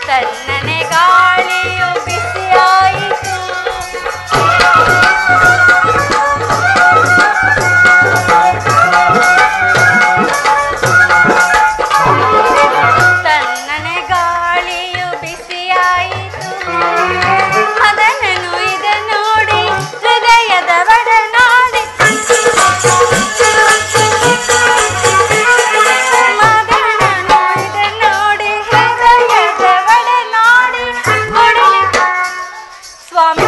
ತನ್ನನೆ ಗಾಳಿಯು ಬಿಸಿಯಾಯಿತು ತನ್ನನೆ ಗಾಳಿಯು ಬಿಸಿಯಾಯಿತು ಮದನನು ಇದ ನೋಡಿ ಹೃದಯದ ಒಡನಾಡಿ ಮದನನು ಇದ ನೋಡಿ ಹೃದಯದ ಒಡನಾಡಿ ಕೊಡಲಿ ಸ್ವಾಮಿ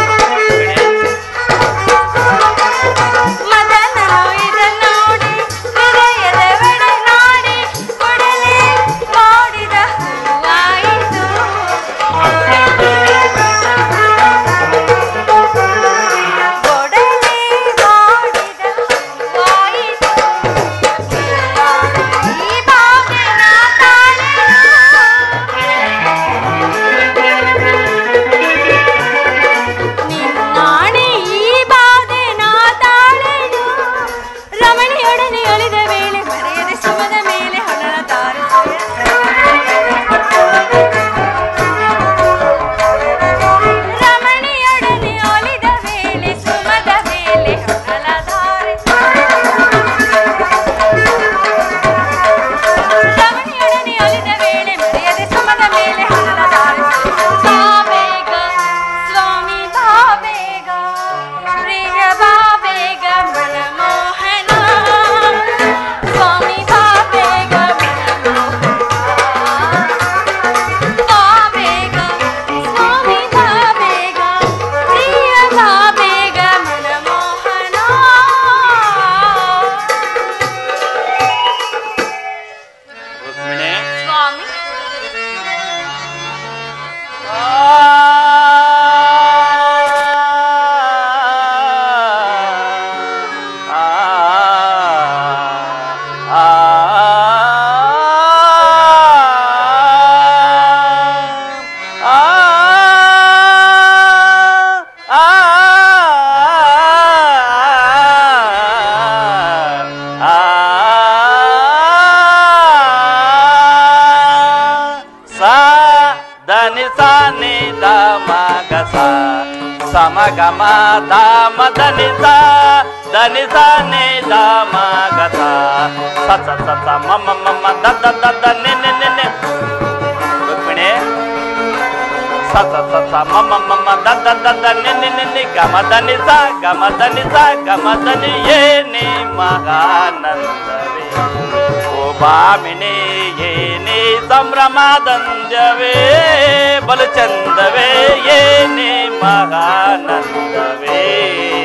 ಮದನನು ಇದ ನೋಡಿ ಹೃದಯದ ಒಡನಾಡಿ ಕೊಡಲಿ ಮಾಡಿದ ಹೂವಾಯಿತು ಕೊಡಲಿ ಮಾಡಿದ ಹೂವಾಯಿತು ಈ ಭಾವನ ನಿನ್ನಾಣೆ ಈ ಬಾಧೆ ನಾ ತಾಳೆನು ರಮಣಿಯೊಡನೆ ಒಲಿದ ವೇಳೆ ಮರೆಯದೆ ಸುಮದ ಮೇಲೆ ಹೊನಲ ತಾರಿಸುವೆ ರಮಣಿಯೊಡನೆ ಒಲಿದ ವೇಳೆ ಸುಮದ ಮೇಲೆ ಹೊನಲ ರಮಣಿಯೊಡನೆ ಒಲಿದ ವೇಳೆ ಮರೆಯದೆ ಸುಮದ ಮೇಲೆ ಹೊನಲ ಬಾ ಬೇಗ ಸ್ವಾಮಿ ಬಾ ಬೇಗ ಪ್ರಿಯ ಬಾ ಬೇಗ ಮನಮೋಹನ ಸ್ವಾಮಿ ಬಾ ಬೇಗ ಬಾ ಬೇಗ ಸ್ವಾಮಿ ಬಾ ಬೇಗ ಪ್ರಿಯ ಬಾ ಬೇಗ ಮನಮೋಹನ ರುಕ್ಮಿಣಿ ಸ್ವಾಮಿ ಸಾ ಧನಿ ಸಾ ನಿ ದ ಮ ಗ ಸ ಸಮ ಗ ಮ ದ ಮ ಧನಿ ಸ ಧನಿ ಸ ನಿ ದ ಮ ಗ ಸ ಸ ಸ ಸ ಸ ಮ ಮ ಮ ಮ ದ ದ ದ ದ ನಿ ನಿ ನಿ ನಿ ರುಕ್ಮಿಣಿ ಸ ಸ ಸ ಸ ಮ ಮ ಮ ಮ ದ ದ ದ ದ ನಿ ನಿ ನಿ ನಿ ಗ ಮ ದ ನಿ ಸ ಗ ಮ ದ ನಿ ಸ ಗ ಮ ದ ನಿ ಯೇ ನಿ ಮಹಾನಂದವೇ ಓ ಬಾಮಿನಿ ಏನೇ ಸಂಭ್ರಮದಂಜವೇ ಬಲು ಚಂದವೇ ಏನೇ ಮಹಾನಂದವೇ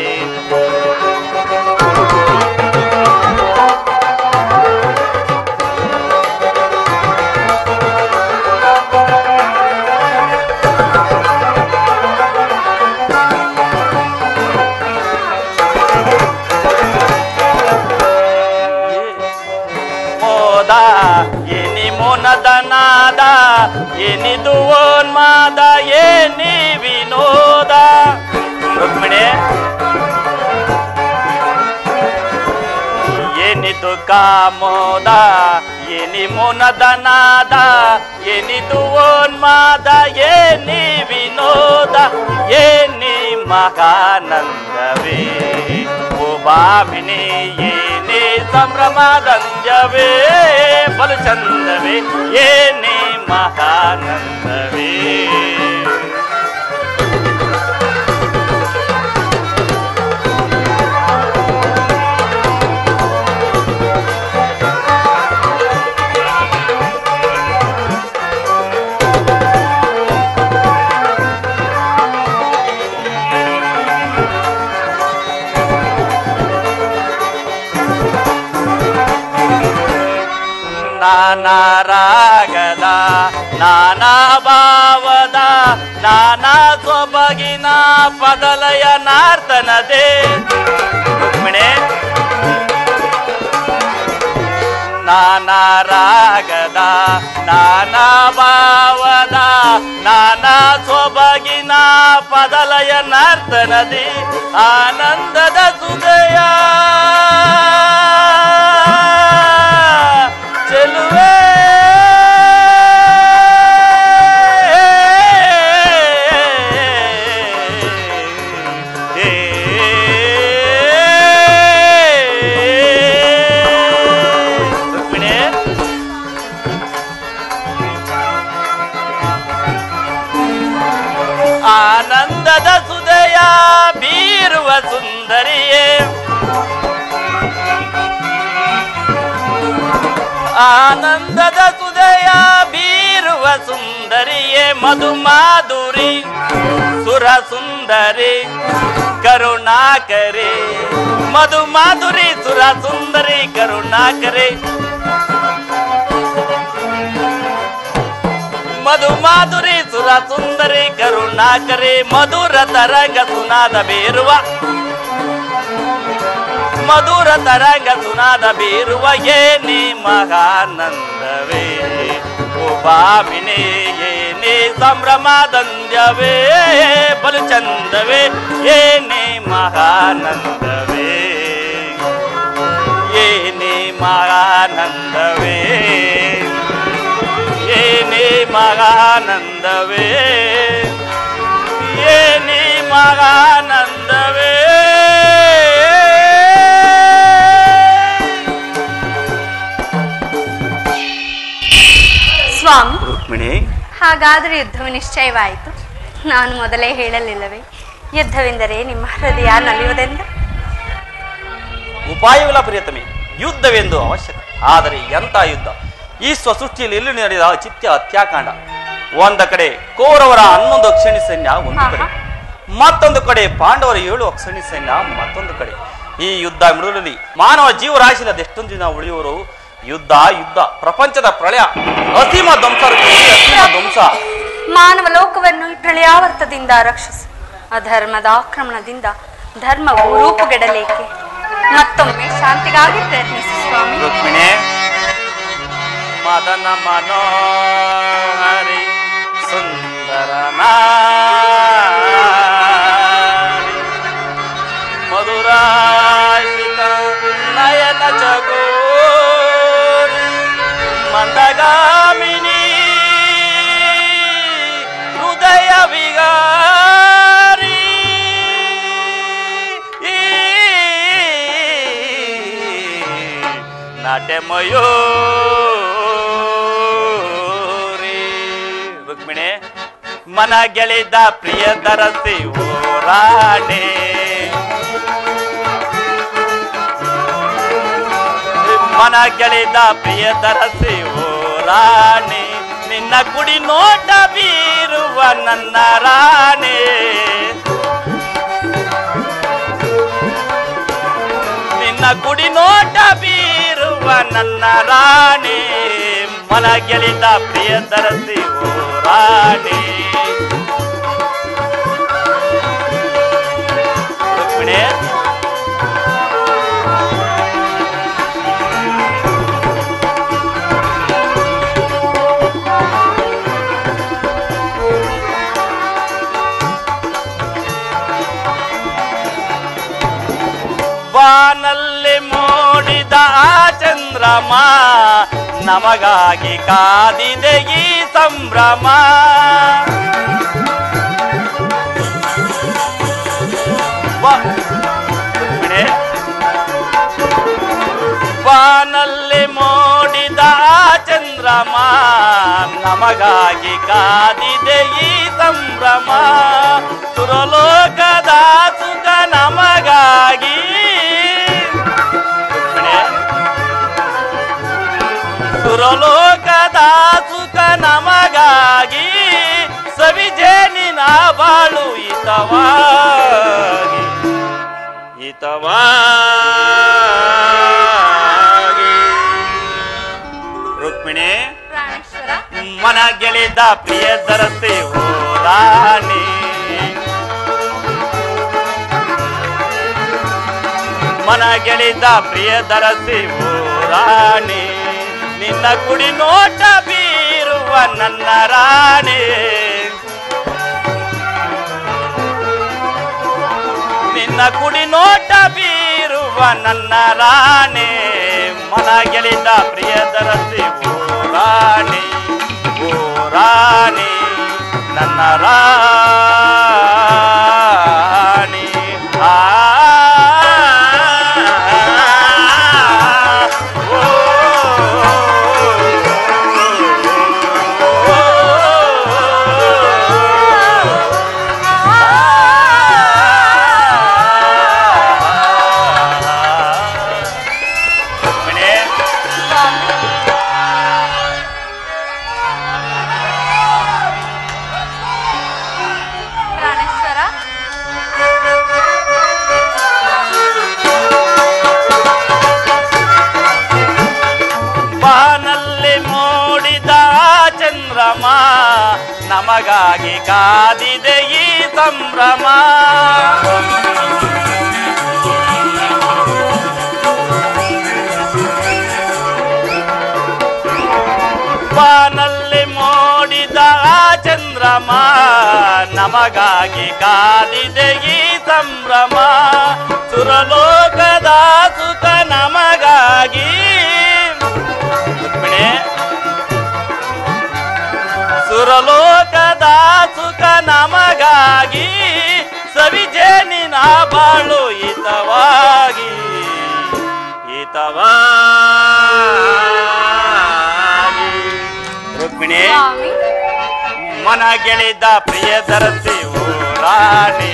ಮೋದ ಏನಿ ಮೋನದ ನಾದ ಏನಿದು ಓನ್ಮಾದ ಏನಿ ವಿನೋದ ರುಕ್ಮಿಣಿ ಏನಿದು ಕಾಮೋದ ಏನಿ ಮೋನದ ನಾದ ಏನಿದು ಓನ್ಮಾದ ಏನಿ ವಿನೋದ ಏನಿ ಮಹಾನಂದವೇ ಓ ಬಾಮಿನಿ ಏನೇ ಸಂಭ್ರಮದಂಜವೇ ಬಲು ಚಂದವೇ ಏನೇ ಮಹಾನಂದವೇ ನಾನಾ ರಾಗದ ನಾನಾ ಭಾವದ ನಾನಾ ಸೊಬಗಿನ ಪದಲಯ ನಾರ್ತನದೆ ರುಕ್ಮಿಣಿ ನಾನಾ ರಾಗದ ನಾನಾ ಭಾವದ ನಾನಾ ಸೊಬಗಿನ ಪದಲಯ ನರ್ತನದಿ ಆನಂದದ ಸುದಯ ಚೆಲುವೆ ಬೀರುವ ಸುಂದರಿಯೇ ಆನಂದದ ಸುದಯ ಬೀರುವ ಸುಂದರಿಯೇ ಮಧು ಮಾಧುರಿ ಸುರ ಸುಂದರಿ ಕರುಣಾಕರಿ ಮಧು ಮಾಧುರಿ ಸುರ ಸುಂದರಿ ಕರುಣಾಕರಿ ಮಧು ಮಾಧುರಿ ಸುರ ಸುಂದರಿ ಕರುಣಾಕರಿ ಮಧುರ ತರಂಗ ಸುನಾದ ಬೀರುವ ಮಧುರ ತರಂಗ ಸುನಾದ ಬೀರುವ ಏನೇ ಮಹಾನಂದವೇ ಉಪಾಮಿನೇ ಏನೇ ಸಂಭ್ರಮದಂದ್ಯವೇ ಬಲು ಚಂದವೇ ಏನೇ ಮಹಾನಂದವೇ ಏನೇ ಮಹಾನಂದವೇ ಏನೇ ಮಗಾನಂದವೇ ಏನೇ ಮಗಾನಂದವೇ ಸ್ವಾಮಿ ರುಕ್ಮಿಣಿ ಹಾಗಾದರೆ ಯುದ್ಧವು ನಿಶ್ಚಯವಾಯಿತು ನಾನು ಮೊದಲೇ ಹೇಳಲಿಲ್ಲವೇ ಯುದ್ಧವೆಂದರೆ ನಿಮ್ಮ ಹೃದಯ ನಲಿಯುವುದೆಂದು ಉಪಾಯವಿಲ್ಲ ಪ್ರಿಯತಮೆ ಯುದ್ಧವೆಂದು ಅವಶ್ಯಕ ಆದರೆ ಎಂತ ಯುದ್ಧ ಈ ಸ್ವಸೃಷ್ಟಿಯಲ್ಲಿ ಎಲ್ಲಿ ನಡೆದ ಚಿತ್ಯ ಹತ್ಯಾಕಾಂಡ ಒಂದ ಕಡೆ ಕೌರವರ ಹನ್ನೊಂದು ಅಕ್ಷಣಿ ಸೈನ್ಯ ಒಂದು ಕಡೆ ಆಹಾ. ಮತ್ತೊಂದು ಕಡೆ ಪಾಂಡವರ ಏಳು ಅಕ್ಷಣಿ ಸೈನ್ಯ ಮತ್ತೊಂದು ಕಡೆ ಈ ಯುದ್ಧ ಮಿಡುದಲ್ಲಿ ಮಾನವ ಜೀವರಾಶಿನ ಅದೆಷ್ಟೊಂದು ದಿನ ಉಳಿಯುವರು ಯುದ್ಧ ಯುದ್ಧ ಪ್ರಪಂಚದ ಪ್ರಳಯ ಅಸೀಮ ಧ್ವಂಸ ರುಕ್ಮಿಣಿ, ಅಸೀಮ ಧ್ವಂಸ ಮಾನವ ಲೋಕವನ್ನು ಈ ಪ್ರಳಯಾವರ್ತದಿಂದ ರಕ್ಷಿಸು ಅಧರ್ಮದ ಆಕ್ರಮಣದಿಂದ ಧರ್ಮವು ರೂಪುಗೆಡಲೇಕೆ ಮತ್ತೊಮ್ಮೆ ಶಾಂತಿಗಾಗಿ ಪ್ರಯತ್ನಿಸು ಸ್ವಾಮಿ ರುಕ್ಮಿಣಿ ಮದನ ಮನೋಹರಿ ಸುಂದರ ಮಧುರಾಶಿತ ನಯನ ಚಕೋರಿ ಮಂದಗಾಮಿನಿ ಹೃದಯ ವಿಗಾರಿ ನಾಟ್ಯಮಯೂರಿ ರುಕ್ಮಿಣಿ ಮನ ಗೆಳೆದ ಪ್ರಿಯ ದರಸಿ ಓರಾಣೆ ಮನ ಗೆಳೆದ ಪ್ರಿಯ ದರಸಿ ಓರಾಣೆ ನಿನ್ನ ಕುಡಿ ನೋಟ ಬೀರುವ ನನ್ನ ರಾಣೆ ನಿನ್ನ ಕುಡಿ ನೋಟ ಬೀರುವ ನನ್ನ ರಾಣಿ ಮನ ಗೆಳಿದ ಪ್ರಿಯ ದರಸಿ ಓ ರಾಣಿ ರುಕ್ಮಿಣಿ ಬಾನಲ್ಲಿ ಮೂಡಿದ ಆ ಚಂದ್ರಮ ನಮಗಾಗಿ ಕಾದಿದೆ ಈ ಸಂಭ್ರಮ ಬಾ- ರುಕ್ಮಿಣಿ, ಬಾನಲ್ಲಿ ಮೂಡಿದ ಆ ಚಂದ್ರಮ ನಮಗಾಗಿ ಕಾದಿದೆ ಈ ಸಂಭ್ರಮ ಸುರಲೋಕದ ಸುಖ ನಮಗಾಗಿ ರುಕ್ಮಿಣಿ, ಸುರಲೋಕದ ಸುಖ ನಮಗಾಗಿ ಸವಿಜೇನಿನ ಬಾಳು ಹಿತವಾಗಿ ಹಿತವಾಗಿ ರುಕ್ಮಿಣಿ ಪ್ರಾಣೇಶ್ವರ ಮನ ಗೆಳೆದ ಪ್ರಿಯ ದರತೆ ಓ ರಾಣಿ ಮನ ಗೆಳೆದ ಪ್ರಿಯ ದರತೆ ಓ ರಾಣಿ ನಿನ್ನ ಕುಡಿ ನೋಟ ಬೀರುವ ನನ್ನ ರಾಣಿ ನಿನ್ನ ಕುಡಿ ನೋಟ ಬೀರುವ ನನ್ನ ರಾಣಿ ಮನ ಗೆಳಿದ ಪ್ರಿಯ ದರಸಿ ಓ ರಾಣಿ ಓ ರಾಣಿ ನನ್ನ ರಾಣಿ ಆ ಓ, ಓ, ಓ, ಚಂದ್ರಮ ನಮಗಾಗಿ ಕಾದಿದೆ ಈ ಸಂಭ್ರಮ ಬಾನಲ್ಲಿ ಮೂಡಿದ ಆ ಚಂದ್ರಮ ನಮಗಾಗಿ ಕಾದಿದೆ ಈ ಸಂಭ್ರಮ ಸುರಲೋಕದ ಸುಖ ನಮಗಾಗಿ ರುಕ್ಮಿಣಿ ಸುರಲೋಕದ ಸುಖ ನಮಗಾಗಿ ಸವಿಜೇನಿನ ಬಾಳು ಹಿತವಾಗಿ ಹಿತವಾಗಿ ರುಕ್ಮಿಣಿ ಸ್ವಾಮಿ ಮನ ಗೆಳೆದ ಪ್ರಿಯ ಧರಸಿ ರಾಣಿ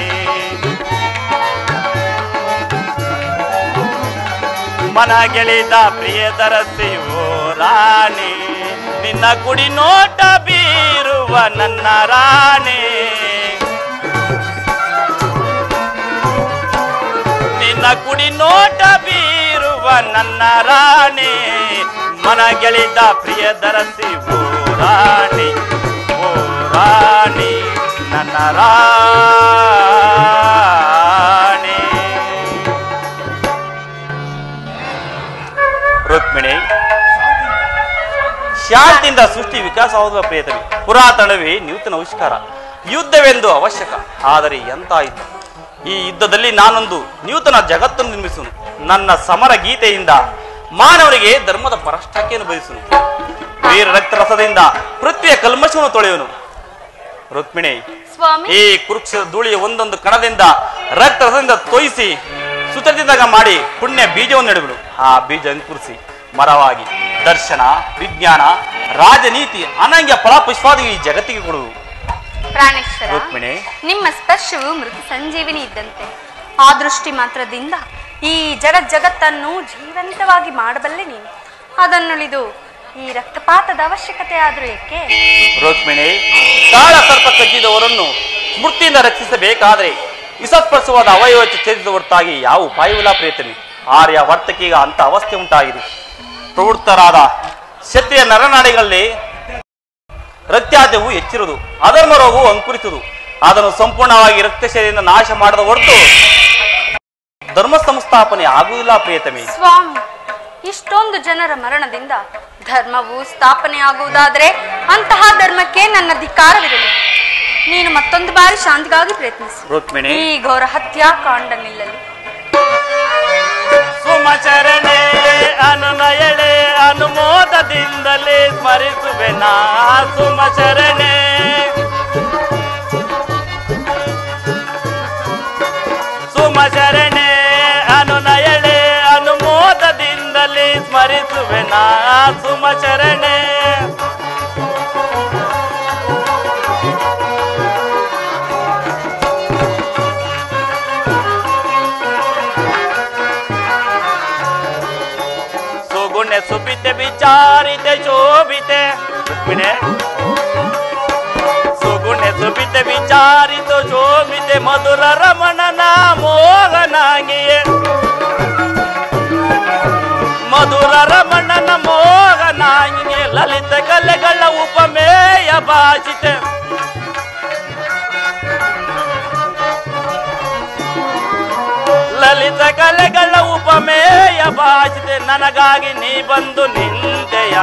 ಮನ ಗೆಳೆದ ಪ್ರಿಯ ಧರಸಿ ರಾಣಿ ನಿನ್ನ ಕುಡಿ ನೋಟ ಬೀರುವ ನನ್ನ ರಾಣಿ ನಿನ್ನ ಕುಡಿ ನೋಟ ಬೀರುವ ನನ್ನ ರಾಣಿ ಮನ ಗೆಳಿದ ಪ್ರಿಯ ಧರಸಿ ಓ ರಾಣಿ ಓ ರಾಣಿ ನನ್ನ ರಾಣಿ ರುಕ್ಮಿಣಿ ಶಾಂತಿಯಿಂದ ಸೃಷ್ಟಿ ವಿಕಾಸವಾಗುವ ಪ್ರಿಯತವಿ ಪುರಾತನವೇ ನೂತನ ಆವಿಷ್ಕಾರ ಯುದ್ಧವೆಂದು ಅವಶ್ಯಕ ಆದರೆ ಎಂತ ಯುದ್ಧ ಈ ಯುದ್ಧದಲ್ಲಿ ನಾನೊಂದು ನೂತನ ಜಗತ್ತನ್ನು ನಿರ್ಮಿಸುನು ನನ್ನ ಸಮರ ಗೀತೆಯಿಂದ ಮಾನವರಿಗೆ ಧರ್ಮದ ಪರಷ್ಟಾಕೆಯನ್ನು ಬಯಸುನು ವೀರ ರಕ್ತ ರಸದಿಂದ ಪೃಥ್ವಿಯ ಕಲ್ಮಶವನ್ನು ತೊಳೆಯುವನು ರುಕ್ಮಿಣಿ ಸ್ವಾಮಿ ಈ ಕುರುಕ್ಷದ ಧೂಳಿಯ ಒಂದೊಂದು ಕಣದಿಂದ ರಕ್ತ ರಸದಿಂದ ತೋಯಿಸಿ ಸುತರಿಸಿದಾಗ ಮಾಡಿ ಪುಣ್ಯ ಬೀಜವನ್ನು ನೆಡುವನು ಆ ಬೀಜ ಅಂಕುರಿಸಿ ಮರವಾಗಿ ದರ್ಶನ ವಿಜ್ಞಾನ ರಾಜನೀತಿ ಅನಂಗ್ಯ ಫಲಪುಷ್ಪಾದಿ ಈ ಜಗತ್ತಿಗೆ ಕೊಡುವು ಪ್ರಾಣೇಶ್ವರ ರುಕ್ಮಿಣಿ ನಿಮ್ಮ ಸ್ಪರ್ಶವು ಮೃತ ಸಂಜೀವಿನಿ ಇದ್ದಂತೆ ಆ ದೃಷ್ಟಿ ಮಾತ್ರದಿಂದ ಈ ಜಡ ಜಗತ್ತನ್ನು ಜೀವಂತವಾಗಿ ಮಾಡಬಲ್ಲೆ ನೀನು ಅದನ್ನುಳಿದು ಈ ರಕ್ತಪಾತದ ಅವಶ್ಯಕತೆ ಆದ್ರೂ ಏಕೆ ರುಕ್ಮಿಣಿ ಕಾಳ ಸರ್ಪ ಕಚ್ಚಿದವರನ್ನು ಸ್ಮೃತಿಯಿಂದ ರಕ್ಷಿಸಬೇಕಾದ್ರೆ ವಿಸಸ್ಪರ್ಶವಾದ ಅವಯವ ಛೇದಿಸಿದ ಹೊರತಾಗಿ ಯಾವ ಉಪಾಯವಿಲ್ಲ ಪ್ರಿಯತನಿ ಆರ್ಯ ವರ್ತಕೀಗ ಅಂತ ಅವಸ್ಥೆ ಉಂಟಾಗಿದೆ ಪ್ರವೃತ್ತರಾದ ಕ್ಷತ್ರಿಯ ನರನಾಡಿಗಳಲ್ಲಿ ರಕ್ತಾದ್ಯವು ಹೆಚ್ಚಿರುವುದು ಅಧರ್ಮ ರೋಗವು ಅಂಕುರಿಸುವುದು ಅದನ್ನು ಸಂಪೂರ್ಣವಾಗಿ ರಕ್ತಶಯದಿಂದ ನಾಶ ಮಾಡದ ಹೊರತು ಧರ್ಮ ಸಂಸ್ಥಾಪನೆ ಆಗುವುದಿಲ್ಲ ಪ್ರಿಯತಮಿ ಸ್ವಾಮಿ ಇಷ್ಟೊಂದು ಜನರ ಮರಣದಿಂದ ಧರ್ಮವು ಸ್ಥಾಪನೆ ಆಗುವುದಾದರೆ ಅಂತಹ ಧರ್ಮಕ್ಕೆ ನನ್ನ ಧಿಕ್ಕಾರವಿರಲಿ ನೀನು ಮತ್ತೊಂದು ಬಾರಿ ಶಾಂತಿಗಾಗಿ ಪ್ರಯತ್ನಿಸು ರುಕ್ಮಿಣಿ ಈ ಘೋರ ಹತ್ಯಾಕಾಂಡ ನಿಲ್ಲಲಿ ಸುಮಚರಣೆ ಅನುನಯಳೆ ಅನುಮೋದದಿಂದಲೇ ಸ್ಮರಿಸುವೆ ನಾ ಸುಮಚರಣೆ ಸುಮಚರಣೆ ಅನುನಯಳೆ ಅನುಮೋದದಿಂದಲೇ ಸ್ಮರಿಸುವೆ ನಾ ಸುಮಚರಣೆ ಸುಗುಣೆ ಸುಪಿತೆ ವಿಚಾರಿತೆ ಶೋಭಿತೆ ರುಕ್ಮಿಣೆ ಸುಗುಣೆ ಸುಪಿತೆ ವಿಚಾರಿತ ಶೋಭಿತೆ ಮಧುರ ರಮಣನ ಮೋಹನಾಗಿಯೇ ಮಧುರ ರಮಣನ ಮೋಹನಾಗಿಯೇ ಲಲಿತ ಕಲೆಗಳ ಉಪಮೇಯ ಭಾಷಿತೆ ಲಲಿತ ಕಲೆಗಳ ಉಪಮೇಯ ಭಾಷಿತೆ ನನಗಾಗಿ ನೀ ಬಂದು ನಿಂತೆಯ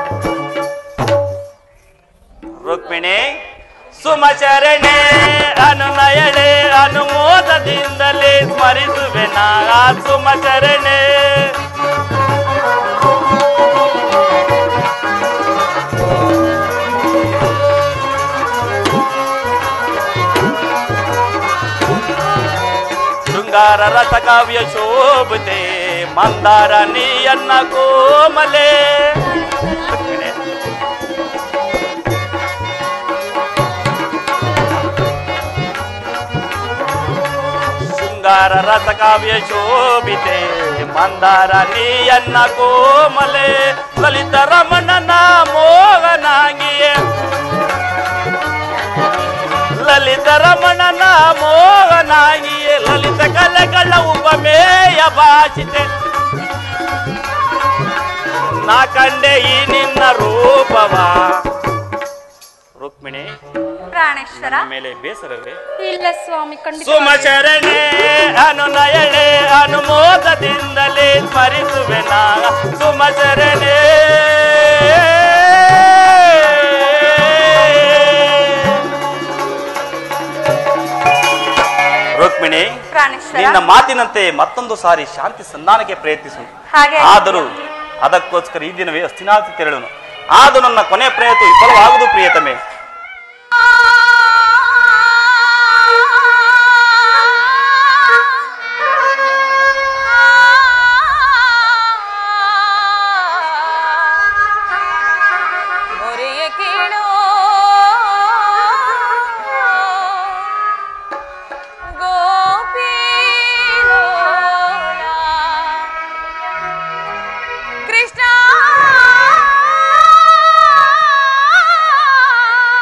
ರುಕ್ಮಿಣಿ ಸುಮಚರಣೆ ಅನುನಯಳೆ ಅನುಮೋದದಿಂದಲೇ ಸ್ಮರಿಸುವೆ ನಾ ಸುಮಚರಣೆ ಶೃಂಗಾರ ರಸ ಕಾವ್ಯ ಶೋಭತೆ ಮಂದಾರ ನೀಯನ್ನ ಕೋಮಲೆ ರುಕ್ಮಿಣಿ ಶೃಂಗಾರ ರಸ ಕಾವ್ಯ ಶೋಭಿತೆ ಮಂದಾರ ನೀಯನ್ನ ಕೋಮಲೆ ಲಲಿತ ರಮಣನ ಮೋಹನಾಗಿಯೇ ಲಲಿತ ರಮಣನ ಮೋಹನಾಗಿಯೇ ಲಲಿತ ಕಲೆಗಳ ಉಪಮೇಯ ಭಾಷಿತೆ ನಾ ಕಂಡೆ ಈ ನಿನ್ನ ರೂಪವ ಪ್ರಾಣೇಶ್ವರ ನನ್ನ ಮೇಲೆ ಬೇಸರವೇ ಇಲ್ಲ ಸ್ವಾಮಿ ಖಂಡಿತ ಸುಮಚರಣೆ ಅನುನಯಳೆ ಅನುಮೋದದಿಂದಲೇ ಸ್ಮರಿಸುವೆ ನಾ ಸುಮಚರಣೆ ರುಕ್ಮಿಣಿ ಪ್ರಾಣೇಶ್ವರ ನಿನ್ನ ಮಾತಿನಂತೆ ಮತ್ತೊಂದು ಸಾರಿ ಶಾಂತಿ ಸಂಧಾನಕ್ಕೆ ಪ್ರಯತ್ನಿಸು ಹಾಗೆ ಆದರೂ ಅದಕ್ಕೋಸ್ಕರ ಈ ದಿನವೇ ಅಸ್ಥಿನಾತಿ ತೆರಳುನು ಆದು ನನ್ನ ಕೊನೆ ಪ್ರಯತ್ನ ವಿಫಲವಾಗುವುದು ಪ್ರಿಯತಮೆ ಮೊರೆಯ ಕೇಳೋ ಗೋಪಿಲೋಲ ಕೃಷ್ಣ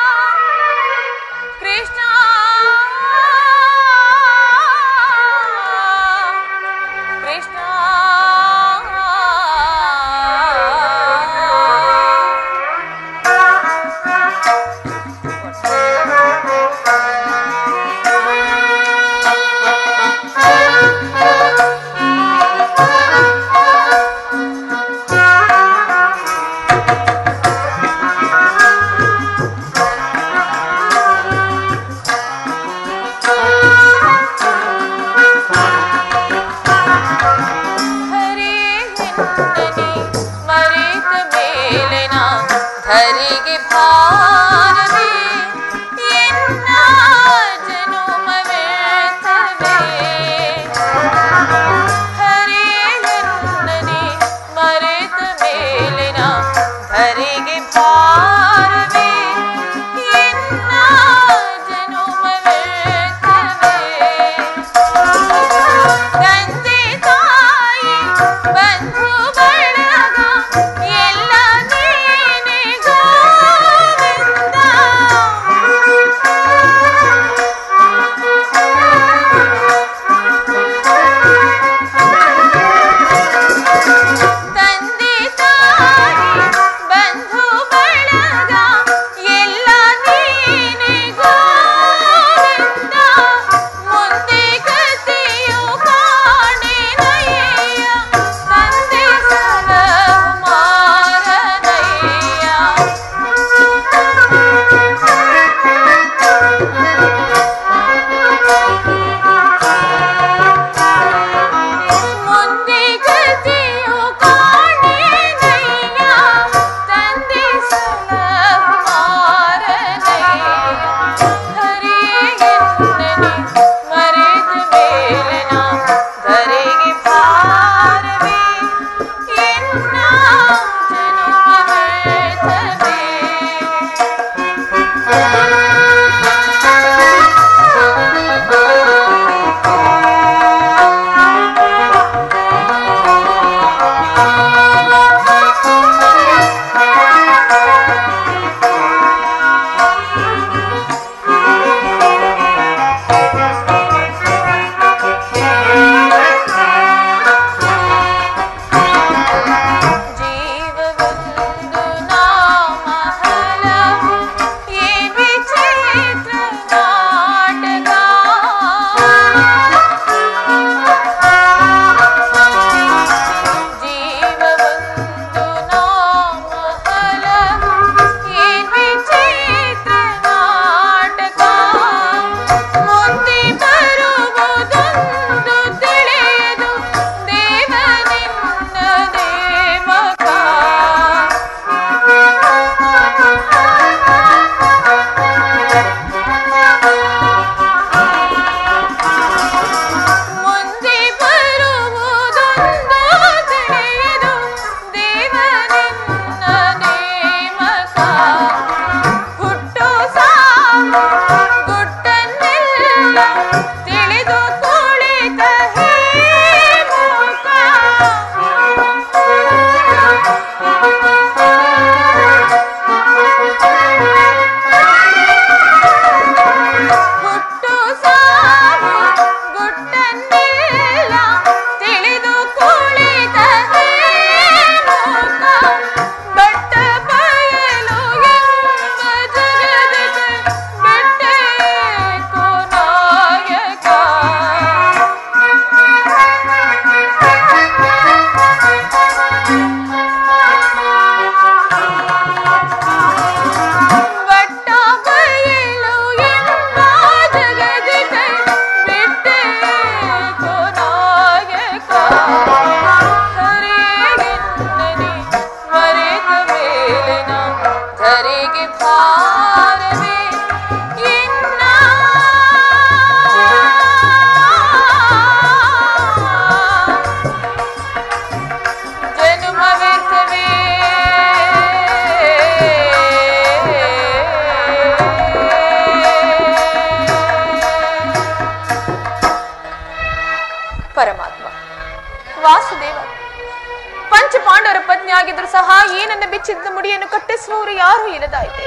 ಮುಚ್ಚಿದ್ದ ಮುಡಿಯನ್ನು ಕಟ್ಟಿಸುವವರು ಯಾರು ಇಲ್ಲದಾಯ್ತೆ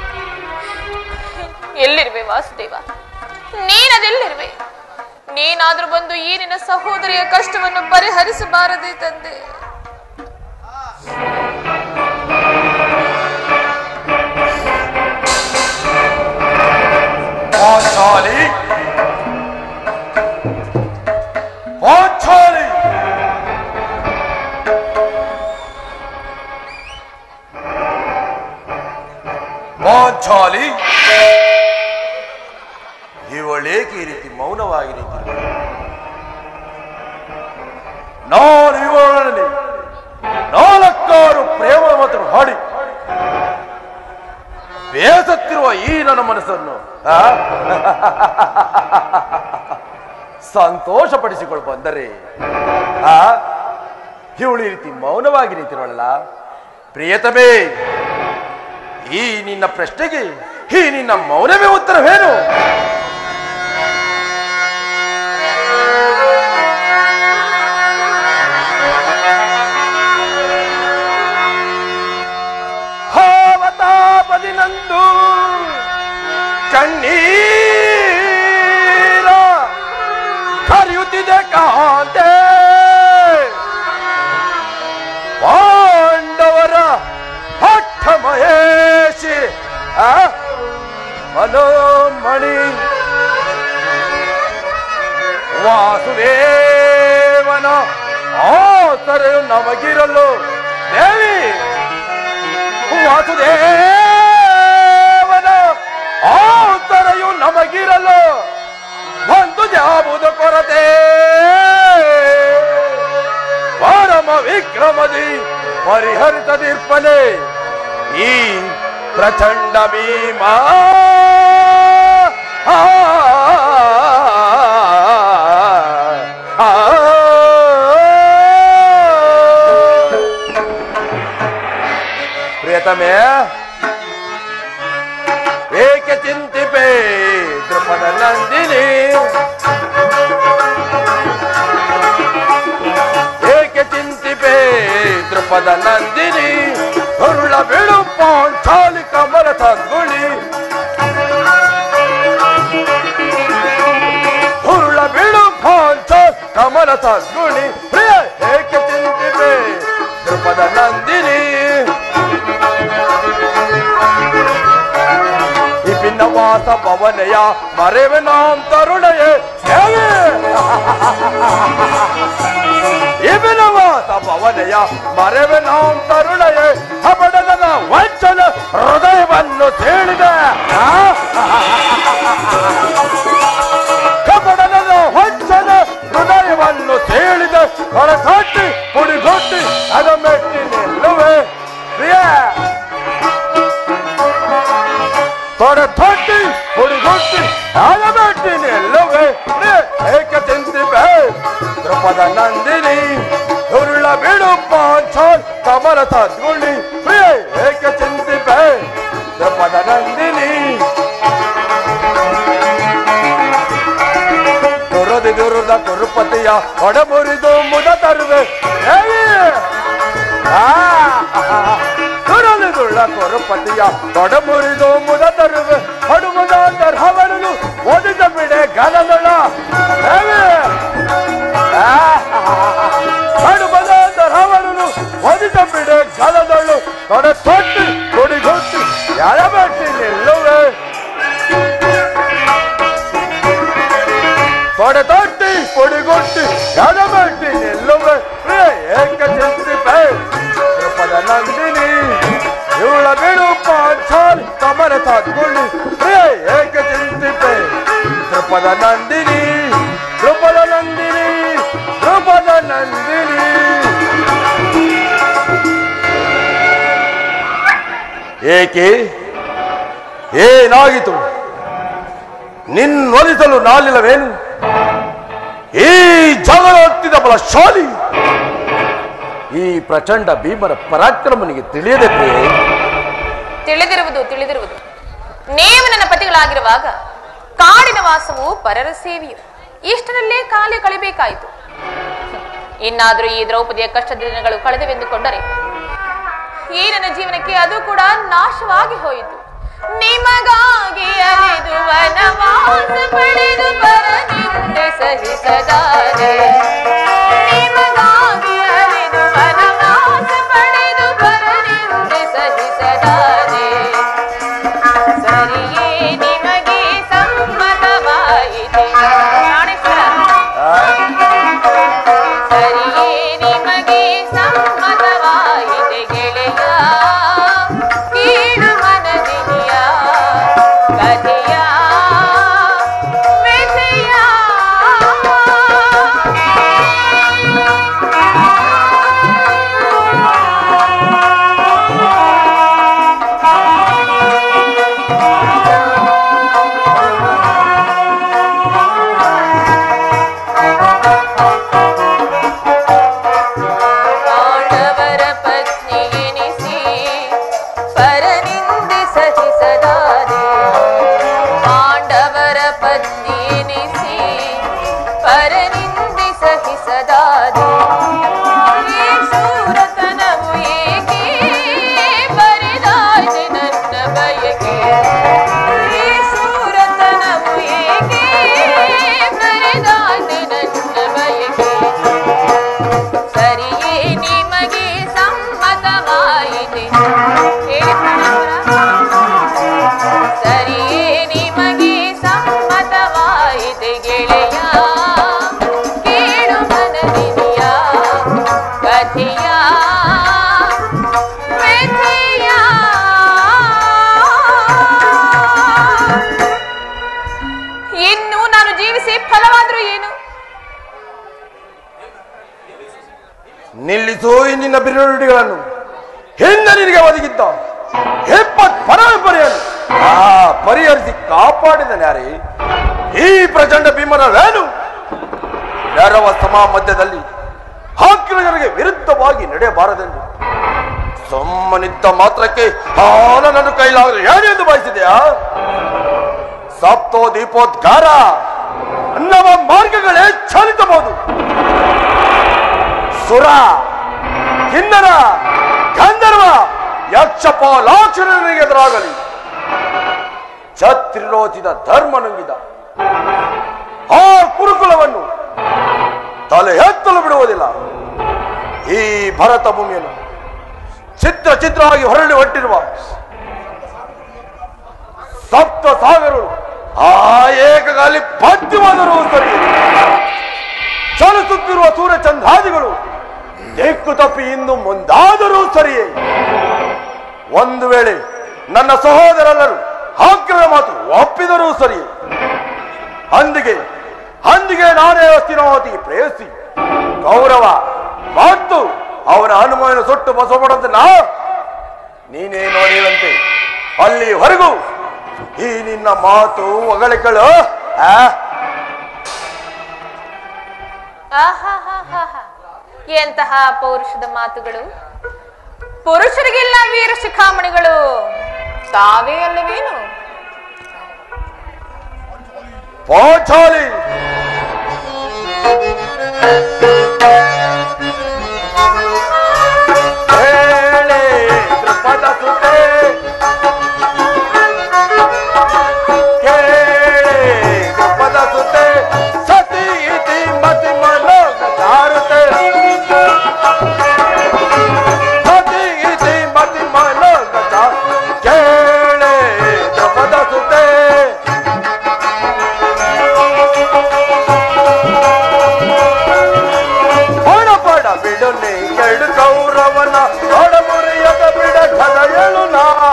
ಎಲ್ಲಿರುವೆ ವಾಸುದೇವ ನೀನದೆಲ್ಲಿರುವೆ ನೀನಾದ್ರೂ ಬಂದು ಈ ನಿನ್ನ ಸಹೋದರಿಯ ಕಷ್ಟವನ್ನು ಪರಿಹರಿಸಬಾರದೆ ತಂದೆ ಪಾಂಚಾಲಿ ಪಾಂಚಾಲಿ ಪಾಂಚಾಲಿ ಇವಳೇಕೆ ಈ ರೀತಿ ಮೌನವಾಗಿ ನಿಂತಿರುವಳು ನಾನು ಇವಳಲ್ಲಿ ನಾಲ್ಕಾರು ಪ್ರೇಮ ಮಾತನ್ನು ಹಾಡಿ ಬೇಸತ್ತಿರುವ ಈ ನನ್ನ ಮನಸ್ಸನ್ನು ಆ? ಸಂತೋಷಪಡಿಸಿಕೊಂಡು ಬಂದರೆ ಆ ಇವಳು ಈ ರೀತಿ ಮೌನವಾಗಿ ನಿಂತಿರೋಳಲ್ಲ ಪ್ರಿಯತಮೇ ಈ ನಿನ್ನ ಪ್ರಶ್ನೆಗೆ ಈ ನಿನ್ನ ಮೌನವೇ ಉತ್ತರವೇನು ಹಾವತಾಪದಿನಂದು ಕಣ್ಣೀರ ಕರೆಯುತ್ತಿದೆ ಕಾಂತೆ ಪಾಂಡವರ ಹಠ ಮಹೇಶಿ ಆ ಮನೋಮಣಿ ವಾಸುದೇವನ ಆತರೆಯು ನಮಗಿರಲು ದೇವಿ ವಾಸುದೇವನ ಆತರೆಯು ನಮಗಿರಲು ಒಂದು ಜಾಬುದು ಕೊರತೆ ಪರಮ ವಿಕ್ರಮದಿ ಪರಿಹರಿಸದಿರ್ಪನೆ ಈ ಪ್ರಚಂಡ ಭೀಮ ಆ, ಆ, ಪ್ರಿಯತಮೇ ಏಕೆ ಚಿಂತಿಪೆ ದೃಪದ ನಂದಿನಿ ಏಕೆ ಚಿಂತಿಪೆ ದೃಪದ ನಂದಿನಿ ಹುರುಳ ಬಿಳು ಪಾಂಚಾಲಿ ಕಮಲ ತದ್ಗುಳಿ ಹುರುಳ ಬಿಳು ಪಾಂಚ ಕಮಲ ತದ್ಗುಳಿ ಪ್ರಿಯ ಏಕೆ ಚಿಂತಿಪೆ ದೃಪದ ನಂದಿನಿ ವಿಭಿನ್ನ ವಾಸ ಪವನಯ ಮರೆವೆ ನಾಂ ತರುಣಯ ವಿಭಿನ್ನ ವಾಸ ಪವನಯ ಮರೆವೆ ನಾಂ ತರುಣಯ ಹಬಡದ ವಂಚನ ಹೃದಯವನ್ನು ತೇಳಿದ ಕಪಡದ ವಂಚನ ಹೃದಯವನ್ನು ತೇಳಿದ ಹೊರಸಾಟಿ ಪುಡಿಗೊಟ್ಟಿ ಅದ ಮೆಟ್ಟಿ ನಿಲ್ಲುವೆ ಪ್ರಿಯ ತೊಡೆ ತೊಟ್ಟಿ ಹುಡುಗೊಟ್ಟಿ ಆಲಬೆಟ್ಟಿನಿ ಎಲ್ಲವೇ ಏಕ ಚಿಂತಿಪೆ ದೃಪದ ನಂದಿನಿ ಹುರುಳ ಬಿಡು ಪಾಂಚಾಲ್ ಕಮಲ ತದ್ಗುಳಿ ಪ್ರಿಯ ಏಕ ಚಿಂತಿಪೆ ದೃಪದ ನಂದಿನಿ ದುರದಿ ದುರದ ಕುರುಪತಿಯ ಒಡಮುರಿದು ಮುದ ತರುವೆ ದೇವಿ ದುರಲಿದುಳ್ಳ ಕೊರುಪತಿಯ ತೊಡಮುರಿದು ಮುದ ತರುವೆ ಹಡುಮುದ ತರ್ಹವರನು ಓದಿದ ಬಿಡೆ ಗಲದಳ ಹಡುಮದ ತರ್ಹವರನು ಓದಿದ ಬಿಡೆ ಗಲದಳು ತೊಡ ತೊಟ್ಟಿ ಕೊಡಿಗೊಟ್ಟಿ ಯಾರಬಟ್ಟಿ ನಿಲ್ಲುವೆ ತೊಡೆ ತೊಟ್ಟಿ పొడిగొట్టి ఎడబెట్టి నిల్లువే ఏక చింతిపై కృపద నందిని ಇವಳ ಬಿಡು ಪಾಂಚಾಲಿ ಕಮರ ತದ್ಗುಳಿ ಏಕ ಚಿಂತಿಪೆ ಕೃಪದ ನಂದಿನಿ ಕೃಪದ ನಂದಿನಿ ಕೃಪದ ನಂದಿನಿ ಏಕೆ ಏನಾಗಿತು ನಿನ್ನೊಲಿಸಲು ನಾಲಿಲ್ಲವೇನು ಈ ಜಗಳ ಹತ್ತಿದ ಬಲಶಾಲಿ ಈ ಪ್ರಚಂಡ ಭೀಮನ ಪರಾಕ್ರಮನಿಗೆ ತಿಳಿಯದೆ ಪ್ರಿಯೆ ತಿಳಿದಿರುವುದು ತಿಳಿದಿರುವುದು ನೀವು ನನ್ನ ಪತಿಗಳಾಗಿರುವಾಗ ಕಾಡಿನ ವಾಸವು ಪರರ ಸೇವೆಯು ಇಷ್ಟರಲ್ಲೇ ಕಾಲ ಕಳಿಬೇಕಾಯಿತು ಇನ್ನಾದರೂ ಈ ದ್ರೌಪದಿಯ ಕಷ್ಟದ ದಿನಗಳು ಕಳೆದವೆಂದುಕೊಂಡರೆ ಈ ನನ್ನ ಜೀವನಕ್ಕೆ ಅದು ಕೂಡ ನಾಶವಾಗಿ ಹೋಯಿತು ನಿಮಗಾಗಿ ಅಲೆದು ವನವಾಸ ಪಡೆದು ಬರನಿಂದೆ ಸಹಿಸದಾರೆ ನಿಮಗಾಗಿ ಅಲೆದು ವನವಾಸ ಪಡೆದು ಬರನಿಂದೆ ಸಹಿಸದಾರೆ ಸರಿಯೇ ನಿಮಗೆ ಸಮ್ಮತವಾಯಿತೆ ಪ್ರಾಣೇಶ್ವರ ಸರಿಯೇ ನಿಮಗೆ ಸಮ್ಮತವಾಯಿತೆ ಗೆಳೆಯ ಕೀಳು ಮನದಿನಿಯ ಕಥೆಯ ವ್ಯಥೆಯ ಪಾಂಡವರ ಪತ್ನಿ ಎನಿಸಿ ಪರನಿಂದೆ ಸಹಿಸದಾರೆ ಪಾಂಡವರ ಪತ್ನಿ ಎನಿಸಿ ಪರನಿಂದೆ ಸಹಿಸದಾರೆ ಈ ಶೂರತನವು ಏಕೆ ಬರೆದಾಯ್ತು ನನ್ನ ಬಯಕೆ ಈ ಶೂರತನವು ಏಕೆ ಬರೆದಾಯ್ತು ನನ್ನ ಬಯಕೆ ಸರಿಯೇ ನಿಮಗೆ ಸಮ್ಮತವಾಯಿತೆ ಹೇಳಿ ಪ್ರಾಣೇಶ್ವರ. ಸರಿಯೇ ನಿಮಗೆ ಸಮ್ಮತವಾಯಿತೆ ಗೆಳೆಯ ಕೇಳು ಮನದಿನಿಯ ಕಥೆಯ ವ್ಯಥೆಯ ಇನ್ನು ನಾನು ಜೀವಿಸಿ ಫಲವಾದ್ರೂ ಏನು ನಿಲ್ಲಿಸು ಈ ನಿನ್ನ ಬಿರುನುಡಿಗಳನ್ನು ಹಿಂದೆ ನಿನಗೆ ಒದಗಿದ್ದ ಹೆಪ್ಪತ್ ಪರಮ ಪರಿಯನ್ನು ಆ ಪರಿಹರಿಸಿ ಕಾಪಾಡಿದನು ಯಾರೇ ಈ ಪ್ರಚಂಡ ಭೀಮನ ವೇಣು ನೆರವ ಸಮ ಮಧ್ಯದಲ್ಲಿ ಹಾಕಿರುವವರಿಗೆ ವಿರುದ್ಧವಾಗಿ ನಡೆಯಬಾರದೆಂದು ಸುಮ್ಮನಿದ್ದ ಮಾತ್ರಕ್ಕೆ ಹಾಲ ನನ್ನ ಕೈಲಾಗಲು ಏನೆಂದು ಬಯಸಿದೆಯಾ ಸಪ್ತೋ ದೀಪೋದ್ಗಾರ ನವ ಮಾರ್ಗಗಳೇ ಚಾಲಿಸಬಹುದು ಸುರ ಕಿನ್ನರ ಗಂಧರ್ವ ಯಕ್ಷಪ ಲಾಕ್ಷರನಿಗೆ ಎದುರಾಗಲಿ ಛತ್ರಿರೋಚಿದ ಧರ್ಮ ನುಂಗಿದ ಆ ಕುರುಕುಲವನ್ನು ತಲೆ ಎತ್ತಲು ಬಿಡುವುದಿಲ್ಲ ಈ ಭರತ ಭೂಮಿಯನ್ನು ಚಿತ್ರ ಚಿತ್ರವಾಗಿ ಹೊರಳಿ ಹೊಟ್ಟಿರುವ ಸಪ್ತ ಸಾಗರಗಳು ಆ ಏಕಗಾಲಿ ಪದ್ಯವಾದರೂ ಸರಿ ಚಲಿಸುತ್ತಿರುವ ಸೂರ್ಯಚಂದ್ರಾದಿಗಳು ದಿಕ್ಕು ತಪ್ಪಿ ಇನ್ನು ಮುಂದಾದರೂ ಸರಿಯೇ ಒಂದು ವೇಳೆ ನನ್ನ ಸಹೋದರರೆಲ್ಲರೂ ಹಾಕಿದ ಮಾತು ಒಪ್ಪಿದರೂ ಸರಿಯೇ ಅಂದಿಗೆ ಅಂದಿಗೆ ನಾನೇ ಹಸ್ತಿನಾವತಿಗೆ ಪ್ರೇಯಸಿ ಗೌರವ ಮತ್ತು ಅವನ ಹನುಮಾನ ಸುಟ್ಟು ಬಸವಪಡದನ್ನ ನೀನೇ ನೋಡಿದಂತೆ ಅಲ್ಲಿವರೆಗೂ ಈ ನಿನ್ನ ಮಾತು ಹೊಗಳಿಕೆಗಳು ಆ ಆಹಾಹಾಹಾಹಾ. ಎಂತಹ ಪೌರುಷದ ಮಾತುಗಳು ಪುರುಷರಿಗೆಲ್ಲ ವೀರ ಶಿಖಾಮಣಿಗಳು ತಾವೇ ಅಲ್ಲವೇನು ಪಾಂಚಾಲಿ ಹೇಳೆ ದೃಪದ ಸುತೆ ಕೇಳೆ ದೃಪದ ಸುತೆ ಸತಿ ಇತಿ ಮತಿ ಮನೋಗ ಚಾರುತೆ ಸತಿ ಇತಿ ಮತಿ ಮನೋಗ ಚಾರು ಕೇಳೆ ದೃಪದ ಸುತೆ ಹೊಡಪಡ ಬಿಡುನೆ ಕೆಡು ಕೌರವನ ಹೊಡಮುರಿಯದ ಬಿಡ ಕದ ಎಳುನ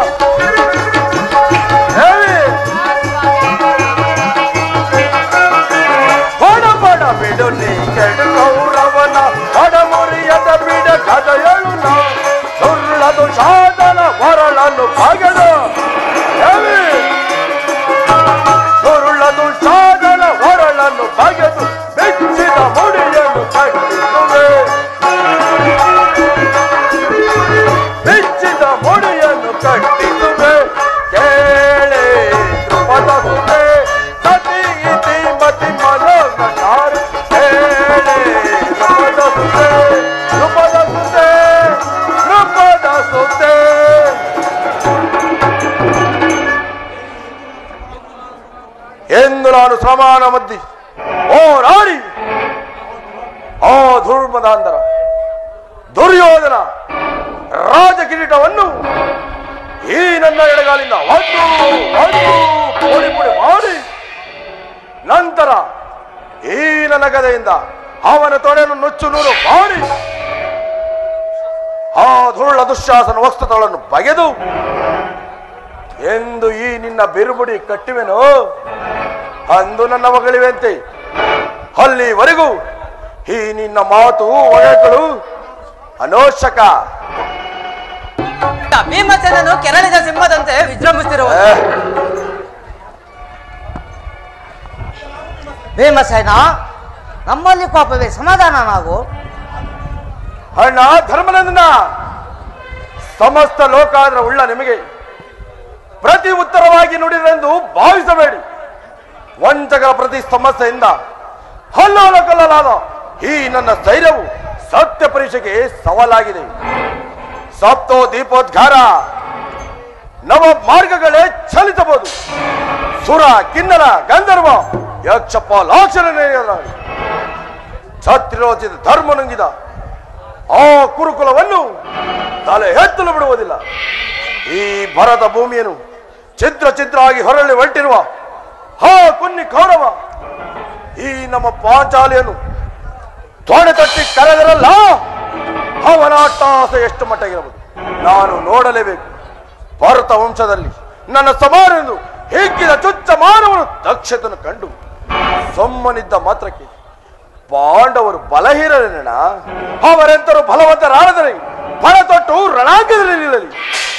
ಹೊಡಪಡ ಬಿಡುನೆ ಕೆಡು ಕೌರವನ ಹೊಡಮುರಿಯದ ಬಿಡ ಕದ ಎಳುನ ಸುಳ್ಳದು ಸಾಧನ ಹೊರಳನ್ನು ಬಗೆದು ಸುರುಳದು ಸಾಧನ ಹೊರಳನ್ನು ಬಗೆದು ಬೆಚ್ಚಿದ ಮುಡಿಯನ್ನು ಕಟ್ಟಿಸುವೆ ಬೆಚ್ಚಿದ ಮುಡಿಯನ್ನು ಕಟ್ಟಿಸುವೆ ಕೇಳೆ ಧ್ರುಪದ ಸುತೆ ಸತಿ ಇತಿ ಮತಿ ಮನೋಗಟಾರ ಕೇಳೆ ಧ್ರುಪದ ಸುತೆ ಧ್ರುಪದ ಸುತೆ ಧ್ರುಪದ ಸುತೆ ನಾನು ಸಮಾನ ಮದ್ದಿ ಓ ರಾಣಿ ಆ ಧೂರ್ಮದಾಂಧರ ದುರ್ಯೋಧನ ರಾಜ ಕಿರೀಟವನ್ನು ಈ ನನ್ನ ಎಡಗಾಲಿಂದ ಒದ್ದು ಒದ್ದು ಪುಡಿ ಪುಡಿ ಮಾಡಿ ನಂತರ ಈ ನನ್ನ ಗದೆಯಿಂದ ಅವನ ತೊಡೆಯನ್ನು ನುಚ್ಚು ನೂರು ಮಾಡಿ ಆ ಧೂಳ ದುಶ್ಯಾಸನ ವಸ್ತುಗಳನ್ನು ಬಗೆದು ಎಂದು ಈ ನಿನ್ನ ಬಿರುಬುಡಿ ಕಟ್ಟಿವೆನೋ ಅಂದು ನನ್ನ ಮಗಳಿವೆಂತೆ ಅಲ್ಲಿವರೆಗೂ ಈ ನಿನ್ನ ಮಾತು ಒಡೆಗಳು ಅನೋಷಕ ಭೀಮಸೇನನು ಕೆರಳಿದ ಸಿಂಹದಂತೆ ವಿಜೃಂಭಿಸಿರುವ ಏ, ಭೀಮಸೇನ ನಮ್ಮಲ್ಲಿ ಕೋಪವೇ ಸಮಾಧಾನ ನಾವು ಅಣ್ಣ ಧರ್ಮನಂದನ ಸಮಸ್ತ ಲೋಕಾದ್ರ ಉಳ್ಳ ನಿಮಗೆ ಪ್ರತಿ ಉತ್ತರವಾಗಿ ನುಡಿದರೆಂದು ಭಾವಿಸಬೇಡಿ ವಂಚಕರ ಪ್ರತಿ ಸಮಸ್ಯೆಯಿಂದ ಹಲ್ಲೋಲ ಕಲ್ಲಲಾದ ಈ ನನ್ನ ಧೈರ್ಯವು ಸತ್ಯ ಪರೀಕ್ಷೆಗೆ ಸವಾಲಾಗಿದೆ ಸಪ್ತೋ ದೀಪೋದ್ಗಾರ ನವ ಮಾರ್ಗಗಳೇ ಚಲಿಸಬಹುದು ಸುರ ಕಿನ್ನರ ಗಂಧರ್ವ ಯಕ್ಷಪ್ಪ ಲಾಕ್ಷಣ ಛತ್ರಿರೋಚಿತ ಧರ್ಮ ನುಂಗಿದ ಆ ಕುರುಕುಲವನ್ನು ತಲೆ ಎತ್ತಲು ಬಿಡುವುದಿಲ್ಲ ಈ ಭರದ ಭೂಮಿಯನ್ನು ಛಿದ್ರ ಛಿದ್ರ ಆಗಿ ಹೊರಳಿ ಹೊರಟಿರುವ ಹಾ ಕುನ್ನಿ ಕೌರವ ಈ ನಮ್ಮ ಪಾಂಚಾಲಿಯನ್ನು ತೊಡೆ ತಟ್ಟಿ ಕರೆದರಲ್ಲ ಅವನ ಅಟ್ಟಾಸೆ ಎಷ್ಟು ಮಟ್ಟಿಗಿರಬಹುದು ನಾನು ನೋಡಲೇಬೇಕು ಭಾರತ ವಂಶದಲ್ಲಿ ನನ್ನ ಸಮಾನೆಂದು ಹಿಗ್ಗಿದ ಚುಚ್ಚ ಮಾನವನು ದಕ್ಷತೆಯನ್ನು ಕಂಡು ಸೊಮ್ಮನಿದ್ದ ಮಾತ್ರಕ್ಕೆ ಪಾಂಡವರು ಬಲಹೀನರೇನಣ್ಣ ಅವರೆಂತರು ಬಲವಂತರಾದರೆ ಬಲ ತೊಟ್ಟು ರಣಾಂಗದಲ್ಲಿ ನಿಲ್ಲಲಿ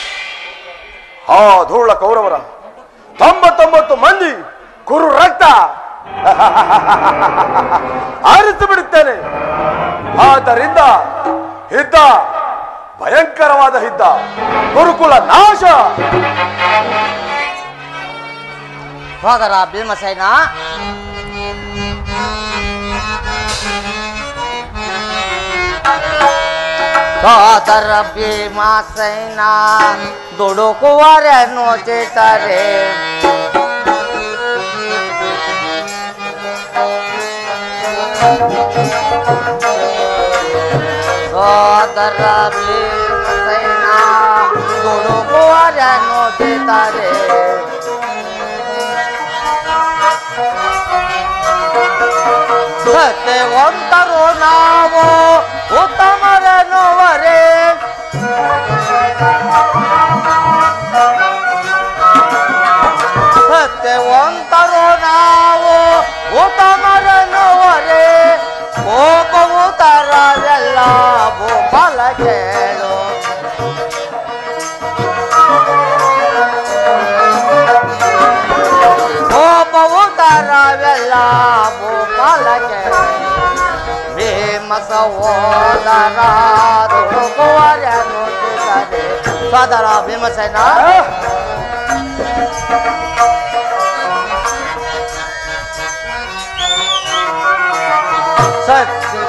ಆ ಧೂಳ ಕೌರವರ ತೊಂಬತ್ತೊಂಬತ್ತು ಮಂದಿ ಕುರು ರಕ್ತ ಆರಿಸಿ ಬಿಡುತ್ತೇನೆ ಆದ್ದರಿಂದ ಯುದ್ಧ ಭಯಂಕರವಾದ ಯುದ್ಧ ಗುರುಕುಲ ನಾಶ ಸೋದರ ಭೀಮಸೇನ ಸೋದರ ಭೀಮಸೇನ ದುಡುಕುವರನ್ನು ಚಿತರೆ ಸೋದರ ಭೀಮಸೇನ ದುಡುಕುವರನ್ನು ಚಿತರೆ ಸತ್ಯವಂತರು ನಾವು ಉತ್ತಮರನ್ನುವರೇ ಸತ್ಯವಂತರು ನಾವು ಉತ್ತಮರನ್ನುವರೇ ಕೋಪವು ತರವೆಲ್ಲ ಭೂಫಲ ಕೇಳು ಕೋಪವು ತರವೆಲ್ಲ ಭೂಫಲಕ್ಕೆ ಭೀಮ ಸಹೋದರ ದುಡುಕುವರನ್ನು ಸಿಗದೆ ಸೋದರ ಭೀಮಸೇನ ಸತ್ಯ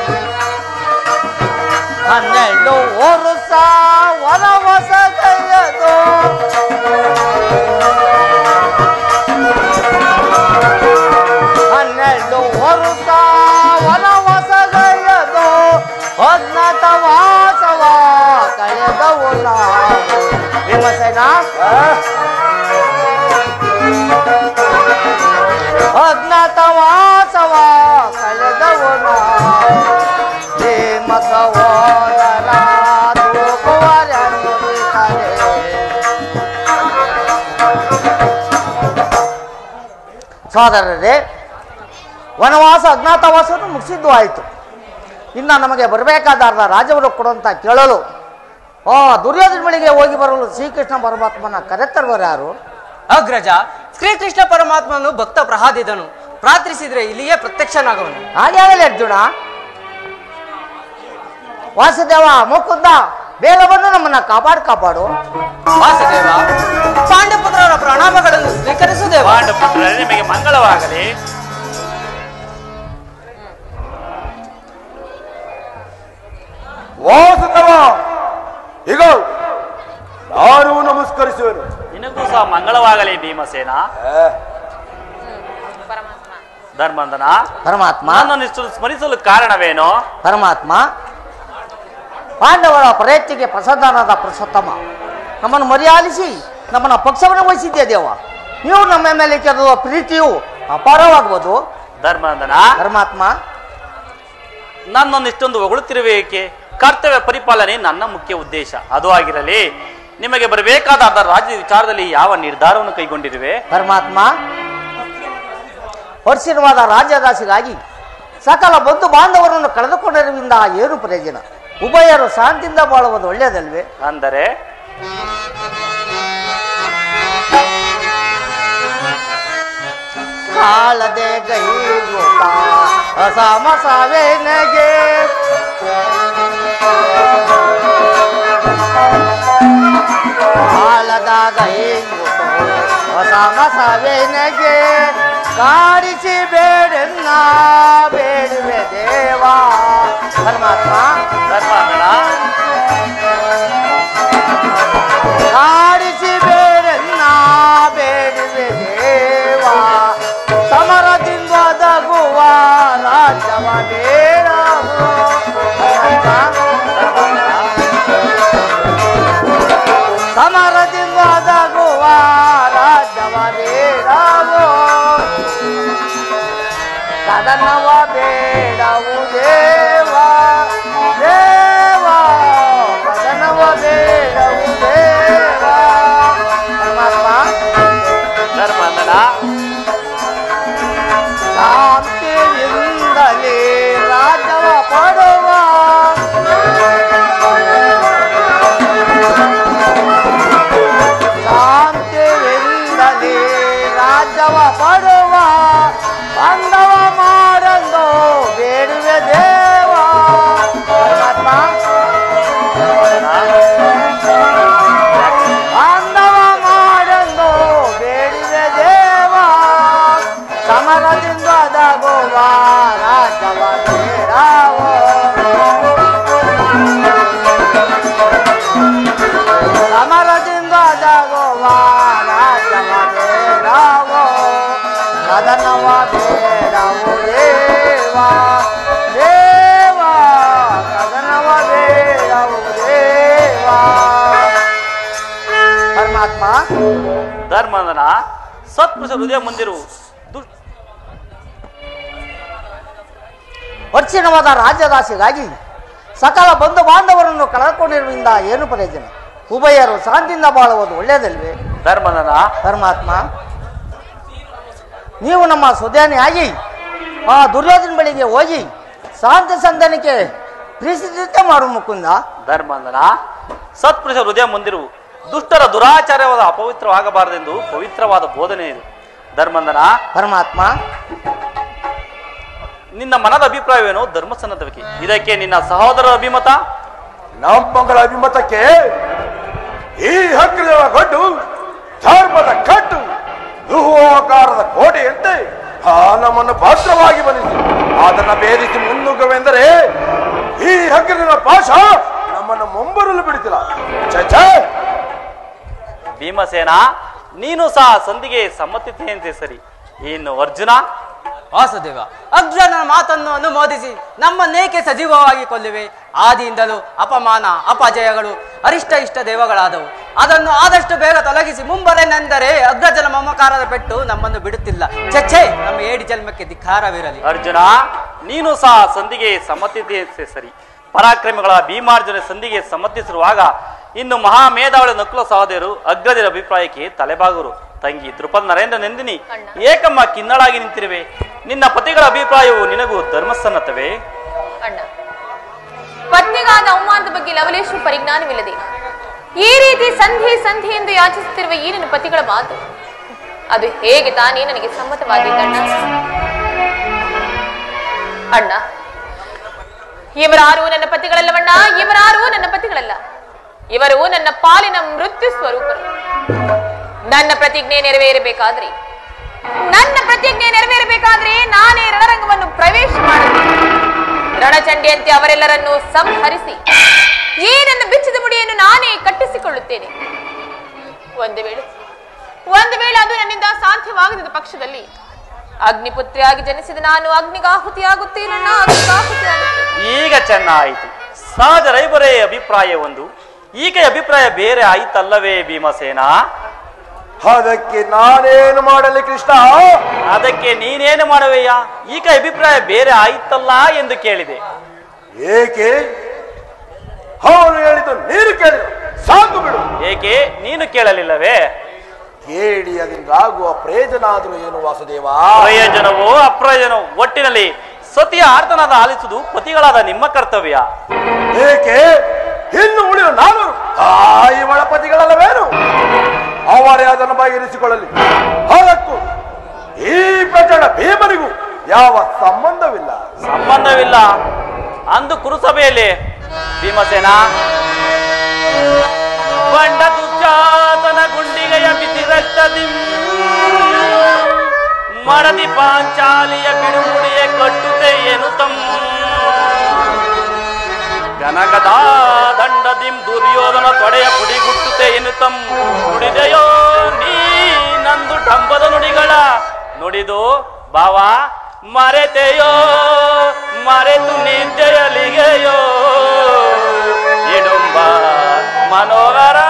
ಹನ್ನೆರಡು ವರ್ಷ ವನವಾಸ ಕೈಯದು ಹನ್ನೆರಡು ವರ್ಷ ವನವಾಸಗೈಯದು ಅಜ್ಞಾತ ವಾಸವ ಕಳೆದವು ನಾವು ಭೀಮಸೇನ ಅಜ್ಞಾತ ವಾಸವ ಕಳೆದವು ನಾವು ಭೀಮ ಸಹೋದರ ತೂಕುವರನ್ನು ಬಿಟ್ಟರೆ ಸೋದರರೇ ವನವಾಸ ಅಜ್ಞಾತವಾಸವನ್ನು ಮುಗಿಸಿದ್ದು ಆಯಿತು ಇನ್ನು ನಮಗೆ ಬರಬೇಕಾದ ರಾಜವರು ಕೊಡುವಂತ ಕೇಳಲು ಆ ದುರ್ಯೋಧನ ಬಳಿಗೆ ಹೋಗಿ ಬರಲು ಶ್ರೀಕೃಷ್ಣ ಪರಮಾತ್ಮನ ಕರೆತರುವರು ಯಾರು ಅಗ್ರಜ ಶ್ರೀಕೃಷ್ಣ ಪರಮಾತ್ಮನು ಭಕ್ತ ಪ್ರಹಾದಿದನು ಪ್ರಾರ್ಥಿಸಿದ್ರೆ ಇಲ್ಲಿಯೇ ಪ್ರತ್ಯಕ್ಷನಾಗವನು ಹಾಗೆ ಅರ್ಜುನ ವಾಸುದೇವ ಮುಕುಂದ ಬೇಗ ಬಂದು ನಮ್ಮನ್ನ ಕಾಪಾಡು ಕಾಪಾಡು ವಾಸುದೇವ ಪಾಂಡಪುತ್ರರ ಪ್ರಣಾಮಗಳನ್ನು ಸ್ವೀಕರಿಸುದೇವ ಪಾಂಡಪುತ್ರರೇ ನಿಮಗೆ ಮಂಗಳವಾಗಲಿ ವಾಸುದೇವ ಈಗ ನಾನು ನಮಸ್ಕರಿಸುವೆನು ನಿನಗೂ ಸಹ ಮಂಗಳವಾಗಲಿ ಭೀಮಸೇನ ಏ, ಪರಮಾತ್ಮ ಧರ್ಮಂದನ ಪರಮಾತ್ಮ ನನ್ನನ್ನು ಇಷ್ಟು ಸ್ಮರಿಸಲು ಕಾರಣವೇನು ಪರಮಾತ್ಮ ಪಾಂಡವರ ಪ್ರಯತ್ನಿಗೆ ಪ್ರಸನ್ನನಾದ ಪ್ರಸತ್ತಮ ನಮ್ಮನ್ನು ಮರ್ಯಾದಿಸಿ ನಮ್ಮನ್ನ ಪಕ್ಷವನ್ನು ವಹಿಸಿದ್ದೆ ದೇವ ನೀವು ನಮ್ಮ ಮೇಲೆ ಕೆರುವ ಪ್ರೀತಿಯು ಅಪಾರವಾಗುವುದು ಧರ್ಮಂದನ ಪರಮಾತ್ಮ ನನ್ನನ್ನು ಇಷ್ಟೊಂದು ಹೊಗಳುತ್ತಿರುವೆ ಏಕೆ ಕರ್ತವ್ಯ ಪರಿಪಾಲನೆ ನನ್ನ ಮುಖ್ಯ ಉದ್ದೇಶ ಅದು ಆಗಿರಲಿ ನಿಮಗೆ ಬರಬೇಕಾದ ಅದರ ರಾಜ್ಯದ ವಿಚಾರದಲ್ಲಿ ಯಾವ ನಿರ್ಧಾರವನ್ನು ಕೈಗೊಂಡಿರುವೆ ಪರಮಾತ್ಮ ವರ್ಷಿರವಾದ ರಾಜ್ಯದಾಸಿಗಾಗಿ ಸಕಲ ಬಂಧು ಬಾಂಧವರನ್ನು ಕಳೆದುಕೊಂಡಿರುವುದರಿಂದ ಏನು ಪ್ರಯೋಜನ ಉಭಯರು ಶಾಂತಿಯಿಂದ ಬಾಳುವುದು ಒಳ್ಳೆಯದಲ್ವೇ ಅಂದರೆ ಕಾಳದೆ ಗೈಗುತ ಅಸಮ ಸಾವೇನಗೆ ಕಾಳದ ಗೈಗುತ ಅಸಮ ಸಾವೇನಗೆ ಕಾಡಿಸಿ ಬೇಡನ್ನ ಬೇಡುವೆ ದೇವಾ ಪರಮಾತ್ಮ ಧರ್ಮಂದನ ಕಾಡಿಸಿ ಬೇಡನ್ನ ಬೇಡುವೆ ದೇವಾ ಸಮರದಿಂದ ಒದಗುವ ರಾಜ್ಯವ ಬೇಡವು ಸಮರದಿಂದ ಒದಗುವ ರಾಜ್ಯವ ಬೇಡವು ಸದನವ ಬೇಡವು ದೇವಾ ದೇವಾ ಸದನವ ಬೇಡವು ದೇವಾ ಪರಮಾತ್ಮ ಧರ್ಮಂದನ ಶಾಂತಿಯಿಂದಲೇ ರಾಜವ ಪಡುವ ಶಾಂತಿಯಿಂದಲೇ ರಾಜವ ಪಡುವ ಬಂಧವ ಮಾಡಂದು ಬೇಡುವೆ ದೇವ ಪರಮಾತ್ಮ ಬಾಂಧವ ಮಾಡಲು ಬೇಡಿದೆ ದೇವ ಸಮರದಿಂದ ಒದಗುವ ರಾಜವ ಬೇಡವೋ ಸಮರದಿಂದ ಒದಗುವ ರಾಜವ ಬೇಡವೋ ಸದನವ ಬೇಡವು ದೇವ ದೇವ ಸದನವ ಬೇಡವು ದೇವ ಪರಮಾತ್ಮ ಧರ್ಮಂದನ ಸತ್ಪುರುಷ ಹೃದಯ ಮುಂದಿರು ದುಷ್ಟ ವರ್ಷಿಣವಾದ ರಾಜ್ಯದಾಸಿಗಾಗಿ ಸಕಲ ಬಂಧು ಬಾಂಧವರನ್ನು ಕಳೆದುಕೊಂಡಿರುವುದರಿಂದ ಏನು ಪ್ರಯೋಜನ ಉಭಯರು ಶಾಂತಿಯಿಂದ ಬಾಳುವುದು ಒಳ್ಳೆಯದಲ್ವೇ ಧರ್ಮಂದನ ಪರಮಾತ್ಮ ನೀವು ನಮ್ಮ ಸುಧಾನಿಯಾಗಿ ಆ ದುರ್ಯೋಧನ ಬಳಿಗೆ ಹೋಗಿ ಶಾಂತಿ ಸಂಧಾನಕ್ಕೆ ಪ್ರೀಸಿದ್ದ ಮಾಡು ಮುಕುಂದ ಧರ್ಮಂದನ ಸತ್ಪುರುಷ ಹೃದಯ ಮುಂದಿರು ದುಷ್ಟರ ದುರಾಚಾರವಾದ ಅಪವಿತ್ರವಾಗಬಾರದೆಂದು ಪವಿತ್ರವಾದ ಬೋಧನೆ ಇದು ಧರ್ಮಂದನ ಪರಮಾತ್ಮ ನಿನ್ನ ಮನದ ಅಭಿಪ್ರಾಯವೇನು ಧರ್ಮಸನ್ನದ್ಧವಿಕೆ ಇದಕ್ಕೆ ನಿನ್ನ ಸಹೋದರರ ಅಭಿಮತ ನಮ್ಮಗಳ ಅಭಿಮತಕ್ಕೆ ಈ ಹಗ್ಗದ ಗಡ್ಡು ಧರ್ಮದ ಕಟ್ಟು ದುಹೋಕಾರದ ಕೋಟೆಯಂತೆ ಆ ನಮ್ಮನ್ನು ಭದ್ರವಾಗಿ ಬಂದಿತು ಅದನ್ನ ಭೇದಿಸಿ ಮುನ್ನುಗ್ಗವೆಂದರೆ ಈ ಹಗ್ಗದ ಪಾಶ ನಮ್ಮನ್ನು ಮುಂಬರಲು ಬಿಡುತ್ತಿಲ್ಲ ಛೆ, ಛೆ! ಭೀಮಸೇನ ನೀನು ಸಹ ಸಂಧಿಗೆ ಸಮ್ಮತಿತೆಯಂತೆ ಸರಿ ಇನ್ನು ಅರ್ಜುನ ವಾಸುದೇವ ಅಗ್ರನ ಮಾತನ್ನು ಅನುಮೋದಿಸಿ ನಮ್ಮನ್ನೇಕೆ ಸಜೀವವಾಗಿ ಕೊಲ್ಲಿವೆ ಆದಿಯಿಂದಲೂ ಅಪಮಾನ ಅಪಜಯಗಳು ಅರಿಷ್ಟ ಇಷ್ಟ ದೇವಗಳಾದವು ಅದನ್ನು ಆದಷ್ಟು ಬೇಗ ತೊಲಗಿಸಿ ಮುಂಬರೆನೆಂದರೆ ಅಗ್ರಜನ ಮಮಕಾರದ ಪೆಟ್ಟು ನಮ್ಮನ್ನು ಬಿಡುತ್ತಿಲ್ಲ ಚಚ್ಚೆ ನಮ್ಮ ಏಡಿ ಜನ್ಮಕ್ಕೆ ಧಿಕ್ಕಾರವಿರಲಿ ಅರ್ಜುನ ನೀನು ಸಹ ಸಂಧಿಗೆ ಸಮ್ಮತಿತೆಯಂತೆ ಸರಿ ಪರಾಕ್ರಮಿಗಳ ಭೀಮಾರ್ಜುನ ಸಂಧಿಗೆ ಸಮ್ಮತಿಸಿರುವಾಗ ಇನ್ನು ಮಹಾಮೇಧಾವಳ ನಕುಲ ಸಹೋದರರು ಅಗ್ರಜರ ಅಭಿಪ್ರಾಯಕ್ಕೆ ತಲೆಬಾಗುರು ತಂಗಿ ದ್ರುಪದ ನರೇಂದ್ರ ನಂದಿನಿ ಏಕಮ್ಮ ಕಿನ್ನಳಾಗಿ ನಿಂತಿರುವೆ ನಿನ್ನ ಪತಿಗಳ ಅಭಿಪ್ರಾಯವು ನಿನಗೂ ಧರ್ಮಸನ್ನತವೇ ಅಣ್ಣ ಪತ್ನಿಗಾದ ಅವಮಾನದ ಬಗ್ಗೆ ಲವಲೇಶು ಪರಿಜ್ಞಾನವಿಲ್ಲದೆ ಈ ರೀತಿ ಸಂಧಿ ಸಂಧಿ ಎಂದು ಯಾಚಿಸುತ್ತಿರುವ ಈ ನನ್ನ ಪತಿಗಳ ಮಾತು ಅದು ಹೇಗೆ ತಾನೇ ನನಗೆ ಸಮ್ಮತವಾಗಿದ್ದಣ್ಣ ಅಣ್ಣ ಇವರಾರು ನನ್ನ ಪತಿಗಳಲ್ಲವಣ್ಣ ಇವರಾರು ನನ್ನ ಪತಿಗಳಲ್ಲ ಇವರು ನನ್ನ ಪಾಲಿನ ಮೃತ್ಯು ಸ್ವರೂಪರು ನನ್ನ ಪ್ರತಿಜ್ಞೆ ನೆರವೇರಬೇಕಾದ್ರೆ ನನ್ನ ಪ್ರತಿಜ್ಞೆ ನೆರವೇರಬೇಕಾದ್ರೆ ನಾನೇ ರಣರಂಗವನ್ನು ಪ್ರವೇಶ ಮಾಡಬೇಕು ರಣಚಂಡಿಯಂತೆ ಅವರೆಲ್ಲರನ್ನು ಸಂಹರಿಸಿ ಈ ನನ್ನ ಬಿಚ್ಚಿದ ಮುಡಿಯನ್ನು ನಾನೇ ಕಟ್ಟಿಸಿಕೊಳ್ಳುತ್ತೇನೆ ಒಂದು ವೇಳೆ ಒಂದು ವೇಳೆ ಅದು ನನ್ನಿಂದ ಸಾಧ್ಯವಾಗದ ಪಕ್ಷದಲ್ಲಿ ಅಗ್ನಿಪುತ್ರಿಯಾಗಿ ಜನಿಸಿದ ನಾನು ಅಗ್ನಿಗಾಹುತಿಯಾಗುತ್ತೀನಣ್ಣ ಅಗ್ನಿಗಾಹುತಿಯಾಗುತ್ತೇನೆ ಈಗ ಚೆನ್ನಾಯಿತು ಸಹಜ ರೈಬರೇ ಅಭಿಪ್ರಾಯ ಒಂದು ಈಗ ಅಭಿಪ್ರಾಯ ಬೇರೆ ಆಯ್ತಲ್ಲವೇ ಭೀಮಸೇನ ಅದಕ್ಕೆ ನಾನೇನು ಮಾಡಲಿ ಕೃಷ್ಣ ಅದಕ್ಕೆ ನೀನೇನು ಮಾಡುವೆಯಾ ಈಗ ಅಭಿಪ್ರಾಯ ಬೇರೆ ಆಯ್ತಲ್ಲ ಎಂದು ಕೇಳಿದೆ ಏಕೆ ಅವನು ಹೇಳಿದ್ದು ನೀನು ಕೇಳಿದ ಸಾಕು ಬಿಡು ಏಕೆ ನೀನು ಕೇಳಲಿಲ್ಲವೇ ಕೇಳಿ ಅದರಿಂದ ಆಗುವ ಪ್ರಯೋಜನ ಆದರೂ ಏನು ವಾಸುದೇವ ಪ್ರಯೋಜನವೋ ಅಪ್ರಯೋಜನವೋ ಒಟ್ಟಿನಲ್ಲಿ ಸತಿಯ ಆರ್ತನಾದ ಆಲಿಸುವುದು ಪತಿಗಳಾದ ನಿಮ್ಮ ಕರ್ತವ್ಯ ಏಕೆ ಇನ್ನು ಉಳಿದ ನಾನು ತಾಯಿ ಒಳಪತಿಗಳಲ್ಲವೇನು ಅವರೇ ಅದನ್ನು ಬಗೆಹರಿಸಿಕೊಳ್ಳಲಿ ಅದಕ್ಕೂ ಈ ಪ್ರಕರಣ ಭೀಮನಿಗೂ ಯಾವ ಸಂಬಂಧವಿಲ್ಲ ಸಂಬಂಧವಿಲ್ಲ ಅಂದು ಕುರುಸಭೆಯಲ್ಲಿ ಭೀಮಸೇನ ಬಂಡ ದುಶ್ಯಾತನ ಗುಂಡಿಗೆಯ ಬಿಸಿ ರಕ್ತದಿ ಮಡದಿ ಪಾಂಚಾಲಿಯ ಬಿಡುಮುಡಿಯ ಕಟ್ಟುತ್ತೆ ಏನು ತಮ್ಮ ಗನಗದ ದಂಡದಿಂ ದುರ್ಯೋಧನ ತೊಡೆಯ ಪುಡಿಗುಟ್ಟುತ್ತೆ ಏನು ತಮ್ ನುಡಿದೆಯೋ ನೀ ನಂದು ಡಂಬದ ನುಡಿಗಳ ನುಡಿದು ಬಾವ ಮರೆತೆಯೋ ಮರೆತು ನಿದ್ದೆಯಲಿಗೆಯೋ ಇಡುಂಬ ಮನೋಹರ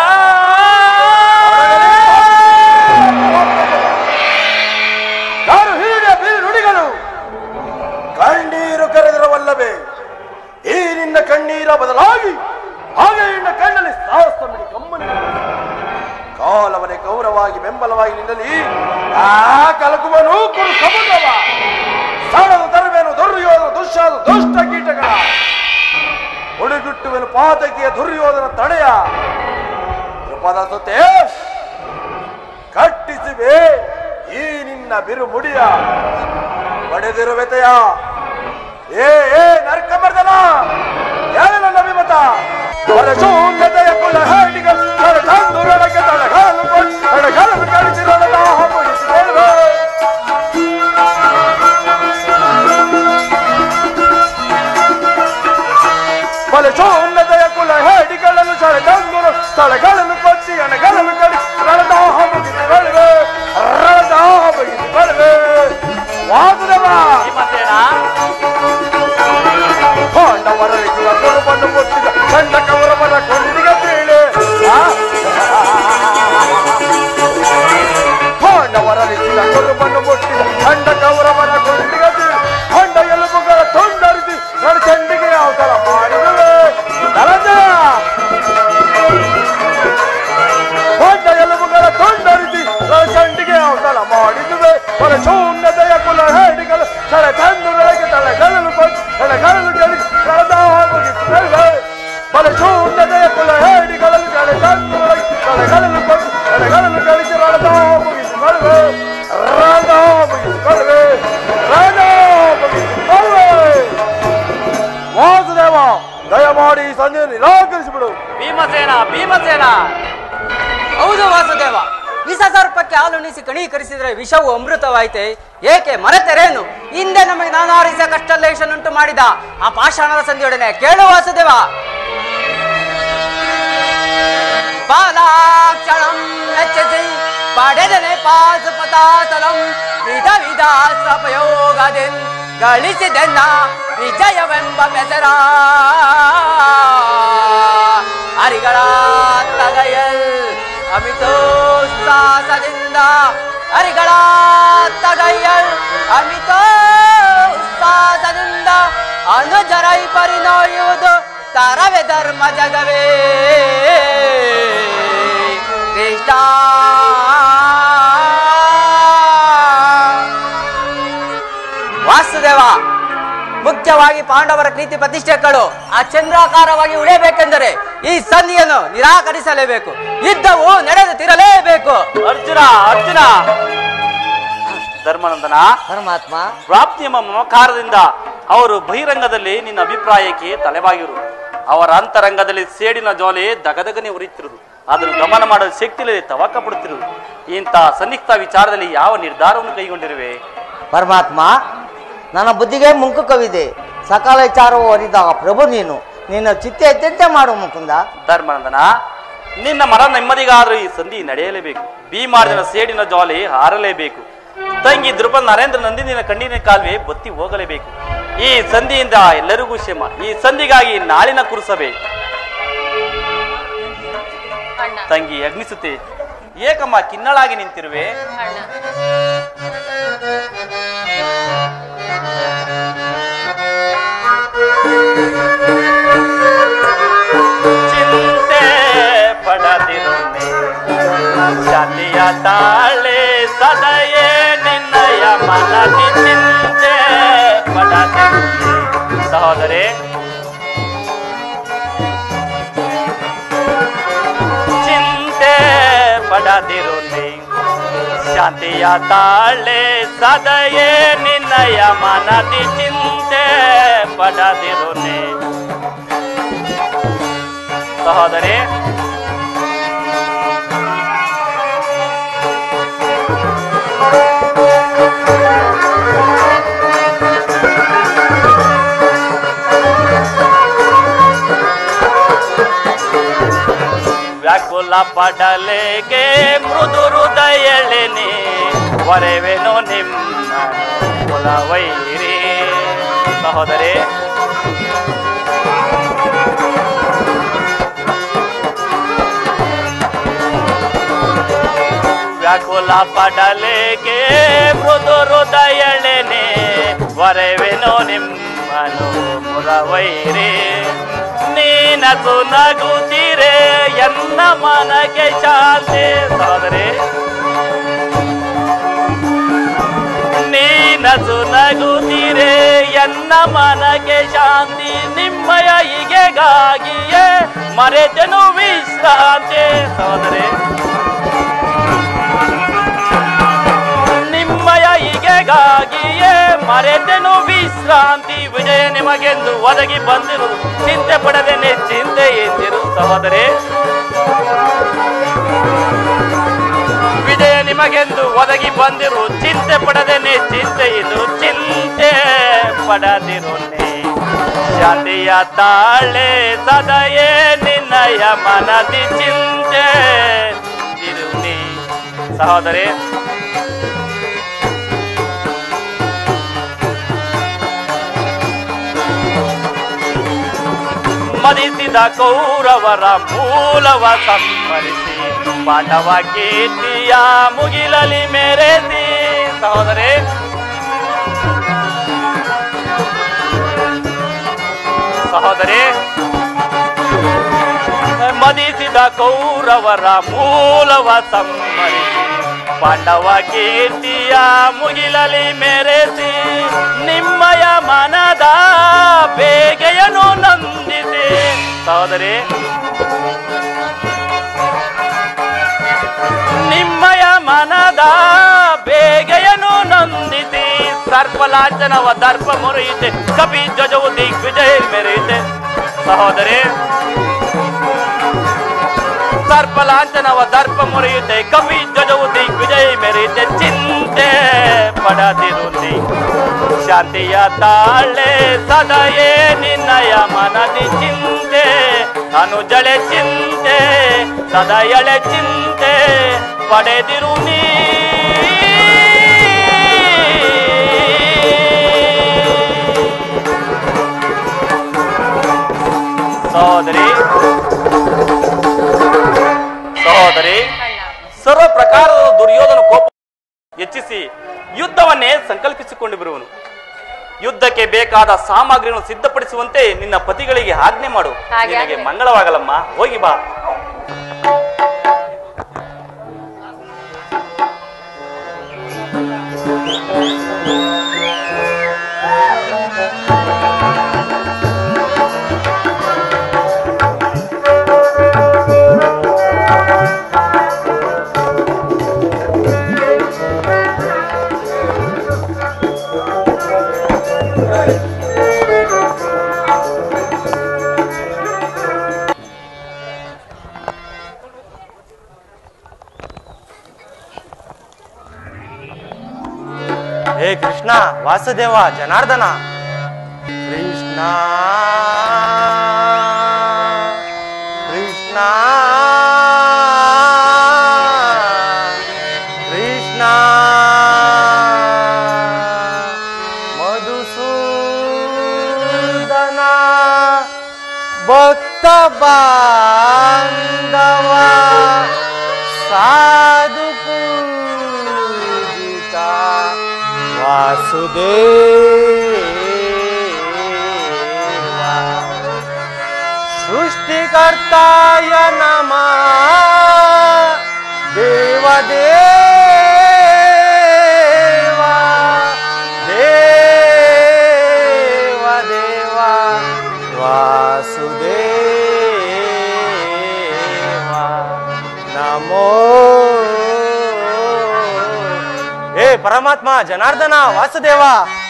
ಯಾರು ಹೀಗೆ ಬೀರು ನುಡಿಗಳು ಕಣ್ಣೀರು ಕರೆದಿರವಲ್ಲವೇ ಈ ನಿನ್ನ ಕಣ್ಣೀರ ಬದಲಾಗಿ ಹಾಗೆ ನಿನ್ನ ಕಣ್ಣಲ್ಲಿ ಸಾಹಸ ಮಿಡಿ ಕಮ್ಮನಿ ಕಾಲವನೇ ಗೌರವಾಗಿ ಬೆಂಬಲವಾಗಿ ನಿನ್ನಲ್ಲಿ ಆ ಕಲಕುವನು ಕುರು ಸಮುದ್ರವ ಸಣದ ತರುವೆನು ದುರ್ಯೋಧನ ದುಶ್ಯಾದ ದುಷ್ಟ ಕೀಟಗಳ ಉಳಿಗುಟ್ಟುವೆನು ಪಾತಕಿಯ ದುರ್ಯೋಧನ ತಡೆಯ ಕೃಪದ ಸುತ್ತೆ ಕಟ್ಟಿಸುವೆ ಈ ನಿನ್ನ ಬಿರು ಮುಡಿಯ ಪಡೆದಿರುವೆತೆಯ ಏ ಏ ನರ್ಕಮರ್ದನ ಯಾರ ನನ್ನ ವಿಮತ ಶೂನ್ಯತೆಯ ಕುಲ ಹೇಡಿಗಳು ತಂದುರೊಳಗೆ ತಳಗಾಲು ಕೊಟ್ಟು ತಳಗಾಲನ್ನು ಕಳಿಸಿರೋಣ ದಾಹ ಮುಗಿಸಿದ್ದೇವೆ ಬಲಶೋನ್ನತೆಯ ಕುಲ ಹೇಡಿಗಳನ್ನು ಸೆಳೆದಂಗುರು ಸ್ಥಳಗಳನ್ನು ಕೊಚ್ಚಿ ಅಣಗಳನ್ನು ಕಡಿ ರಣದಾಹ ಮುಗಿಸಿಕೊಳ್ಳುವೆ ರಣದಾಹ ಮುಗಿಸಿಕೊಳ್ಳುವೆ ವಾಸುದೇವ ಭೀಮಸೇನ ಪಾಂಡವರರಿಗಿನ ಕುರುಬನ್ನು ಮುಟ್ಟಿದ ಚಂಡ ಕೌರವರ ಕೊಂಡಿಗೆ ಬೀಳೆ ಪಾಂಡವರರಿಗಿನ ಕುರುಬನ್ನು ಮುಟ್ಟಿದ ಚಂಡ ಕೌರವರ ಕೊಂಡಿಗೆ ಬೀಳೆ ಹೊಂಡ ಎಲುಬುಗಳ ತುಂಡರಿಸಿ ನನ್ನ ಚಂಡಿಗೆ ಅವತಾರ ಮಾಡಿದವೆ ಧನಂಜಯ ಹೊಂಡ ಎಲುಬುಗಳ ತುಂಡರಿಸಿ ನನ್ನ ಚಂಡಿಗೆ ಅವತಾರ ಮಾಡಿದುವೆ ಹೊರ ಶೂನ್ಯತೆಯ ಕುಲ ಹೇಡಿಗಳು ತಲೆ ತಂದುರೊಳಗೆ ತಲೆಗಳನ್ನು ಕೊಟ್ಟು ತಲೆಗಳನ್ನು ಕಳಿಸಿ ಕಳೆದಾಹ ಮುಗಿಸಿದವೆ ಬಲ ಶೂನ್ಯತೆಯ ಕುಲ ಹೇಡಿಗಳಲ್ಲಿ ತಲೆ ತಂದುರೊಳಗೆ ತಲೆಗಳನ್ನು ಕೊಟ್ಟು ತಲೆಗಳನ್ನು ಕಳಿಸಿ ರಣದಾಹ ಮುಗಿಸಿಕೊಳ್ಳುವೆ ರಣದಾಹ ಮುಗಿಸಿಕೊಳ್ಳುವೆ ರಣದಾಹ ಮುಗಿಸಿಕೊಳ್ಳುವೆ ವಾಸುದೇವ ದಯಮಾಡಿ ಈ ಸಂಜೆ ನಿರಾಕರಿಸಿಬಿಡು ಭೀಮಸೇನ ಭೀಮಸೇನ ಹೌದು ವಾಸುದೇವ ವಿಷ ಸರ್ಪಕ್ಕೆ ಹಾಲುಣಿಸಿ ಕಣೀಕರಿಸಿದ್ರೆ ವಿಷವು ಅಮೃತವಾಯ್ತೆ ಏಕೆ ಮರೆತರೇನು ಹಿಂದೆ ನಮಗೆ ನಾನಾರಿಸ ಕಷ್ಟಲೇಶನುಂಟು ಮಾಡಿದ ಆ ಪಾಷಾಣದ ಸಂಧಿಯೊಡನೆ ಕೇಳು ವಾಸುದೇವ ಬಾಲಾಕ್ಷಣಂ ಹೆಚ್ಚಿಸಿ ಪಡೆದನೆ ಪಾಸುಪತಾತಲಂ ವಿಧ ವಿಧ ಪ್ರಯೋಗದೆನ್ ಗಳಿಸಿದೆನ್ನ ವಿಜಯವೆಂಬ ಬೆಸರ ಹರಿಗಳ ತಗಯಲ್ ಅಮಿತೋತ್ಸಾಹದಿಂದ ಹರಿಗಳ ತಗಯಲ್ ಅಮಿತೋತ್ಸಾಹದಿಂದ ಅನುಜರೈ ಪರಿನೋಯುವುದು ತರವೆ ಧರ್ಮ ಜಗವೇ ಕೃಷ್ಣ ವಾಸುದೇವ ಮುಖ್ಯವಾಗಿ ಪಾಂಡವರ ಪ್ರೀತಿ ಪ್ರತಿಷ್ಠೆಗಳು ಆ ಚಂದ್ರಾಕಾರವಾಗಿ ಉಳಿಯಬೇಕೆಂದರೆ ಈ ಸಂಧಿಯನ್ನು ನಿರಾಕರಿಸಲೇಬೇಕು ಯುದ್ಧವು ನಡೆದು ತಿರಲೇಬೇಕು ಅರ್ಜುನ ಅರ್ಜುನ ಧರ್ಮನಂದನ ಪರಮಾತ್ಮ ಪ್ರಾಪ್ತಿ ಎಂಬ ಮಮಕಾರದಿಂದ ಅವರು ಬಹಿರಂಗದಲ್ಲಿ ನಿನ್ನ ಅಭಿಪ್ರಾಯಕ್ಕೆ ತಲೆಬಾಗಿರು ಅವರ ಅಂತರಂಗದಲ್ಲಿ ಸೇಡಿನ ಜ್ವಾಲೆ ದಗದಗನೆ ಉರಿತಿರುವುದು ಅದನ್ನು ಗಮನ ಮಾಡಲು ಶಕ್ತಿ ಇಲ್ಲದೆ ತವಕ ಪಡುತ್ತಿರುವುದು ಇಂತಹ ಸನ್ನಿಗ್ಧ ವಿಚಾರದಲ್ಲಿ ಯಾವ ನಿರ್ಧಾರವನ್ನು ಕೈಗೊಂಡಿರುವೆ ಪರಮಾತ್ಮ ನನ್ನ ಬುದ್ಧಿಗೆ ಮುಂಕುಕವಿದೆ ಸಕಾಲ ವಿಚಾರವು ಅರಿದ ಪ್ರಭು ನೀನು ನಿನ್ನ ಚಿತ್ತ ಎತ್ತಂತೆ ಮಾಡು ಮುಕುಂದ ಧರ್ಮನಂದನ ನಿನ್ನ ಮನ ನೆಮ್ಮದಿಗಾದರೂ ಈ ಸಂಧಿ ನಡೆಯಲೇಬೇಕು ಭೀಮಾರ್ಜನ ಸೇಡಿನ ಜ್ವಾಲೆ ಹಾರಲೇಬೇಕು ತಂಗಿ ದ್ರುಪದ ನರೇಂದ್ರ ನಂದಿನಿನ ಕಣ್ಣಿನ ಕಾಲುವೆ ಬತ್ತಿ ಹೋಗಲೇಬೇಕು ಈ ಸಂಧಿಯಿಂದ ಎಲ್ಲರಿಗೂ ಕ್ಷೇಮ ಈ ಸಂಧಿಗಾಗಿ ನಾಳಿನ ಕುರುಸಬೇಕು ಅಣ್ಣ ತಂಗಿ ಅಗ್ನಿಸುತ್ತೆ ಏಕಮ್ಮ ಕಿನ್ನಳಾಗಿ ನಿಂತಿರುವೆ ಅಣ್ಣ ಚಿಂತೆ ಪಡದಿರುನೆ ಶಾಲಿಯ ತಾಳೆ ಸದಯೇ ನಿನ್ನಯ ಮನದಿ ಚಿಂತೆ ಪಡದಿರುನೆ ಸಹೋದರೇ ಚಿಂತೆ ಪಡದಿರುನೆ ಶಾಂತಿಯ ತಾಳೆ ಸದಯೇ ನಿನ್ನಯ ಮನದಿ ಚಿಂತೆ ಪಡದಿರುನೆ ಸಹೋದರಿ ವ್ಯಾಕುಲ ಪಡಲೆಗೆ ಮೃದು ಹೃದಯಳೆನೆ ಹೊರೆವೆನು ನಿಮ್ಮ ಕುಲವೈರಿ ಸಹೋದರಿ ವ್ಯಾಕುಲ ಪಡಲೆಗೆ ಮೃದು ಹೃದಯಳೆನೆ ಹೊರೆವೆನು ನಿಮ್ಮನು ಮುರವೈರಿ ನೀನಸು ನಗುತ್ತೀರೆ ಎನ್ನ ಮನಗೆ ಶಾಂತಿ ಸಹೋದರಿ ನೀನಸು ನಗುತ್ತೀರೆ ಎನ್ನ ಮನಗೆ ಶಾಂತಿ ನಿಮ್ಮಯ ಹೀಗೆಗಾಗಿಯೇ ಮರೆತನು ವಿಶ್ರಾಂತಿ ಸಹೋದರಿ ನಿಮ್ಮಯ ಹೀಗೆಗಾಗಿಯೇ ಮರೆತೆನು ವಿಶ್ರಾಂತಿ ವಿಜಯ ನಿಮಗೆಂದು ಒದಗಿ ಬಂದಿರು ಚಿಂತೆ ಪಡದೇನೆ ಚಿಂತೆ ಎಂದಿರು ಸಹೋದರಿ ವಿಜಯ ನಿಮಗೆಂದು ಒದಗಿ ಬಂದಿರು ಚಿಂತೆ ಪಡದೇನೆ ಚಿಂತೆ ಇದು ಚಿಂತೆ ಪಡದಿರುನೆ ಶಾಂತಿಯ ತಾಳೆ ಸದಯೇ ನಿನ್ನಯ ಮನದಿ ಚಿಂತೆ ಇರುನಿ ಸಹೋದರಿ ಮದಿಸಿದ ಕೌರವರ ಮೂಲವ ಸಂಹರಿಸಿ ಪಾಂಡವ ಕೀರ್ತಿಯ ಮುಗಿಲಲಿ ಮೆರೆಸಿ ಸಹೋದರಿ ಸಹೋದರಿ ಮದಿಸಿದ ಕೌರವರ ಮೂಲವ ಸಂಹರಿಸಿ ಪಾಂಡವ ಕೀರ್ತಿಯ ಮುಗಿಲಲಿ ಮೆರೆಸಿ ನಿಮ್ಮಯ ಮನದ ಬೇಗೆಯನು ನಂದಿಸಿ ಸಹೋದರಿ ನಿಮ್ಮಯ ಮನದ ಬೇಗೆಯನು ನಂದಿಸಿ ಸರ್ಪಲಾಂಛನವ ದರ್ಪ ಮುರಿಯಿತೆ ಕಪಿ ಧ್ವಜವು ದಿಗ್ವಿಜಯ ಮೆರೆಯುತ್ತೆ ಸಹೋದರಿ ಸರ್ಪಲಾಂಛನವ ದರ್ಪ ಮುರಿಯುತ್ತೆ ಕಪಿ ಧ್ವಜವು ದಿಗ್ವಿಜಯ ಮೆರೆಯುತ್ತೆ ಚಿಂತೆ ಪಡದಿರುತ್ತಿ ಶಾಂತಿಯ ತಾಳೆ ಸದಯೇ ನಿನ್ನಯ ಮನದಿ ಚಿಂತೆ ಅನುಜಳೆ ಚಿಂತೆ ಸದಯಳೆ ಚಿಂತೆ ಪಡೆದಿರು ನೀ ಸಹೋದರಿ ಸಹೋದರಿ ಅಣ್ಣ ಸರ್ವ ಪ್ರಕಾರದ ದುರ್ಯೋಧನ ಕೋಪ ಹೆಚ್ಚಿಸಿ ಯುದ್ಧವನ್ನೇ ಸಂಕಲ್ಪಿಸಿಕೊಂಡು ಬರುವನು ಯುದ್ಧಕ್ಕೆ ಬೇಕಾದ ಸಾಮಗ್ರಿಗಳನ್ನು ಸಿದ್ಧಪಡಿಸುವಂತೆ ನಿನ್ನ ಪತಿಗಳಿಗೆ ಆಜ್ಞೆ ಮಾಡು ಹಾಗೆ ನಿನಗೆ ಆಗ್ಲಿ. ಮಂಗಳವಾಗಲಮ್ಮ ಹೋಗಿ ಬಾ ಹೇ ಕೃಷ್ಣ ವಾಸುದೇವ ಜನಾರ್ದನ ಕೃಷ್ಣ ಕೃಷ್ಣ ಕೃಷ್ಣ ವಾಸುದೇವ ಸೃಷ್ಟಿಕರ್ತಾಯ ನಮ ದೇವದೇವ ದೇವ ದೇವ ವಾಸುದೇವ ನಮೋ ಏ ಪರಮಾತ್ಮ ಜನಾರ್ದನ ವಾಸುದೇವ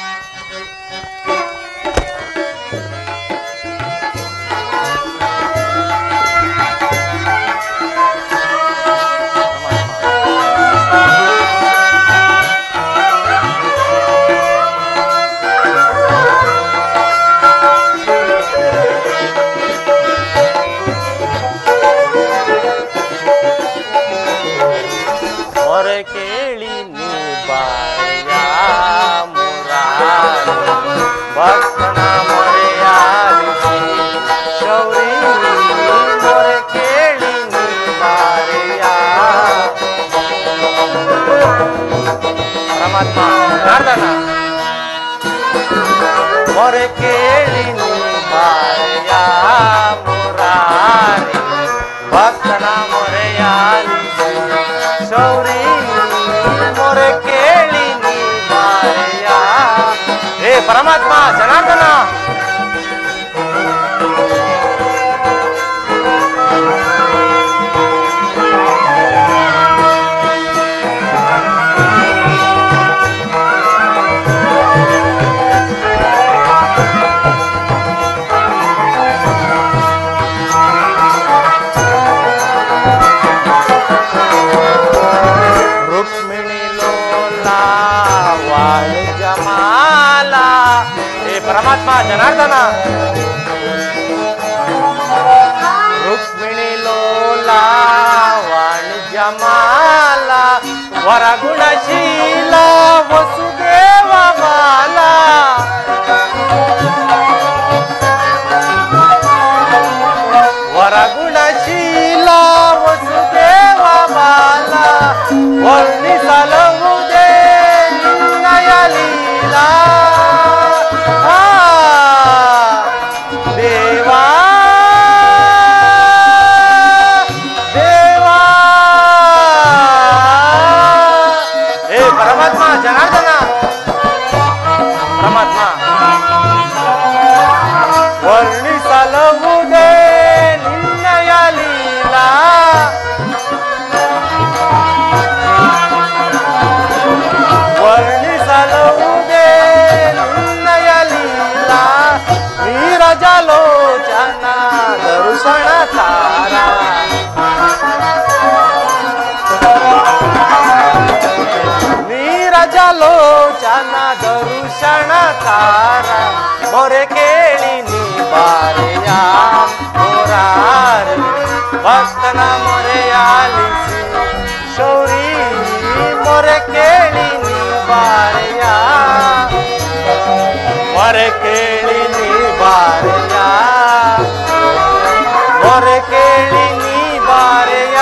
ಮೊರೆ ಕೇಳಿ ನೀ ಬಾಯ ಮುರಾರಿ ಭಕ್ತನ ಮೊರೆಯಾಲಿಸಿ ಶೌರಿ ಮೊರೆ ಕೇಳಿ ನೀ ಬಾರೆಯ ಪರಮಾತ್ಮ ಜನಾರ್ದನ ಮೊರೆ ಕೇಳಿ ನೀ ಬಾರೆಯ ಮುರಾರಿ ಭಕ್ತನ ಮೊರೆಯಾಲಿಸಿ ಶೌರಿ ಮೊರೆ ಕೇಳಿ ನೀ ಬಾರೆಯ ಏ ಪರಮಾತ್ಮ ಜನಾರ್ದನ ರುಕ್ಮಿಣಿ ಲೋಲ ವಾಣಿಜ್ಯ ಮಾಲ ಏ ಪರಮಾತ್ಮ ಜನಾರ್ದನ ರುಕ್ಮಿಣಿ ಲೋಲ ವಾಣಿಜ್ಯ ಮಾಲ ವರಗುಣಶೀಲ ವಸುದೇವ ಮಾಲ ವರಗುಣಶೀಲ ವಸುದೇವ ಮಾಲ ವರ್ಣಿಸಲವುದೇ ನಿನ್ನಯ ಲೀಲಾ ಆ, ದೇವಾ ದೇವಾ ಏ ಪರಮಾತ್ಮ ಜನಾರ್ದನ ಪರಮಾತ್ಮ ವರ್ಣಿಸಲವುದೇ ನಿನ್ನಯ ಲೀಲಾ ವರ್ಣಿಸಲವುದೇ ನಿನ್ನಯ ಲೀಲಾ ನೀರಜಲೋಚನ ದರ್ಶನ ತಾರ ನೀರಜಲೋಚನ ದರ್ಶನ ತಾರ ಮೊರೆ ಕೇಳಿ ನೀ ಬಾರೆಯ ಮೊರಾರಿ ಭಕ್ತನ ಮೊರೆಯಾಲಿಸಿ ಶೌರಿ ಮೊರೆ ಕೇಳಿ ನೀ ಬಾರೆಯ ಮೊರೆ ಕೇಳಿ ನೀ ಬಾರೆಯ ಮೊರೆ ಕೇಳಿ ನೀ ಬಾರೆಯ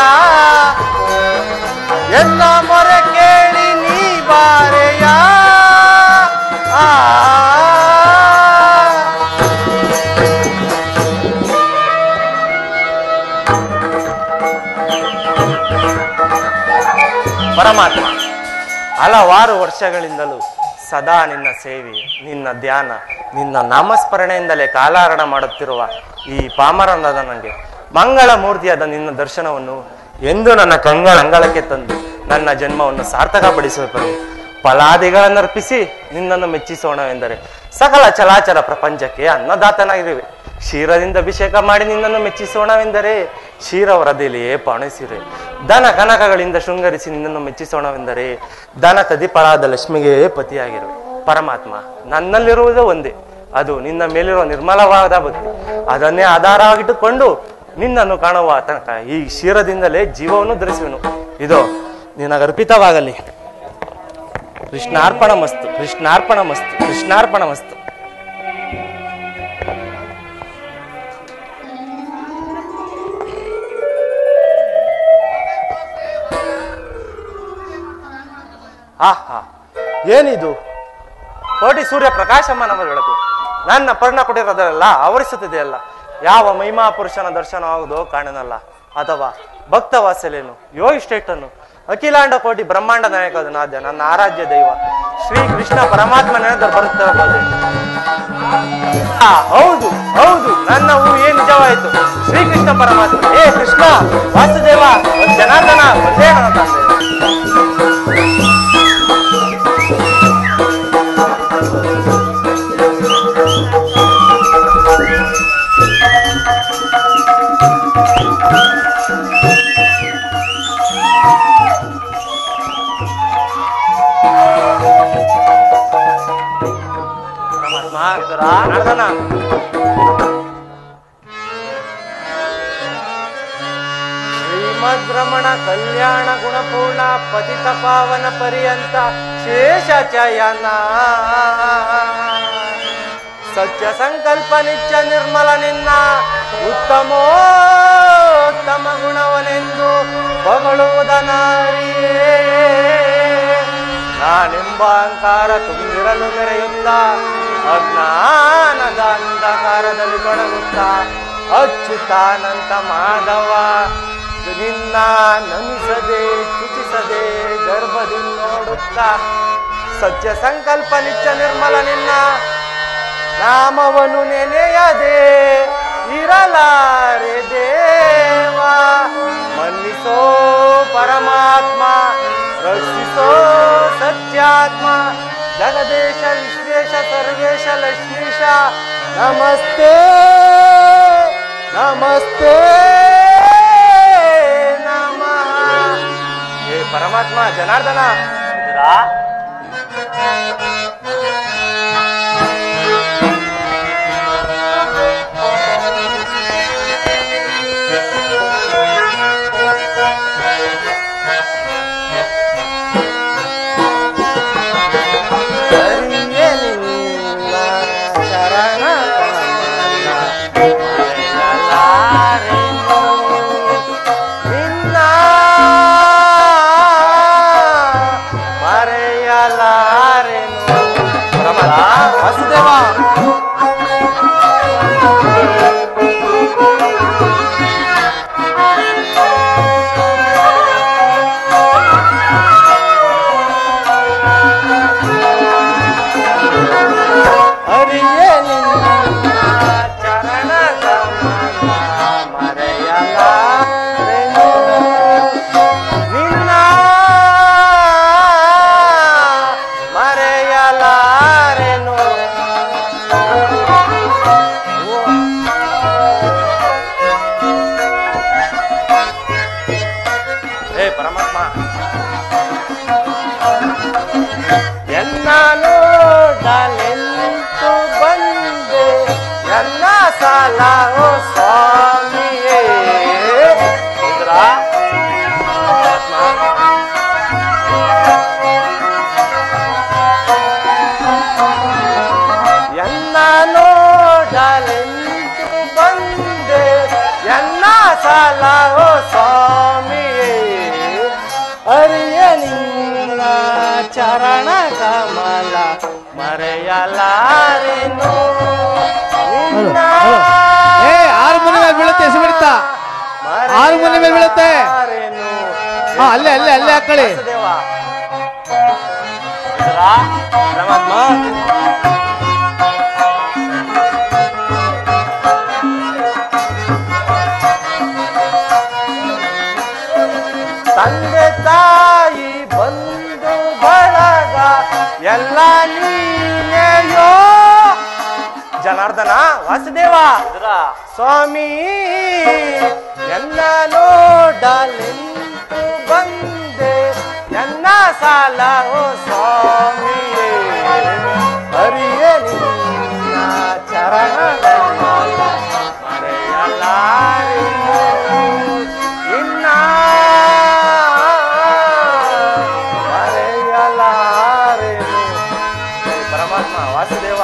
ಎಲ್ಲ ಮೊರೆ ಕೇಳಿ ನೀ ಬಾರೆಯ ಆ ಪರಮಾತ್ಮ ಹಲವಾರು ವರ್ಷಗಳಿಂದಲೂ ಸದಾ ನಿನ್ನ ಸೇವೆ ನಿನ್ನ ಧ್ಯಾನ ನಿನ್ನ ನಾಮಸ್ಮರಣೆಯಿಂದಲೇ ಕಾಲಹರಣ ಮಾಡುತ್ತಿರುವ ಈ ಪಾಮರನದ ನನಗೆ ಮಂಗಳ ಮೂರ್ತಿಯಾದ ನಿನ್ನ ದರ್ಶನವನ್ನು ಎಂದು ನನ್ನ ಕಂಗಳ ಅಂಗಳಕ್ಕೆ ತಂದು ನನ್ನ ಜನ್ಮವನ್ನು ಸಾರ್ಥಕಪಡಿಸಬೇಕು ಫಲಾದಿಗಳನ್ನರ್ಪಿಸಿ ನಿನ್ನನ್ನು ಮೆಚ್ಚಿಸೋಣವೆಂದರೆ ಸಕಲ ಚಲಾಚರ ಪ್ರಪಂಚಕ್ಕೆ ಅನ್ನದಾತನಾಗಿರುವೆ ಕ್ಷೀರದಿಂದ ಅಭಿಷೇಕ ಮಾಡಿ ನಿನ್ನನ್ನು ಮೆಚ್ಚಿಸೋಣವೆಂದರೆ ಕ್ಷೀರ ವರದಿಲಿಯೇ ಪಾಣಿಸಿರೆ ದನ ಕನಕಗಳಿಂದ ಶೃಂಗರಿಸಿ ನಿನ್ನನ್ನು ಮೆಚ್ಚಿಸೋಣವೆಂದರೆ ದನ ತದಿಪಳಾದ ಲಕ್ಷ್ಮಿಗೆ ಪತಿಯಾಗಿರುವೆ ಪರಮಾತ್ಮ ನನ್ನಲ್ಲಿರುವುದು ಒಂದೇ ಅದು ನಿನ್ನ ಮೇಲಿರುವ ನಿರ್ಮಲವಾದ ಭಕ್ತಿ ಅದನ್ನೇ ಆಧಾರವಾಗಿಟ್ಟುಕೊಂಡು ನಿನ್ನನ್ನು ಕಾಣುವ ತನಕ ಈ ಕ್ಷೀರದಿಂದಲೇ ಜೀವವನ್ನು ಧರಿಸುವೆನು ಇದು ನಿನಗರ್ಪಿತವಾಗಲಿ ಕೃಷ್ಣಾರ್ಪಣ ಮಸ್ತು ಕೃಷ್ಣಾರ್ಪಣ ಮಸ್ತು ಕೃಷ್ಣಾರ್ಪಣ ಮಸ್ತು ಆಹಾ ಏನಿದು ಕೋಟಿ ಸೂರ್ಯ ಪ್ರಕಾಶಮಾನವ ಬೆಳಕು ನನ್ನ ಪರ್ಣ ಕುಟಿರದಲ್ಲ ಆವರಿಸುತ್ತಿದೆಯಲ್ಲ ಯಾವ ಮಹಿಮಾ ಪುರುಷನ ದರ್ಶನವಾಗುವುದೋ ಕಾಣನಲ್ಲ ಅಥವಾ ಭಕ್ತ ವಾತ್ಸಲ್ಯನು ಯೋಗಿಷ್ಠೇಷ್ಟನು ಅಖಿಲಾಂಡ ಕೋಟಿ ಬ್ರಹ್ಮಾಂಡ ನಾಯಕದ ನಾದ್ಯ ನನ್ನ ಆರಾಧ್ಯ ದೈವ ಶ್ರೀ ಕೃಷ್ಣ ಪರಮಾತ್ಮನೇ ಬರುತ್ತಿರಬಹುದು ಆ, ಹೌದು ಹೌದು ನನ್ನ ಊಹೆ ನಿಜವಾಯಿತು ಶ್ರೀಕೃಷ್ಣ ಪರಮಾತ್ಮ ಏ ಕೃಷ್ಣ ವಾಸುದೇವ ಜನಾರ್ದನ ಒಂದೇ ನನ್ನ ತಂದೆ ಪರಮಾತ್ಮ ಜನಾರ್ದನ ಶ್ರೀಮದ್ರಮಣ ಕಲ್ಯಾಣ ಗುಣಪೂರ್ಣ ಪತಿತ ಪಾವನ ಪರ್ಯಂತ ಶೇಷ ಚಯನ ಸತ್ಯ ಸಂಕಲ್ಪ ನಿತ್ಯ ನಿರ್ಮಲ ನಿನ್ನ ಉತ್ತಮೋತ್ತಮ ಗುಣವನೆಂದು ಹೊಗಳುವುದನಾರಿಯೇ ನಾನೆಂಬ ಅಹಂಕಾರ ತುಂಬಿರಲು ಮೆರೆಯುತ್ತ ಅಜ್ಞಾನದ ಅಂಧಕಾರದಲ್ಲಿ ತೊಡಗುತ್ತಾ ಅಚ್ಯುತಾನಂತ ಮಾಧವ ನಿನ್ನ ನಮಿಸದೆ ಚುಚಿಸದೆ ಗರ್ಭದಿಂದ ನೋಡುತ್ತಾ ಸತ್ಯ ಸಂಕಲ್ಪ ನಿತ್ಯ ನಿರ್ಮಲ ನಿನ್ನ ನಾಮವನ್ನು ನೆನೆಯದೆ ಇರಲಾರೆ ದೇವ ಮನ್ನಿಸೋ ಪರಮಾತ್ಮ ರಕ್ಷಿಸೋ ಸತ್ಯಾತ್ಮ ಜಗದೇಶ ವಿಶ್ವೇಶ ಸರ್ವೇಶ ಲಕ್ಷ್ಮೀಶ ನಮಸ್ತೆ ನಮಸ್ತೆ ನಮಃ ಏ ಪರಮಾತ್ಮ ಜನಾರ್ದನ ಇದ್ರಾ? ಹರಿಯೇ ನಿನ್ನ ಶರಣ ಮರೆಯಲಾರೆನು. ನಿನ್ನ ಮರೆಯಲಾರೆನು. ಪರಮಾತ್ಮ, ವಾಸುದೇವ ಹರಿಯೇ ನಿನ್ನ ಚರಣ ಕಮಲ ಮರೆಯಲಾರೆನು. ನಿನ್ನ ಮರೆಯಲಾರೆನು ಹೇ ಪರಮಾತ್ಮ ಎನ್ನ ನೋಡಲೆಂತು ಬಂದೆ ಎಲ್ಲ ಸಾಲ ಓ ಸ್ವಾಮಿಯೇ ಇದ್ರಾ? ಪರಮಾತ್ಮ. ಎನ್ನ ನೋಡಲೆಂತು ಬಂದೆ ಎನ್ನ ಸಾಲ ಓ ಸ್ವಾಮಿಯೇ ಅರಿಯ ನಿನ್ನ ಚರಣ ಕಮಲ ಮರೆಯಲಾರೆನು ನಿನ್ನ ಏ ಆರು ಮನೆ ಮೇಲೆ ಬೀಳುತ್ತೆ ಹೆಸರು ಬಿಡುತ್ತಾ ಆರು ಮನೆ ಮೇಲೆ ಬೀಳುತ್ತೆ. ಮರೆಯಲಾರೆನು. ಹಾ ಅಲ್ಲೇ ಅಲ್ಲೇ ಅಲ್ಲೇ ಹಾಕೊಳ್ಳಿ ವಾಸುದೇವ. ಇದ್ರಾ? ಪರಮಾತ್ಮ ತಂದೆ ತಾಯಿ ಬಂಧು ಬಳಗ ಎಲ್ಲ ನೀನೆಯೋ ಜನಾರ್ದನ ವಾಸುದೇವ ಸ್ವಾಮಿ ಎಲ್ಲ ನೋಡಲೆಂತು ಬಂದೆ ನನ್ನ ಸಾಲ ಓ ಸ್ವಾಮಿಯೇ ಹರಿಯೇ ನಿನ್ನ ಚರಣಗಳ ಮರೆಯಲಾರೆನು ಇನ್ನ ಮರೆಯಲಾರೆನು ಹೇ ಪರಮಾತ್ಮ ವಾಸುದೇವ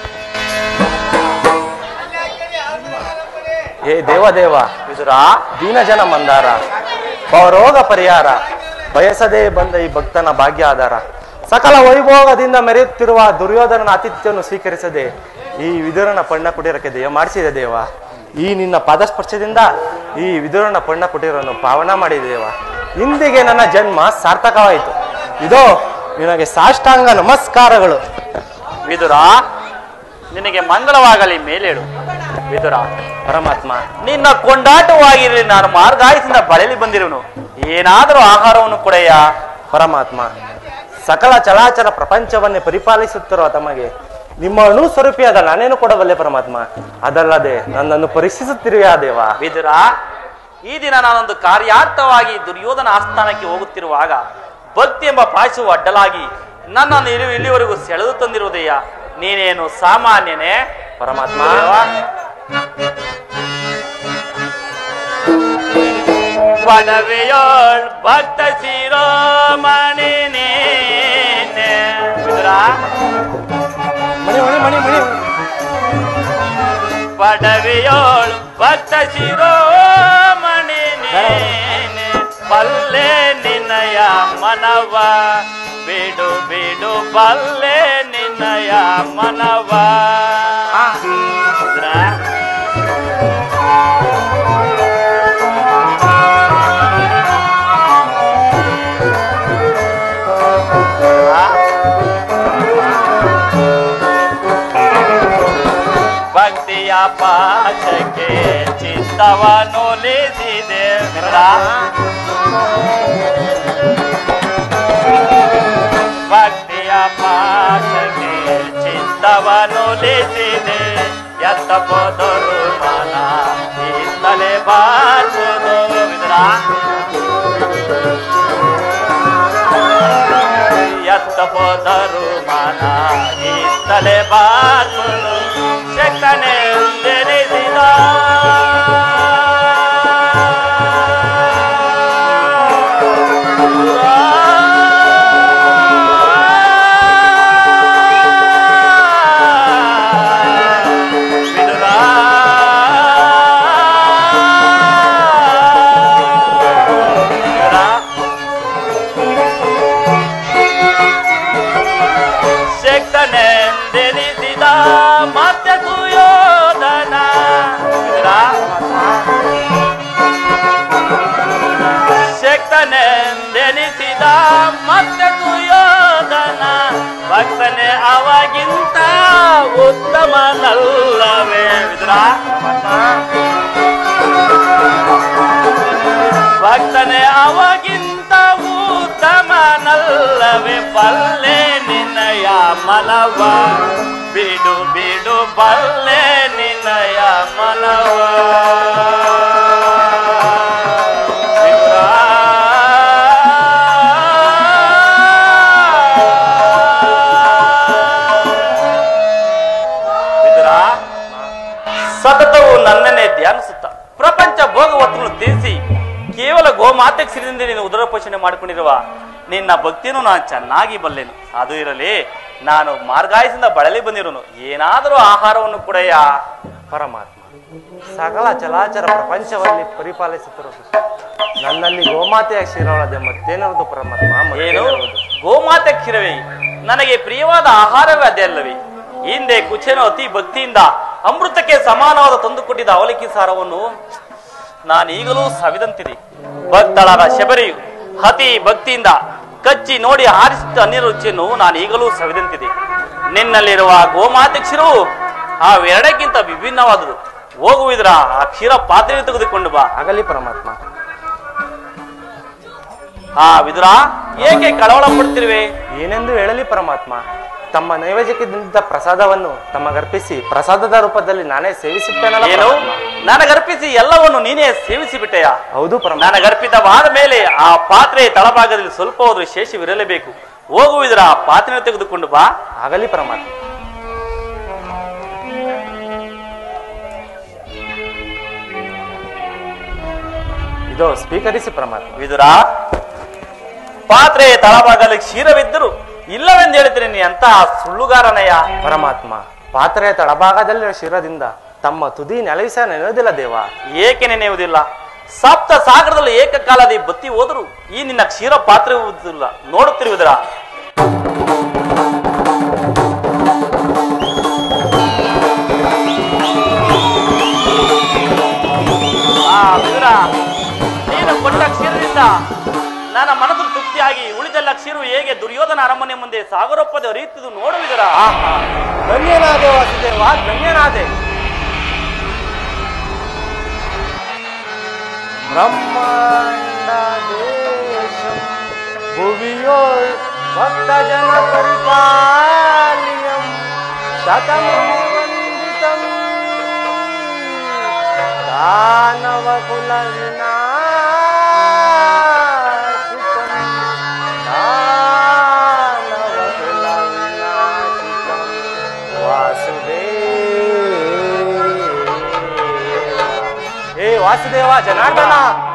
ಹೇ ದೇವದೇವ ವಿದುರ ದೀನಜನ ಮಂದಾರ ಭವರೋಗ ಪರಿಹಾರ ಬಯಸದೇ ಬಂದ ಈ ಭಕ್ತನ ಭಾಗ್ಯ ಆಧಾರ ಸಕಲ ವೈಭೋಗದಿಂದ ಮೆರೆಯುತ್ತಿರುವ ದುರ್ಯೋಧನನ ಆತಿಥ್ಯವನ್ನು ಸ್ವೀಕರಿಸದೆ ಈ ವಿದುರನ ಪಣ್ಣ ಕುಟೀರಕ್ಕೆ ದೇವ ಮಾಡಿಸಿದೆ ದೇವ ಈ ನಿನ್ನ ಪಾದಸ್ಪರ್ಶದಿಂದ ಈ ವಿದುರನ ಪಣ್ಣ ಕುಟೀರವನ್ನು ಪಾವನ ಮಾಡಿದೆ ದೇವ ಇಂದಿಗೆ ನನ್ನ ಜನ್ಮ ಸಾರ್ಥಕವಾಯಿತು ಇದೋ ನಿನಗೆ ಸಾಷ್ಟಾಂಗ ನಮಸ್ಕಾರಗಳು ವಿದುರ ನಿನಗೆ ಮಂಗಳವಾಗಲಿ ಮೇಲೇಳು ವಿದುರ ಪರಮಾತ್ಮ ನಿನ್ನ ಕೊಂಡಾಟವಾಗಿರಲಿ ನಾನು ಮಾರ್ಗಾಯಸಿಂದ ಬಳಲಿ ಬಂದಿರುವನು ಏನಾದರೂ ಆಹಾರವನ್ನು ಕೊಡೆಯ ಪರಮಾತ್ಮ ಸಕಲ ಚಲಾಚರ ಪ್ರಪಂಚವನ್ನೇ ಪರಿಪಾಲಿಸುತ್ತಿರುವ ತಮಗೆ ನಿಮ್ಮ ಅಣು ಸ್ವರೂಪಿಯಾದ ನಾನೇನು ಕೊಡಬಲ್ಲೆ ಪರಮಾತ್ಮ ಅದಲ್ಲದೆ ನನ್ನನ್ನು ಪರೀಕ್ಷಿಸುತ್ತಿರುವೆಯಾ ದೇವ ವಿದುರ ಈ ದಿನ ನಾನೊಂದು ಕಾರ್ಯಾರ್ಥವಾಗಿ ದುರ್ಯೋಧನ ಆಸ್ಥಾನಕ್ಕೆ ಹೋಗುತ್ತಿರುವಾಗ ಭಕ್ತಿ ಎಂಬ ಪಾಶವು ಅಡ್ಡಲಾಗಿ ನನ್ನನ್ನು ಇಲ್ಲಿ ಇಲ್ಲಿವರೆಗೂ ಸೆಳೆದು ತಂದಿರುವುದಯ್ಯ ನೀನೇನು ಸಾಮಾನ್ಯನೇ ಪರಮಾತ್ಮ ಪಡವೆಯೋಳ್ ಭಕ್ತ ಶಿರೋಮಣಿ ನೀನೆ ವಿದುರ ಮಣಿ ಮಣಿ ಮಣಿ ಮಣಿ ಪಡವೆಯೋಳು ಭಕ್ತ ಶಿರೋಮಣಿ ನೀನೆ ಬಲ್ಲೆ ನಿನ್ನಯ ಮನವ ಬಿಡು ಬಿಡು ಬಲ್ಲೆ ನಿನ್ನಯ ಮನವ ವಿದುರ ಭಕ್ತಿಯ ಪಾಶಕ್ಕೆ ಚಿತ್ತವನ್ನು ಲೇಸಿದೆ ಭಕ್ತಿಯ ಪಾಶಕ್ಕೆ ಚಿತ್ತವನ್ನು ಲೇಸಿದೆ ಎತ್ತ ಹೋದರು ಮನ ಇತ್ತಲೇ ಬಾರ್ಬೋದು ವಿದುರ ಎತ್ತ ಹೋದರು ಮನ ಇತ್ತಲೇ ಬಾರ್ಬೋದು ಶಕ್ತನೆ ತೆರೆಸಿದ ವಿದುರ ವಿದುರ ಶಕ್ತನೆಂದೆನಿಸಿದ ಮತ್ತೆ ಸುಯೋಧನ ಶಕ್ತನೆಂದೆನಿಸಿದ ಮತ್ತೆ ಸುಯೋಧನ ಭಕ್ತನೆ ಅವಗಿಂತ ಉತ್ತಮನಲ್ಲವೇ ವಿದುರ ಭಕ್ತನೆ ಅವಗಿಂತ ಉತ್ತಮನಲ್ಲವೇ ಬಲ್ಲೆ ನಿನ್ನಯ ಮನವ ಬಿಡು ಬಿಡು ಬಲ್ಲೆ ನಿನ್ನಯ ಮನವ ವಿದುರ. ವಿದುರ ಸತತವು ನನ್ನನ್ನೇ ಧ್ಯಾನಿಸುತ್ತ ಪ್ರಪಂಚ ಭೋಗವತ್ತನ್ನು ತೀರಿಸಿ ಕೇವಲ ಗೋಮಾತೆಗೆ ಸಿರಿದಿಂದ ನೀನು ಉದರ ಪೋಷಣೆ ಮಾಡಿಕೊಂಡಿರುವ ನಿನ್ನ ಭಕ್ತಿಯನ್ನು ನಾನು ಚೆನ್ನಾಗಿ ಬಲ್ಲೆನು ಅದು ಇರಲಿ ನಾನು ಮಾರ್ಗಾಯಸಿಂದ ಬಳಲಿ ಬಂದಿರೋನು ಏನಾದರೂ ಆಹಾರವನ್ನು ಕೊಡೆಯ ಪರಮಾತ್ಮ ಸಕಲ ಚಲಾಚರ ಪ್ರಪಂಚವಲ್ಲಿ ಪರಿಪಾಲಿಸುತ್ತಿರುವುದು ನನ್ನಲ್ಲಿ ಗೋಮಾತೆಯ ಕ್ಷೀರವಳದೆ ಮತ್ತೇನಿರುವುದು ಪರಮಾತ್ಮ ಏನು ಮತ್ತೇನಿರುವುದು? ಗೋಮಾತೆ ಕ್ಷೀರವೇ ನನಗೆ ಪ್ರಿಯವಾದ ಆಹಾರವೇ ಅದೇ ಅಲ್ಲವೇ ಹಿಂದೆ ಕುಚೇನು ಅತಿ ಭಕ್ತಿಯಿಂದ ಅಮೃತಕ್ಕೆ ಸಮಾನವಾದ ತಂದುಕೊಟ್ಟಿದ್ದ ಅವಲಕ್ಕಿ ಸಾರವನ್ನು ನಾನೀಗಲೂ ಸವಿದಂತಿದೆ ಭಕ್ತಳಾದ ಶಬರಿಯು ಅತಿ ಭಕ್ತಿಯಿಂದ ಕಚ್ಚಿ ನೋಡಿ ಹಾರಿಸಿದ ಅನ್ಯ ರುಚಿಯನ್ನು ನಾನು ಈಗಲೂ ಸವಿದಂತಿದೆ ನಿನ್ನಲ್ಲಿರುವ ಗೋಮಾತೆ ಕ್ಷೀರವು ಆ ಎರಡಕ್ಕಿಂತ ವಿಭಿನ್ನವಾದುದು ಹೋಗುವಿದ್ರ ಆ ಕ್ಷೀರ ಪಾತ್ರೆ ತೆಗೆದುಕೊಂಡು ಬಾ ಆಗಲಿ ಪರಮಾತ್ಮ ಆ ವಿದುರ ಏಕೆ ಕಳವಳ ಪಡ್ತಿರುವೆ ಏನೆಂದು ಹೇಳಲಿ ಪರಮಾತ್ಮ ತಮ್ಮ ನೈವೇದ್ಯಕ್ಕಿದ್ದ ಪ್ರಸಾದವನ್ನು ತಮಗರ್ಪಿಸಿ ಪ್ರಸಾದದ ರೂಪದಲ್ಲಿ ನಾನೇ ಸೇವಿಸುತ್ತೇನಲ್ಲ ಏನು ಪರಮಾತ್ಮ? ನನಗರ್ಪಿಸಿ ಎಲ್ಲವನ್ನು ನೀನೇ ಸೇವಿಸಿ ಬಿಟ್ಟೆಯ ಹೌದು ಪರಮಾತ್ಮ ನನಗರ್ಪಿತವಾದ ಮೇಲೆ ಆ ಪಾತ್ರೆ ತಳಭಾಗದಲ್ಲಿ ಸ್ವಲ್ಪ ಹೋದ್ರೂ ಶೇಷವಿರಲೇಬೇಕು ಹೋಗುವಿದ್ರ ಆ ಪಾತ್ರೆ ತೆಗೆದುಕೊಂಡು ಬಾ ಆಗಲಿ ಪರಮಾತ್ಮ ಇದೋ ಸ್ವೀಕರಿಸಿ ಪರಮಾತ್ಮ ವಿದುರ ಪಾತ್ರೆ ತಳಭಾಗದಲ್ಲಿ ಕ್ಷೀರವಿದ್ದರು ಇಲ್ಲವೆಂದು ಹೇಳ್ತೀನಿ ನೀ ಅಂತ ಸುಳ್ಳುಗಾರನಯ್ಯ ಪರಮಾತ್ಮ ಪಾತ್ರೆಯ ತಳಭಾಗದಲ್ಲಿರುವ ಶಿರದಿಂದ ತಮ್ಮ ತುದಿ ನೆಲವಿಸ ನೆನೆಯೋದಿಲ್ಲ ದೇವ ಏಕೆ ನೆನೆಯುವುದಿಲ್ಲ ಸಪ್ತ ಸಾಗರದಲ್ಲಿ ಏಕಕಾಲದಿ ಬತ್ತಿ ಹೋದರು ಈ ನಿನ್ನ ಕ್ಷೀರ ಪಾತ್ರೆ ನೋಡುತ್ತಿರುವುದರ ದುರ್ಯೋಧನ ಅರಮನೆ ಮುಂದೆ ಸಾಗರೋಪದ ಹರಿಯುತ್ತಿದ್ದು ನೋಡುವಿದರ ಆಹಾ ಧನ್ಯನಾದೆ ವಾಸುದೇವ ಧನ್ಯನಾದೆ ಬ್ರಹ್ಮಾಂಡ ದೇಶಂ ಭುವಿಯೋಳ್ ಭಕ್ತ ಜನ ಪರಿಪಾಲಿಯಂ ಶತಮುನಿ ವಂದಿತಂ ದಾನವ ಕುಲ ವಿನಾಶಿತಂ ದಾನವ ಕುಲ ವಿನಾಶಿತಂ ವಾಸುದೇವ ಏ ವಾಸುದೇವ ಜನಾರ್ದನ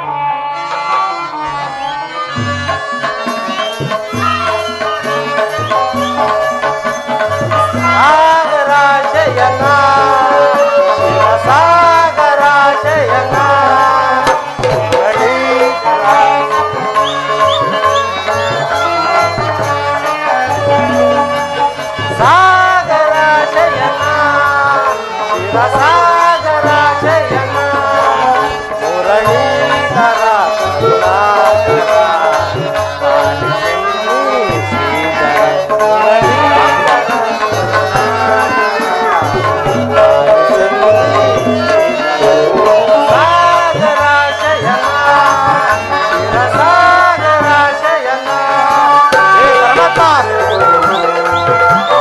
ಸಾಗರಾಶಯನ ಶಿವಸಾಗರಾಶಯನ ಗಣೇಶ ಸಾಗರ ಶಯನ ಶಿವ ಸಾಗರ ಶಯನ ಮುರಳೀಧರ ಕರುಣಾಕರ ಪಾಲಿಸೆನ್ನಿ ಶ್ರೀಧರ ಮುರಳೀಧರ ಸಾಗರ ಶಯನ ಶಿವ ಸಾಗರ ಶಯನ ಹೇ ಪರಮಾತ್ಮ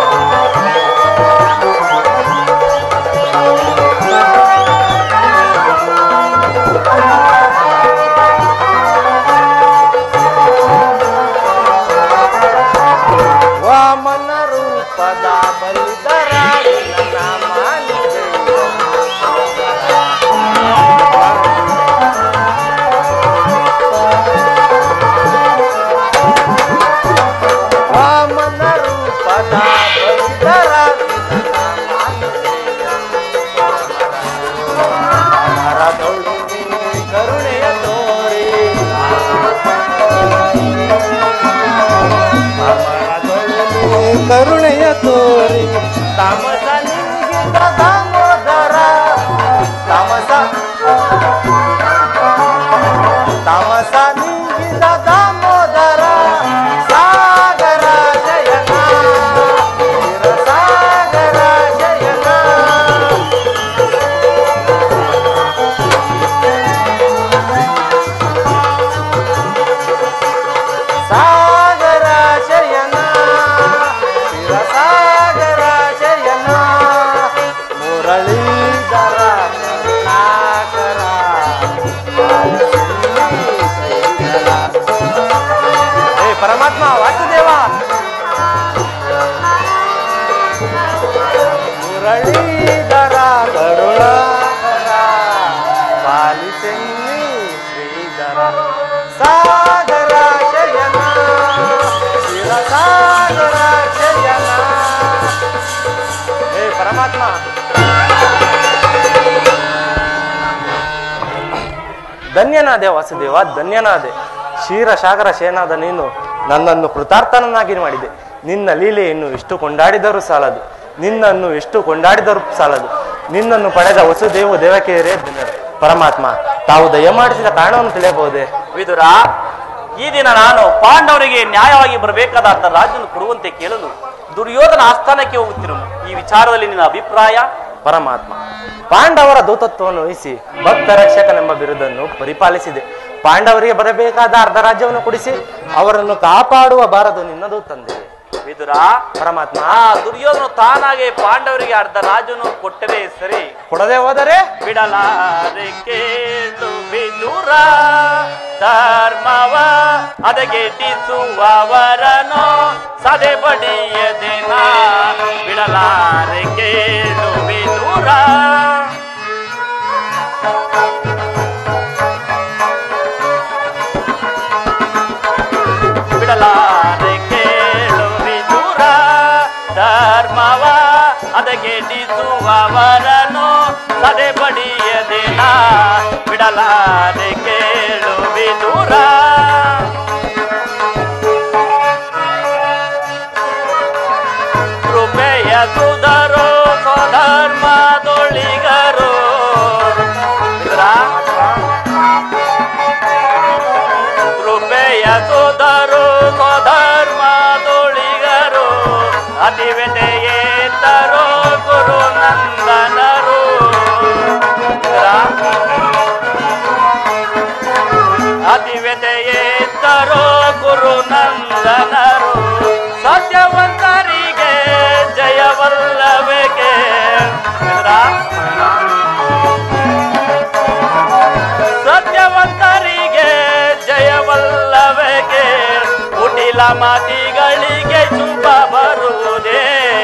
ವಾಮನ ರೂಪದ ಬಲಿದರ ವಾಮನ ರೂಪದ ಬಲಿದರ ಮರದೊಳು ಕರುಣೆಯ ತೋರಿ ಕರುಣೆಯ ತೋರಿ ತಾಮಸ ನಿಂಗಿದ ದಾಮೋದರ ತಾಮಸ ತಾಮಸ ನಿಂಗಿದ ದಾಮೋದರ ಸಾಗರ ಜಯನ ಸಾಗರ ಜಯನ ಸಾಗರ ಶಯನ ಶಿವಸಾಗರ ಶಯನ ಮುರಳೀಧರ ಕರುಣಾಕರ ಹೇ ಪರಮಾತ್ಮ ವಾಸುದೇವ ಮುರಳೀಧರ ಕರುಣಾಕರ ಪಾಲಿಸೆನ್ನಿ ಶ್ರೀಧರ ಸಾಗರ ಶಯನ ಶಿವಸಾಗರ ಶಯನ ಹೇ ಪರಮಾತ್ಮ ಧನ್ಯನಾದೆ ವಾಸುದೇವ ಧನ್ಯನಾದೆ ಕ್ಷೀರಸಾಗರ ಶೇನಾದ ನೀನು ನನ್ನನ್ನು ಕೃತಾರ್ಥನನ್ನಾಗಿ ಮಾಡಿದೆ ನಿನ್ನ ಲೀಲೆಯನ್ನು ಎಷ್ಟು ಕೊಂಡಾಡಿದರೂ ಸಾಲದು ನಿನ್ನನ್ನು ಎಷ್ಟು ಕೊಂಡಾಡಿದರೂ ಸಾಲದು ನಿನ್ನನ್ನು ಪಡೆದ ವಸುದೇವ ದೇವಕಿಯರೇ ಧನ್ಯರು ಪರಮಾತ್ಮ ತಾವು ದಯಮಾಡಿಸಿದ ಕಾರಣವನ್ನು ತಿಳಿಯಬಹುದೇ ವಿದುರ ಈ ದಿನ ನಾನು ಪಾಂಡವರಿಗೆ ನ್ಯಾಯವಾಗಿ ಬರಬೇಕಾದ ಅರ್ಧ ರಾಜ್ಯವನ್ನು ಕೊಡುವಂತೆ ಕೇಳಲು ದುರ್ಯೋಧನ ಆಸ್ಥಾನಕ್ಕೆ ಹೋಗುತ್ತಿರುವನು ಈ ವಿಚಾರದಲ್ಲಿ ನಿನ್ನ ಅಭಿಪ್ರಾಯ ಪರಮಾತ್ಮ ಪಾಂಡವರ ದೂತತ್ವವನ್ನು ವಹಿಸಿ ಭಕ್ತ ರಕ್ಷಕನೆಂಬ ಬಿರುದನ್ನು ಪರಿಪಾಲಿಸಿದೆ ಪಾಂಡವರಿಗೆ ಬರಬೇಕಾದ ಅರ್ಧ ರಾಜ್ಯವನ್ನು ಕೊಡಿಸಿ ಅವರನ್ನು ಕಾಪಾಡುವ ಬಾರದು ನಿನ್ನದು ತಂದೆ ವಿದುರ ಪರಮಾತ್ಮ ಆ ದುರ್ಯೋಧನ ತಾನಾಗೆ ಪಾಂಡವರಿಗೆ ಅರ್ಧ ರಾಜ್ಯವನ್ನು ಕೊಟ್ಟರೆ ಸರಿ ಕೊಡದೆ ಹೋದರೆ ಬಿಡಲಾರೆ ಕೇಳು ವಿದುರ ಧರ್ಮವ ಅದಗೆಟ್ಟಿಸುವವರನು ಸದೆ ಬಡಿಯದಿನ ಬಿಡಲಾರೆ ಕೇಳು ವಿದುರ ಬಿಡಲಾರೆ ಕೇಳು ವಿದುರ ಧರ್ಮವ ಅದಗೆಟ್ಟಿಸುವವರನು ಸದೆ ಬಡಿಯದಿನ ಬಿಡಲಾರೆ ಕೇಳು ವಿದುರ ಕೃಪೆಯ ಸುಧರೋ ಸ್ವಧರ್ಮದೊಳಿಗರು ವಿದುರ ಕೃಪೆಯ ಸೋದರು ಸ್ವಧರ್ಮದೊಳಿ ಅತಿವೆತೆಯೇತರೋ ಗುರು ನಂದನರು ಅತಿವೆತೆಯೇತರೋ ಗುರು ನಂದನರು ಸತ್ಯವಂತರಿಗೆ ಜಯವಲ್ಲಬೇಕೆ ಸತ್ಯವಂತರಿಗೆ ಜಯವಲ್ಲಬೇಕೆ ಕುಟಿಲ ಮಾತಿಗಳಿಗೆ ಶುಭ ಬರುವುದೇ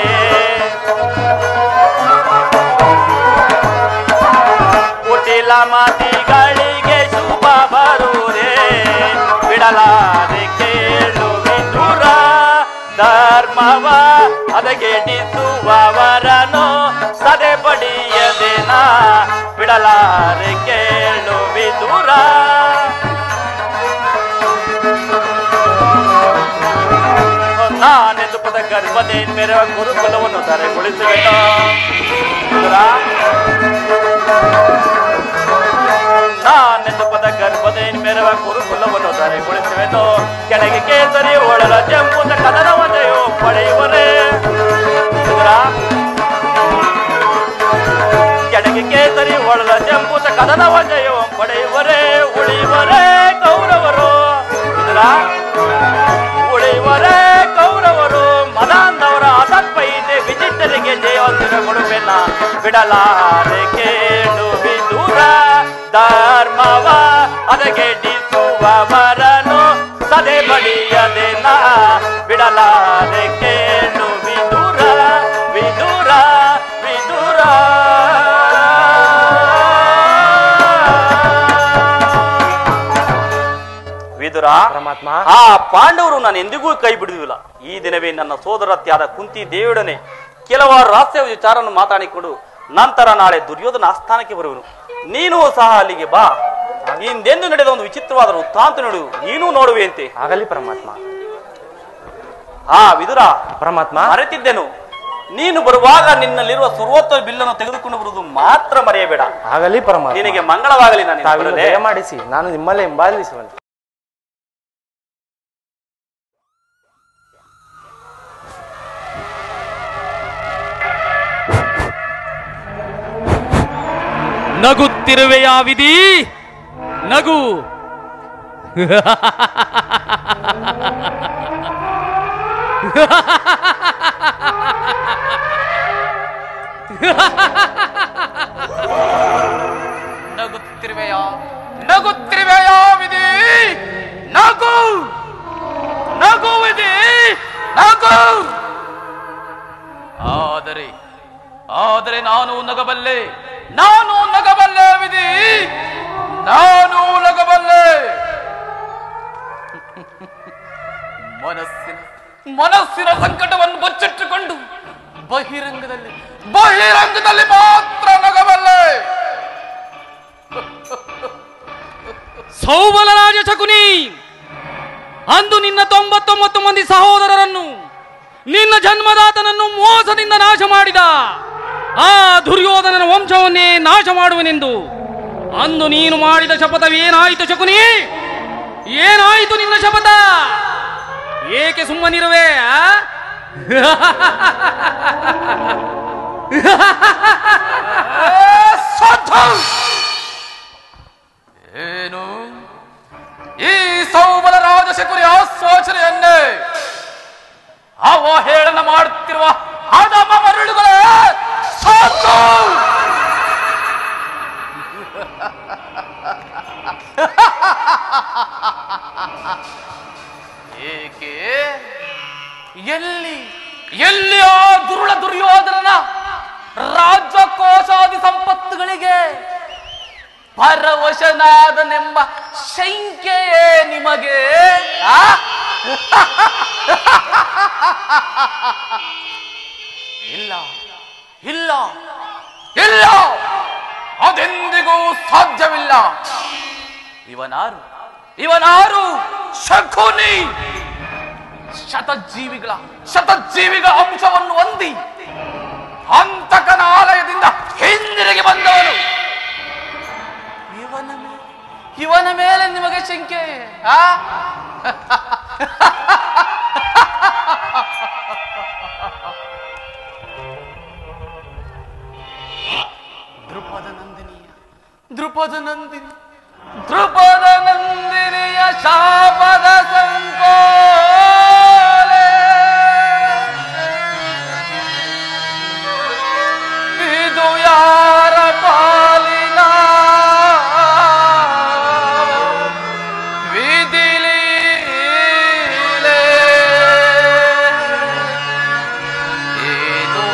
ಕುಟಿಲ ಮಾತಿಗಳಿಗೆ ಶುಭ ಬರುವುದೇ ಬಿಡಲಾದೆ ಕೇಳುವೆ ದೂರ ಧರ್ಮವ ಹದಗೆಡಿಸುವವರನು ಸದೆ ಬಡಿಯದೇನ ಬಿಡಲಾರೆ ಕೇಳುವೆ ದೂರ ನಾನೆಂದು ಪದ ಗರ್ಭದೆ ಮೆರವ ಗುರುಕುಲವನ್ನು ಧರೆಗೊಳಿಸುವೆನು ನಾನೆಂದು ಪದ ಗರ್ಭದೆ ಮೆರವ ಗುರುಕುಲವನ್ನು ಧರೆಗೊಳಿಸುವೆನು ಕೆಳಗೆ ಕೇಸರಿ ಒಳಲ ಜಂಬುದ ಕದನವನೆಯೋ ಪಡೆಯುವರೇ ಕೆಳಗೆ ಕೇಸರಿ ಒಳಲ ಜಂಬುದ ಕದನವನೆಯೋ ಪಡೆಯುವರೇ ಉಳಿಯುವರೇ ಕೌರವರು ಇದ್ರ ಉಳಿವರೇ ಕೌರವರು ಮದಾಂಧವರ ಅದಪ್ಪೈದೆ ವಿಚಿತ್ರರಿಗೆ ಜಯವಂತರ ಕೊಡುವೆನ ಬಿಡಲಾರೆ ಕೇಳು ವಿದೂರ ಧರ್ಮವ ಅದಗೆಡಿಸುವವರನು ಸದೆ ಬಡಿಯದೆನ ಬಿಡಲಾರೆ ಕೇಳು ವಿದೂರ ವಿದೂರ ವಿದೂರ ವಿದುರ ಪರಮಾತ್ಮ ಆ ಪಾಂಡವರು ನಾನು ಎಂದಿಗೂ ಕೈ ಬಿಡುವುದಿಲ್ಲ ಈ ದಿನವೇ ನನ್ನ ಸೋದರತ್ಯಾದ ಕುಂತಿ ದೇವಿಯೊಡನೆ ಕೆಲವಾರು ರಹಸ್ಯ ವಿಚಾರವನ್ನು ಮಾತಾಡಿಕೊಂಡು ನಂತರ ನಾಳೆ ದುರ್ಯೋಧನ ಆಸ್ಥಾನಕ್ಕೆ ಬರುವನು ನೀನು ಸಹ ಅಲ್ಲಿಗೆ ಬಾ ಹಿಂದೆಂದು ನಡೆದ ಒಂದು ವಿಚಿತ್ರವಾದ ವೃತ್ತಾಂತ ನೋಡು ನೀನು ನೋಡುವೆಯಂತೆ ಆಗಲಿ ಪರಮಾತ್ಮ ಆ ವಿದುರ ಪರಮಾತ್ಮ ಮರೆತಿದ್ದೆನು ನೀನು ಬರುವಾಗ ನಿನ್ನಲ್ಲಿರುವ ಸರ್ವೋತ್ತಮ ಬಿಲ್ಲನ್ನು ತೆಗೆದುಕೊಂಡು ಬರುವುದು ಮಾತ್ರ ಮರೆಯಬೇಡ ಆಗಲಿ ಪರಮಾತ್ಮ ನಿನಗೆ ಮಂಗಳವಾಗಲಿ ನಾನು ತಾವಿನ್ನು ಬರಲೇ? ದಯಮಾಡಿಸಿ ನಾನು ನಿಮ್ಮಲ್ಲೇ ಹಿಂಬಾಲಿಸುವನು ನಗುತ್ತಿರುವೆಯ ವಿಧಿ ನಗು ನಗುತ್ತಿರುವೆಯ ನಗುತ್ತಿರುವೆಯ ವಿಧಿ ನಗು ನಗು ವಿಧಿ ನಗು ಆದರೆ ಆದರೆ ನಾನು ನಗಬಲ್ಲೆ ನಾನು ನಗಬಲ್ಲೆ ವಿಧಿ ನಾನು ನಗಬಲ್ಲೆ ಮನಸ್ಸಿನ ಮನಸ್ಸಿನ ಸಂಕಟವನ್ನು ಬಚ್ಚಿಟ್ಟುಕೊಂಡು ಬಹಿರಂಗದಲ್ಲಿ ಬಹಿರಂಗದಲ್ಲಿ ಮಾತ್ರ ನಗಬಲ್ಲೆ ಸೌಬಲರಾಜ ಶಕುನಿ ಅಂದು ನಿನ್ನ ತೊಂಬತ್ತೊಂಬತ್ತು ಮಂದಿ ಸಹೋದರರನ್ನು ನಿನ್ನ ಜನ್ಮದಾತನನ್ನು ಮೋಸದಿಂದ ನಾಶ ಮಾಡಿದ ಆ ದುರ್ಯೋಧನನ ವಂಶವನ್ನೇ ನಾಶ ಮಾಡುವನೆಂದು ಅಂದು ನೀನು ಮಾಡಿದ ಶಪಥವೇನಾಯಿತು ಶಕುನಿ ಏನಾಯಿತು ನಿನ್ನ ಶಪಥ ಏಕೆ ಸುಮ್ಮನಿರುವೆ ಆ? ಏನು ಈ ಸೌಬಲ ರಾಜಶಕುರಿ ಆಶ್ವಾಸನೆಯನ್ನೇ ಅವಹೇಳನ ಮಾಡುತ್ತಿರುವ ಹದಮ ಮರಳುಗಳೇ ಸಾಕು ಏಕೆ ಎಲ್ಲಿ ಎಲ್ಲಿ ಆ ದುರುಳ ದುರ್ಯೋಧನನ ರಾಜ್ಯಕೋಶಾದಿ ಸಂಪತ್ತುಗಳಿಗೆ ಪರವಶನಾದನೆಂಬ ಶಂಕೆಯೇ ನಿಮಗೆ ಆ? ಇಲ್ಲ ಇಲ್ಲ ಇಲ್ಲ ಅದೆಂದಿಗೂ ಸಾಧ್ಯವಿಲ್ಲ ಇವನಾರು ಇವನಾರು ಶಕುನಿ ಶತಜೀವಿಗಳ ಶತಜೀವಿಗಳ ಅಂಶವನ್ನು ಹೊಂದಿ ಹಂತಕನ ಆಲಯದಿಂದ ಹಿಂದಿರುಗಿ ಬಂದವನು ಇವನ ಮೇಲೆ ಇವನ ಮೇಲೆ ನಿಮಗೆ ಶಂಕೆ ಆ? ದ್ರುಪದ ನಂದಿನಿಯ ದ್ರುಪದ ನಂದಿನಿ ದ್ರುಪದ ನಂದಿನಿಯ ಶಾಪದ ಸಂಕೋಲೆ ಇದು ಯಾರ ಪಾಲಿನ ವಿಧಿಲೀಲೆ ಇದು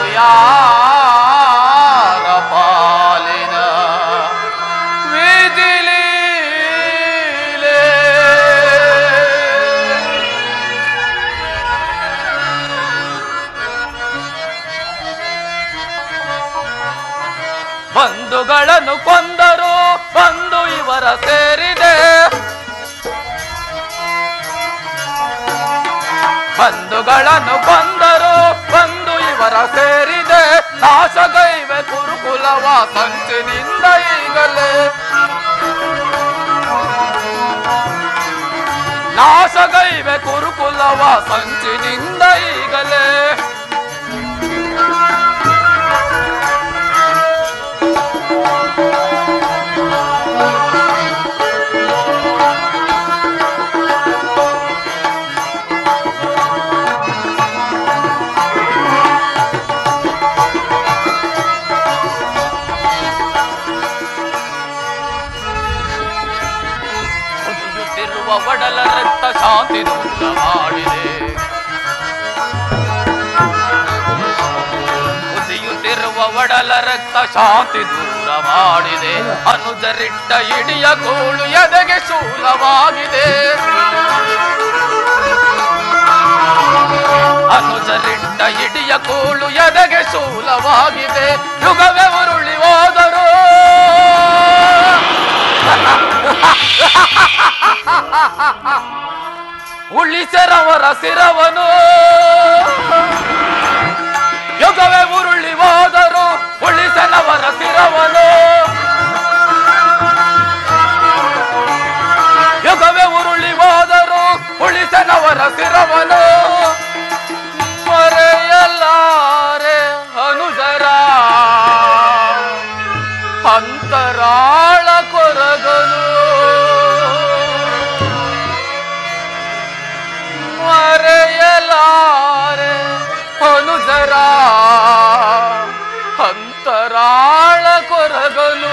ಯಾರ ಪಾಲಿನ ವಿಧಿಲೀಲೆ ಬಂಧುಗಳನ್ನು ಕೊಂದರು ಬಂದು ಇವರ ಸೇರಿದೆ ಬಂಧುಗಳನ್ನು ಕೊಂದರು ಬಂದು ಇವರ ಸೇರಿದೆ ನಾಶಗೈವೆ ಕುರುಕುಲವ ಸಂಚಿನಿಂದ ಈಗಲೇ ನಾಶಗೈವೆ ಕುರುಕುಲವ ಸಂಚಿನಿಂದ ಈಗಲೇ ಕುದಿಯುತ್ತಿರುವ ಒಡಲ ರಕ್ತ ಶಾಂತಿ ದೂರ ಮಾಡಿದೆ ಕುದಿಯುತ್ತಿರುವ ಒಡಲ ರಕ್ತ ಶಾಂತಿ ದೂರ ಮಾಡಿದೆ ಅನುಜರಿಟ್ಟ ಇಡಿಯ ಕೂಳು ಎದೆಗೆ ಶೂಲವಾಗಿದೆ ಅನುಜರಿಟ್ಟ ಇಡಿಯ ಕೂಳು ಎದೆಗೆ ಶೂಲವಾಗಿದೆ ಯುಗವೇ ಉರುಳಿ ಹೋದರು ಉಳಿಸರವರ ಸಿರವನು ಯುಗವೇ ಉರುಳಿ ಹೋದರು ಉಳಿಸನವರ ಸಿರವನು ಯುಗವೇ ಉರುಳಿ ಹೋದರು ಉಳಿಸನವರ ಸಿರವನು ಮರೆಯಲಾರೆ ಅನುಜರ ಅಂತರಾಳ ಕೊರಗನು ಮರೆಯಲಾರೆ ಅನುಜರ ಅಂತರಾಳ ಕೊರಗನು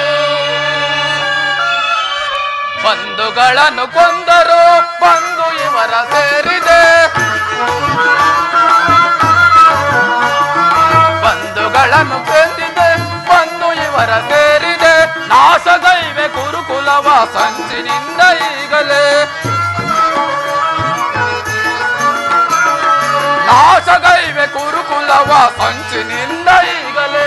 ಬಂಧುಗಳನ್ನು ಕೊಂದರು ಬಂದು ಇವರ ಸೇರಿದೆ ಬಂಧುಗಳನ್ನು ಕೊಂದಿದೆ ಬಂದು ಇವರ ಸೇರಿದೆ ನಾಶಗೈವೆ ಕುರುಕುಲವ ಸಂಚಿನಿಂದ ಈಗಲೇ ನಾಶಗೈವೆ ಕುರುಕುಲವ ಸಂಚಿನಿಂದ ಈಗಲೇ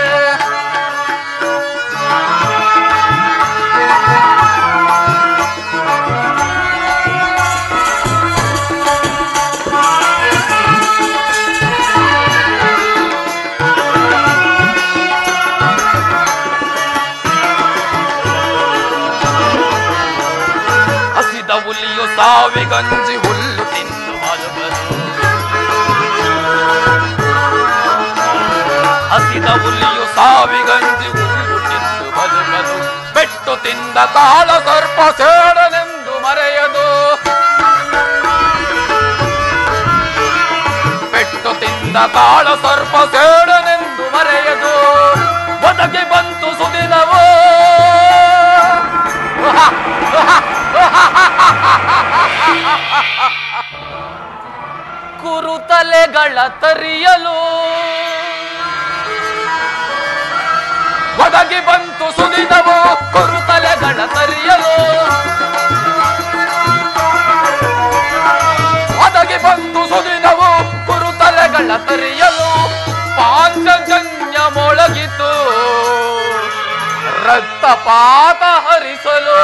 ಹಸಿದ ಹುಲಿಯು ಸಾವಿಗಂಜಿ ಹುಲ್ಲು ತಿಂದು ಬದುಕದು ಹಸಿದ ಹುಲಿಯು ಸಾವಿಗಂಜಿ ಹುಲ್ಲು ತಿಂದು ಬದುಕದು ಬೆಟ್ಟು ತಿಂದ ಕಾಳ ಸರ್ಪ ಸೇಡನೆಂದು ಮರೆಯದು ಪೆಟ್ಟು ತಿಂದ ಕಾಳ ಸರ್ಪ ಸೇಡನೆಂದು ಮರೆಯದು ಒದಗಿ ಬಂತು ಸುದಿನವು ಕುರುತಲೆಗಳ ತರಿಯಲು ಒದಗಿ ಬಂತು ಸುದಿನವು ಕುರುತಲೆಗಳ ತರಿಯಲು ಒದಗಿ ಬಂತು ಸುದಿನವು ಕುರುತಲೆಗಳ ತರಿಯಲು ಪಾಂಚಜನ್ಯ ಮೊಳಗಿತು ರಕ್ತಪಾತ ಹರಿಸಲು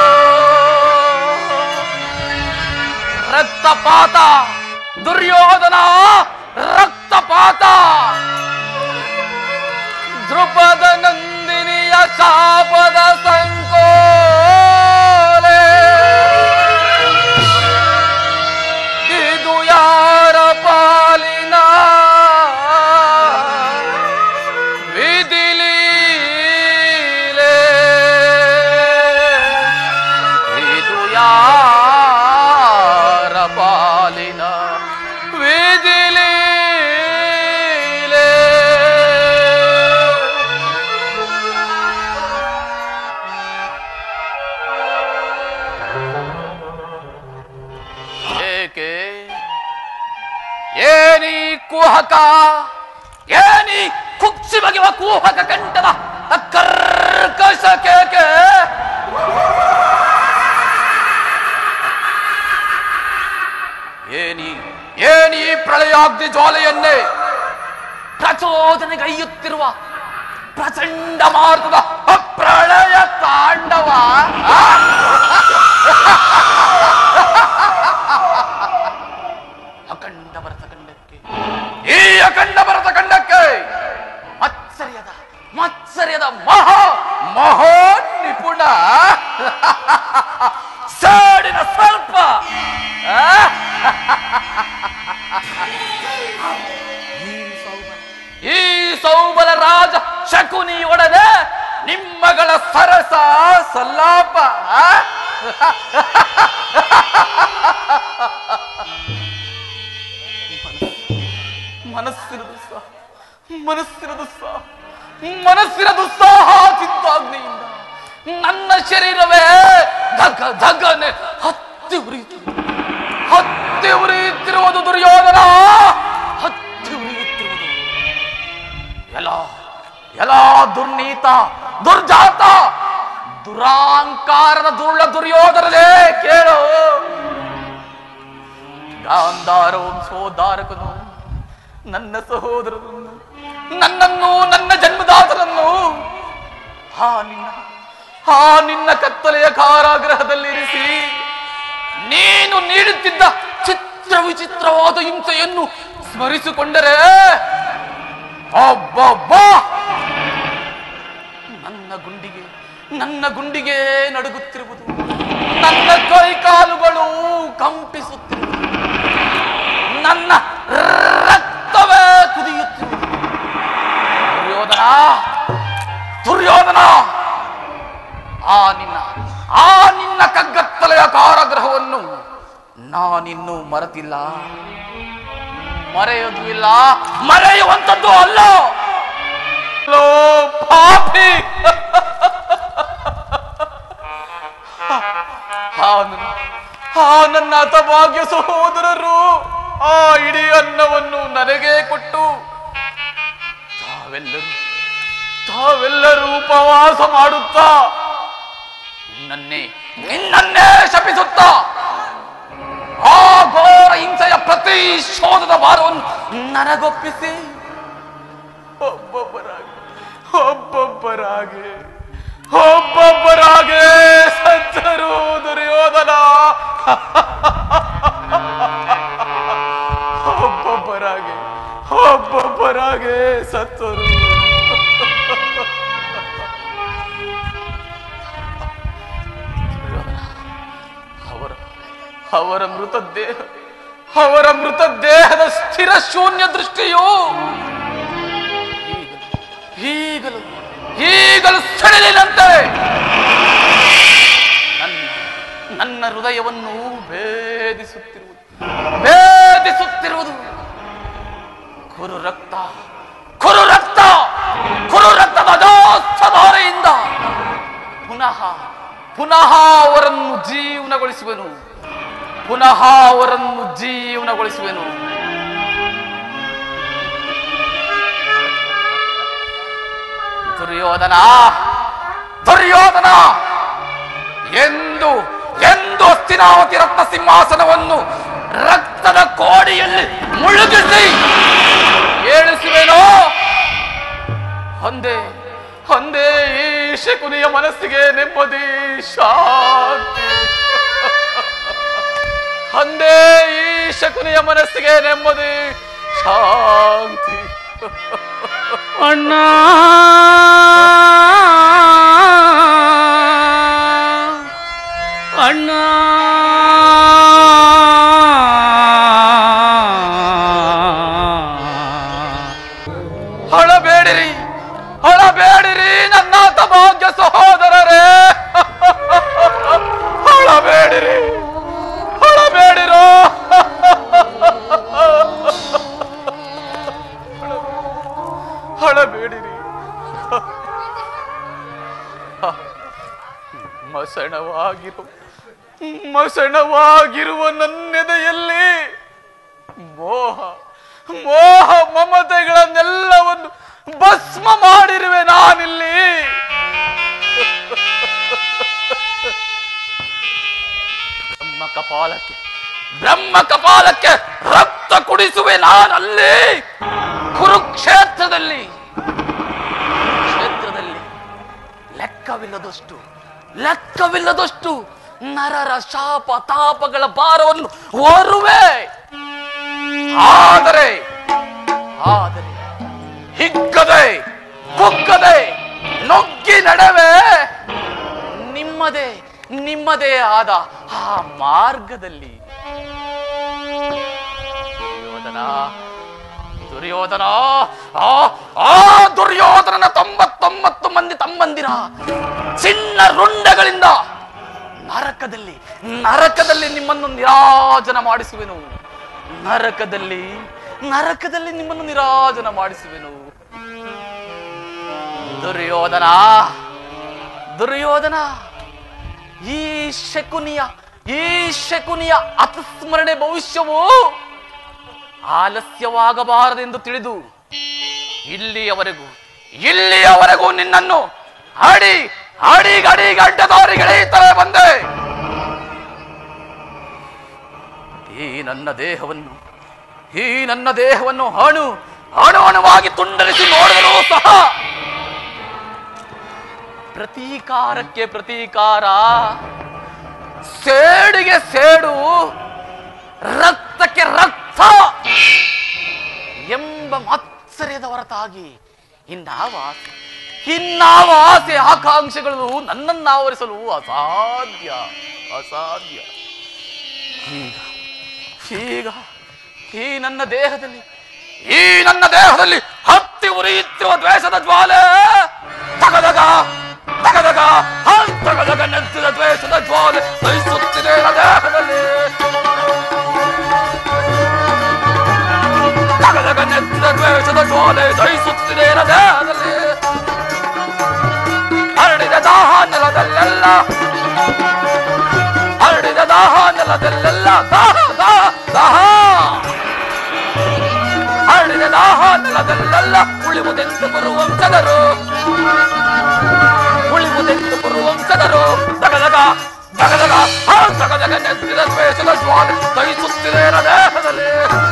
ರಕ್ತಪಾತ ದುರ್ಯೋಧನ ರಕ್ತಪಾತ ಧ್ರುಪದ ನಂದಿನಿಯ ಶಾಪದ ಸಂಕೋಲೆ ಇದು ಯಾರ ಪಾಲಿನ ವಿಧಿಲೀಲೆ ಕುಹಕ ಕಂಠದ ಕರ್ಕಶ ಕೇಕೆ ಏನಿ ಏನಿ ಪ್ರಳಯಾಗ್ನಿ ಜ್ವಾಲೆಯನ್ನೇ ಪ್ರಚೋದನೆಗೈಯುತ್ತಿರುವ ಪ್ರಚಂಡ ಮಾರ್ಗದ ಪ್ರಳಯ ತಾಂಡವ ಆ? ಅಖಂಡ ಭರತ ಖಂಡಕ್ಕೆ ಈ ಅಖಂಡ ಭರತ ಖಂಡಕ್ಕೆ ಮತ್ಸರ್ಯದ ಮತ್ಸರ್ಯದ ಮಹಾ ಮಹಾ ನಿಪುಣ ಸಾಡಿನ ಸ್ವಲ್ಪ ಆ? ಈ ಸೌಬಲ ರಾಜ ಶಕುನಿಯೊಡನೆ ನಿಮ್ಮಗಳ ಸರಸ ಸಲ್ಲಾಪ ಆ? ಮನಸ್ಸಿನ ದುಸ್ಸಾಹ ಮನಸ್ಸಿನ ದುಸ್ಸಾಹ ಮನಸ್ಸಿನ ದುಸ್ಸಾಹ ಚಿತ್ತಾಗ್ನಿಯಿಂದ ನನ್ನ ಶರೀರವೇ ಧಗ ಧಗನೆ ಹತ್ತಿ ಉರಿಯುತ್ತಿರುವುದು ಹತ್ತಿ ಉರಿಯುತ್ತಿರುವುದು ದುರ್ಯೋಧನ ಹತ್ತಿ ಉರಿಯುತ್ತಿರುವುದು ಎಲ್ಲ ಎಲ್ಲ ದುರ್ನೀತ ದುರ್ಜಾತ ದುರಾಂಕಾರದ ದುರ್ಳ ದುರ್ಯೋಧನನೇ ಕೇಳು ಗಾಂಧಾರ ವಂಶೋದ್ಧಾರಕನು ನನ್ನ ಸಹೋದರನನ್ನು ನನ್ನನ್ನು ನನ್ನ ಜನ್ಮದಾತನನ್ನು ಹಾ ನಿನ್ನ ಹಾ ನಿನ್ನ ಕತ್ತಲೆಯ ಕಾರಾಗೃಹದಲ್ಲಿರಿಸಿ ನೀನು ನೀಡುತ್ತಿದ್ದ ಚಿತ್ರ ವಿಚಿತ್ರವಾದ ಹಿಂಸೆಯನ್ನು ಸ್ಮರಿಸಿಕೊಂಡರೆ ಅಬ್ಬಬ್ಬ ನನ್ನ ಗುಂಡಿಗೆ ನನ್ನ ಗುಂಡಿಗೆ ನಡುಗುತ್ತಿರುವುದು ನನ್ನ ಕೈ ಕಾಲುಗಳು ಕಂಪಿಸುತ್ತಿರುವುದು ನನ್ನ ರಕ್ತವೇ ಕುದಿಯುತ್ತಿರುವುದು ದುರ್ಯೋಧನ ದುರ್ಯೋಧನ ಆ ನಿನ್ನ ಆ ನಿನ್ನ ಕಗ್ಗತ್ತಲೆಯ ಕಾರಾಗೃಹವನ್ನು ನಾನಿನ್ನೂ ಮರೆತಿಲ್ಲ ಮರೆಯೋದು ಇಲ್ಲ ಮರೆಯುವಂಥದ್ದು ಅಲ್ಲ ಲೋ ಪಾಪಿ ಆ ನನ್ನ ಆ ನನ್ನ ಹತಭಾಗ್ಯ ಸಹೋದರರು ಆ ಇಡೀ ಅನ್ನವನ್ನು ನನಗೆ ಕೊಟ್ಟು ತಾವೆಲ್ಲರೂ ತಾವೆಲ್ಲರೂ ಉಪವಾಸ ಮಾಡುತ್ತಾ ನಿನ್ನನ್ನೇ ನಿನ್ನನ್ನೇ ಶಪಿಸುತ್ತಾ ಆ ಘೋರ ಹಿಂಸೆಯ ಪ್ರತಿಶೋಧದ ಭಾರವನ್ನು ನನಗೊಪ್ಪಿಸಿ ಒಬ್ಬೊಬ್ಬರಾಗಿ ಒಬ್ಬೊಬ್ಬರಾಗಿ ಒಬ್ಬೊಬ್ಬರಾಗೆ ಸಜ್ಜರು ದುರ್ಯೋಧನ ಒಬ್ಬೊಬ್ಬರಾಗೆ ಒಬ್ಬೊಬ್ಬರಾಗೆ ಸತ್ತರು ದುರ್ಯೋಧನ ಅವರ ಅವರ ಮೃತದೇಹ ಅವರ ಮೃತದೇಹದ ಸ್ಥಿರ ಶೂನ್ಯ ದೃಷ್ಟಿಯು ಈಗಲೂ ಈಗಲೂ ಸೆಳೆಲಿನಂತೆ ನನ್ನ ನನ್ನ ಹೃದಯವನ್ನು ಭೇದಿಸುತ್ತಿರುವುದು ಭೇದಿಸುತ್ತಿರುವುದು ಕುರು ರಕ್ತ ಕುರು ರಕ್ತ ಕುರು ರಕ್ತದ ಅಜೋತ್ಸಧಾರೆಯಿಂದ ಪುನಃ ಪುನಃ ಅವರನ್ನು ಜೀವನಗೊಳಿಸುವೆನು ಪುನಃ ಅವರನ್ನು ಜೀವನಗೊಳಿಸುವೆನು ದುರ್ಯೋಧನ ದುರ್ಯೋಧನ ಎಂದು ಎಂದು ಹಸ್ತಿನಾವತಿ ರತ್ನ ಸಿಂಹಾಸನವನ್ನು ರಕ್ತದ ಕೋಡಿಯಲ್ಲಿ ಮುಳುಗಿಸಿ ಏಳಿಸುವೆನೋ ಒಂದೇ ಒಂದೇ ಈ ಶಕುನಿಯ ಮನಸ್ಸಿಗೆ ನೆಮ್ಮದಿ ಶಾಂತಿ ಒಂದೇ ಈ ಶಕುನಿಯ ಮನಸ್ಸಿಗೆ ನೆಮ್ಮದಿ ಶಾಂತಿ ಅಣ್ಣ ಅಣ್ಣ ಹೊಳಬೇಡಿರಿ ಹೊಳಬೇಡಿರಿ ನನ್ನ ಭಾಗ್ಯ ಸಹೋದರರೇ ಹೊಳಬೇಡಿರಿ ಹೊಳಬೇಡಿರೋ ಹೊಳಬೇಡಿರಿ ಮಸಣವಾಗಿರು ಮಸಣವಾಗಿರುವ ನನ್ನೆದೆಯಲ್ಲಿ ಮೋಹ ಮೋಹ ಮಮತೆಗಳನ್ನೆಲ್ಲವನ್ನು ಭಸ್ಮ ಮಾಡಿ ಬ್ರಹ್ಮ ಕಪಾಲಕ್ಕೆ ರಕ್ತ ಕುಡಿಸುವೆ ನಾನಲ್ಲಿ ಕುರುಕ್ಷೇತ್ರದಲ್ಲಿ ಕ್ಷೇತ್ರದಲ್ಲಿ ಲೆಕ್ಕವಿಲ್ಲದಷ್ಟು ಲೆಕ್ಕವಿಲ್ಲದಷ್ಟು ನರರ ಶಾಪ ತಾಪಗಳ ಭಾರವನ್ನು ಹೊರುವೆ ಆದರೆ ಆದರೆ ಹಿಗ್ಗದೆ ಕುಗ್ಗದೆ ನುಗ್ಗಿ ನಡೆವೆ ನಿಮ್ಮದೇ ನಿಮ್ಮದೇ ಆದ ಆ ಮಾರ್ಗದಲ್ಲಿ ದುರ್ಯೋಧನ ದುರ್ಯೋಧನ ಆ ಆ ದುರ್ಯೋಧನನ ತೊಂಬತ್ತೊಂಬತ್ತು ಮಂದಿ ತಮ್ಮಂದಿರ ಚಿನ್ನ ರುಂಡಗಳಿಂದ ನರಕದಲ್ಲಿ ನರಕದಲ್ಲಿ ನಿಮ್ಮನ್ನು ನಿರಾಜನ ಮಾಡಿಸುವೆನು ನರಕದಲ್ಲಿ ನರಕದಲ್ಲಿ ನಿಮ್ಮನ್ನು ನಿರಾಜನ ಮಾಡಿಸುವೆನು ದುರ್ಯೋಧನ ದುರ್ಯೋಧನ ಈ ಶಕುನಿಯ ಈ ಶಕುನಿಯ ಅಪಸ್ಮರಣೆ ಭವಿಷ್ಯವು ಆಲಸ್ಯವಾಗಬಾರದೆಂದು ತಿಳಿದು ಇಲ್ಲಿಯವರೆಗೂ ಇಲ್ಲಿಯವರೆಗೂ ನಿನ್ನನ್ನು ಅಡಿ ಅಡಿ ಗಡಿ ಗಡ್ಡದಾರಿಗಳೆಯುತ್ತಲೇ ಬಂದೆ ಈ ನನ್ನ ದೇಹವನ್ನು ಈ ನನ್ನ ದೇಹವನ್ನು ಅಣು ಅಣು ಅಣುವಾಗಿ ತುಂಡರಿಸಿ ನೋಡಿದರೂ ಸಹ ಪ್ರತೀಕಾರಕ್ಕೆ ಪ್ರತೀಕಾರ ಸೇಡಿಗೆ ಸೇಡು ರಕ್ತಕ್ಕೆ ರಕ್ತ ಎಂಬ ಮಾತ್ಸರ್ಯದ ಹೊರತಾಗಿ ಇನ್ನಾವ ಆಸೆ ಇನ್ನಾವ ಆಸೆ ಆಕಾಂಕ್ಷೆಗಳು ನನ್ನನ್ನು ಆವರಿಸಲು ಅಸಾಧ್ಯ ಅಸಾಧ್ಯ ಈಗ ಈಗ ಈ ನನ್ನ ದೇಹದಲ್ಲಿ ಈ ನನ್ನ ದೇಹದಲ್ಲಿ ಹತ್ತಿ ಉರಿಯುತ್ತಿರುವ ದ್ವೇಷದ ಜ್ವಾಲೆ ತಗದಗ ತಗದಗ ಆ ತಗದಗ ನೆತ್ತಿದ ದ್ವೇಷದ ಜ್ವಾಲೆ ಸಹಿಸುತ್ತಿದೆ ನನ್ನ ದೇಹದಲ್ಲಿ ತಗದಗ ನೆತ್ತಿದ ದ್ವೇಷದ ಜ್ವಾಲೆ ಸಹಿಸುತ್ತಿದೆ ನನ್ನ ದೇಹದಲ್ಲಿ ಹರಡಿದ ದಾಹ ನೆಲದಲ್ಲೆಲ್ಲ ಹರಡಿದ ದಾಹ ನೆಲದಲ್ಲೆಲ್ಲ ದಾಹ ದಾಹ ದಾಹ ಹರಡಿದ ದಾಹ ನೆಲದಲ್ಲೆಲ್ಲ ಉಳಿವುದೆಂದು ಬರುವಂತದರು ಉಳಿವುದೆಂದು ಬರುವಂತದರು ದಗದಗ ದಗದಗ ಆ ದಗದಗ ನೆತ್ತಿದ ದ್ವೇಷದ ಜ್ವಾಲೆ ದಹಿಸುತ್ತಿದೆ ನನ್ನ ದೇಹದಲ್ಲಿ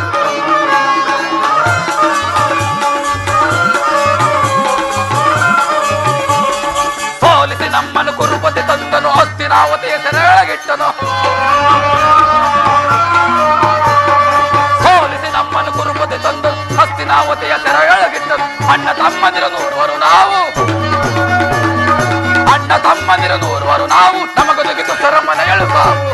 ಸೋಲಿಸಿ ನಮ್ಮನ್ನು ಕುರುಪತಿ ತಂದನು ಹಸ್ತಿನಾವತಿಯ ಸೆರೆಯೊಳಗಿಟ್ಟನು ಸೋಲಿಸಿ ನಮ್ಮನ್ನು ಕುರುಪತಿ ತಂದು ಹಸ್ತಿನಾವತಿಯ ಸೆರೆಯೊಳಗಿಟ್ಟನು ಅಣ್ಣ ತಮ್ಮಂದಿರ ನೂರುವರು ನಾವು ಅಣ್ಣ ತಮ್ಮಂದಿರ ನೂರುವರು ನಾವು ನಮಗೊದಗಿತು ಸರಮನ ಎಳು ಸಾವು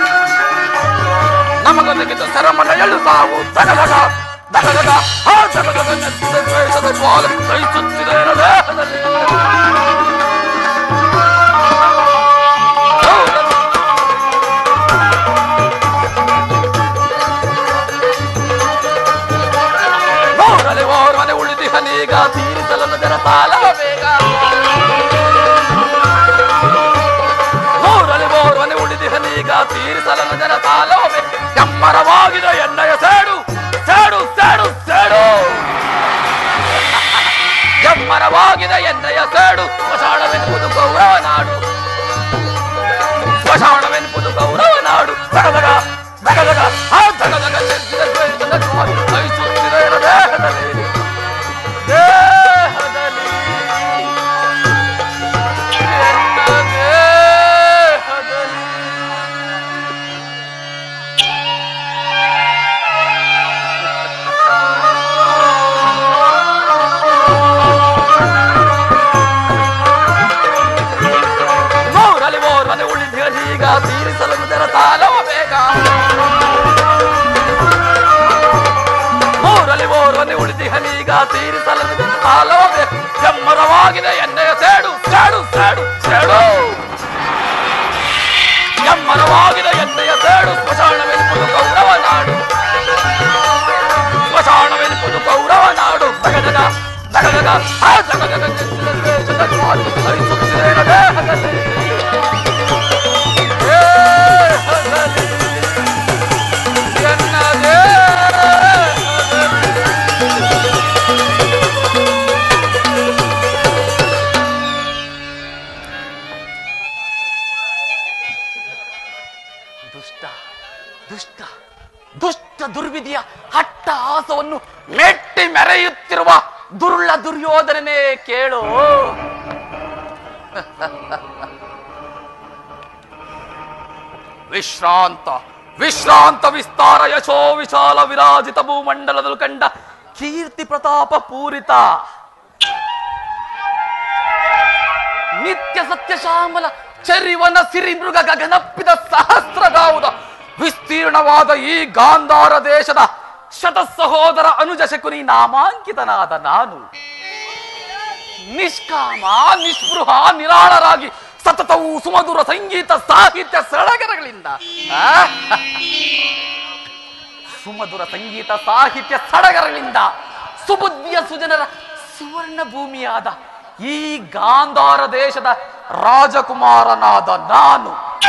ನಮಗೊದಗಿತು ಸರಮನ ಎಳು ಸಾವು ದಗದಗ ದಗದಗ ಆ ದಗದಗ ನೆತ್ತಿದ ದ್ವೇಷದ ಜ್ವಾಲೆ ಸಹಿಸುತ್ತಿದೆ ನನ್ನ ದೇಹದಲ್ಲಿ ನೋಡಲಿ ಓರ್ವನೆ ಉಳಿದಿಹನೀಗ ತೀರಿಸಲು ನದರ ಸಾಲವ ಬೇಗ ನೋಡಲಿ ಓರ್ವನೆ ಉಳಿದಿಹನೀಗ ತೀರಿಸಲು ನದರ ಸಾಲವ ಬೇಗ ಎಮ್ಮರವಾಗಿದೆ ಎಣ್ಣೆಯ ಸೇಡು ಸೇಡು ಸೇಡು ಸೇಡು ಎಮ್ಮರವಾಗಿದೆ ಎಣ್ಣೆಯ ಸೇಡು ಸ್ಮಶಾನವೆನ್ನುವುದು ಗೌರವ ನಾಡು ಸ್ಮಶಾನವೆನ್ನುವುದು ಗೌರವ ನಾಡು ದಗದಗ ದಗದಗ ಆ ದಗದಗ ನೆಚ್ಚಿದ ದ್ವೇಷದ ಜ್ವಾಲೆ ಸಹಿಸುತ್ತಿದೆ ನನ್ನ ದೇಹದಲ್ಲಿ ದೇಹದಲ್ಲಿ ಎನ್ನ ದೇಹದಲ್ಲಿ ಮೂರಲಿ ಮೂರನೆ ಉಳಿದೀಗ ತೀರಿಸಲು ಇದರ ಸಾಲವ ಬೇಗ ಮೂರಲಿ ಮೂರನೆ ಉಳಿದಿಹನೀಗ ತೀರಿಸಲು ಇದರ ಸಾಲವ ಬೇಗ ಎಮ್ಮರವಾಗಿದೆ ಎಣ್ಣೆಯ ಸೇಡು ಸೇಡು ಸೇಡು ಸೇಡು ಎಮ್ಮರವಾಗಿದೆ ಎಣ್ಣೆಯ ಸೇಡು ಸ್ಮಶಾನವೆನ್ನುವುದು ಗೌರವ ನಾಡು ಸ್ಮಶಾನವೆನ್ನುವುದು ಗೌರವ ನಾಡು ದಗದಗ ದಗದಗ ಆ ದಗದಗ ನೆಚ್ಚಿದ ದ್ವೇಷದ ಜ್ವಾಲೆ ಹರಿಸುತ್ತಿದೆ ನನ್ನ ದೇಹದಲ್ಲಿ ದೇಹದಲ್ಲಿ ಎನ್ನ ದೇಹದಲ್ಲಿ ದುಷ್ಟ ದುಷ್ಟ ದುರ್ಯೋಧನನೇ ಕೇಳು ವಿಶ್ರಾಂತ ವಿಶ್ರಾಂತ ವಿಸ್ತಾರ ಯಶೋ ವಿಶಾಲ ವಿರಾಜಿತ ಭೂಮಂಡಲದಲ್ಲಿ ಕಂಡ ಕೀರ್ತಿ ಪ್ರತಾಪ ಪೂರಿತ ನಿತ್ಯ ಸತ್ಯ ಶ್ಯಾಮಲ ಚರಿವನ ಸಿರಿ ಮೃಗ ಗಗನಪ್ಪಿದ ಸಹಸ್ರಗಾವುದ ವಿಸ್ತೀರ್ಣವಾದ ಈ ಗಾಂಧಾರ ದೇಶದ ಶತ ಸಹೋದರ ಅನುಜ ಶಕುನಿ ನಾಮಾಂಕಿತನಾದ ನಾನು ನಿಷ್ಕಾಮ ನಿಸ್ಪೃಹ ನಿರಾಳರಾಗಿ ಸತತವು ಸುಮಧುರ ಸಂಗೀತ ಸಾಹಿತ್ಯ ಸಡಗರಗಳಿಂದ ಆ? ಸುಮಧುರ ಸಂಗೀತ ಸಾಹಿತ್ಯ ಸಡಗರಗಳಿಂದ ಸುಬುದ್ಧಿಯ ಸುಜನರ ಸುವರ್ಣ ಭೂಮಿಯಾದ ಈ ಗಾಂಧಾರ ದೇಶದ ರಾಜಕುಮಾರನಾದ ನಾನು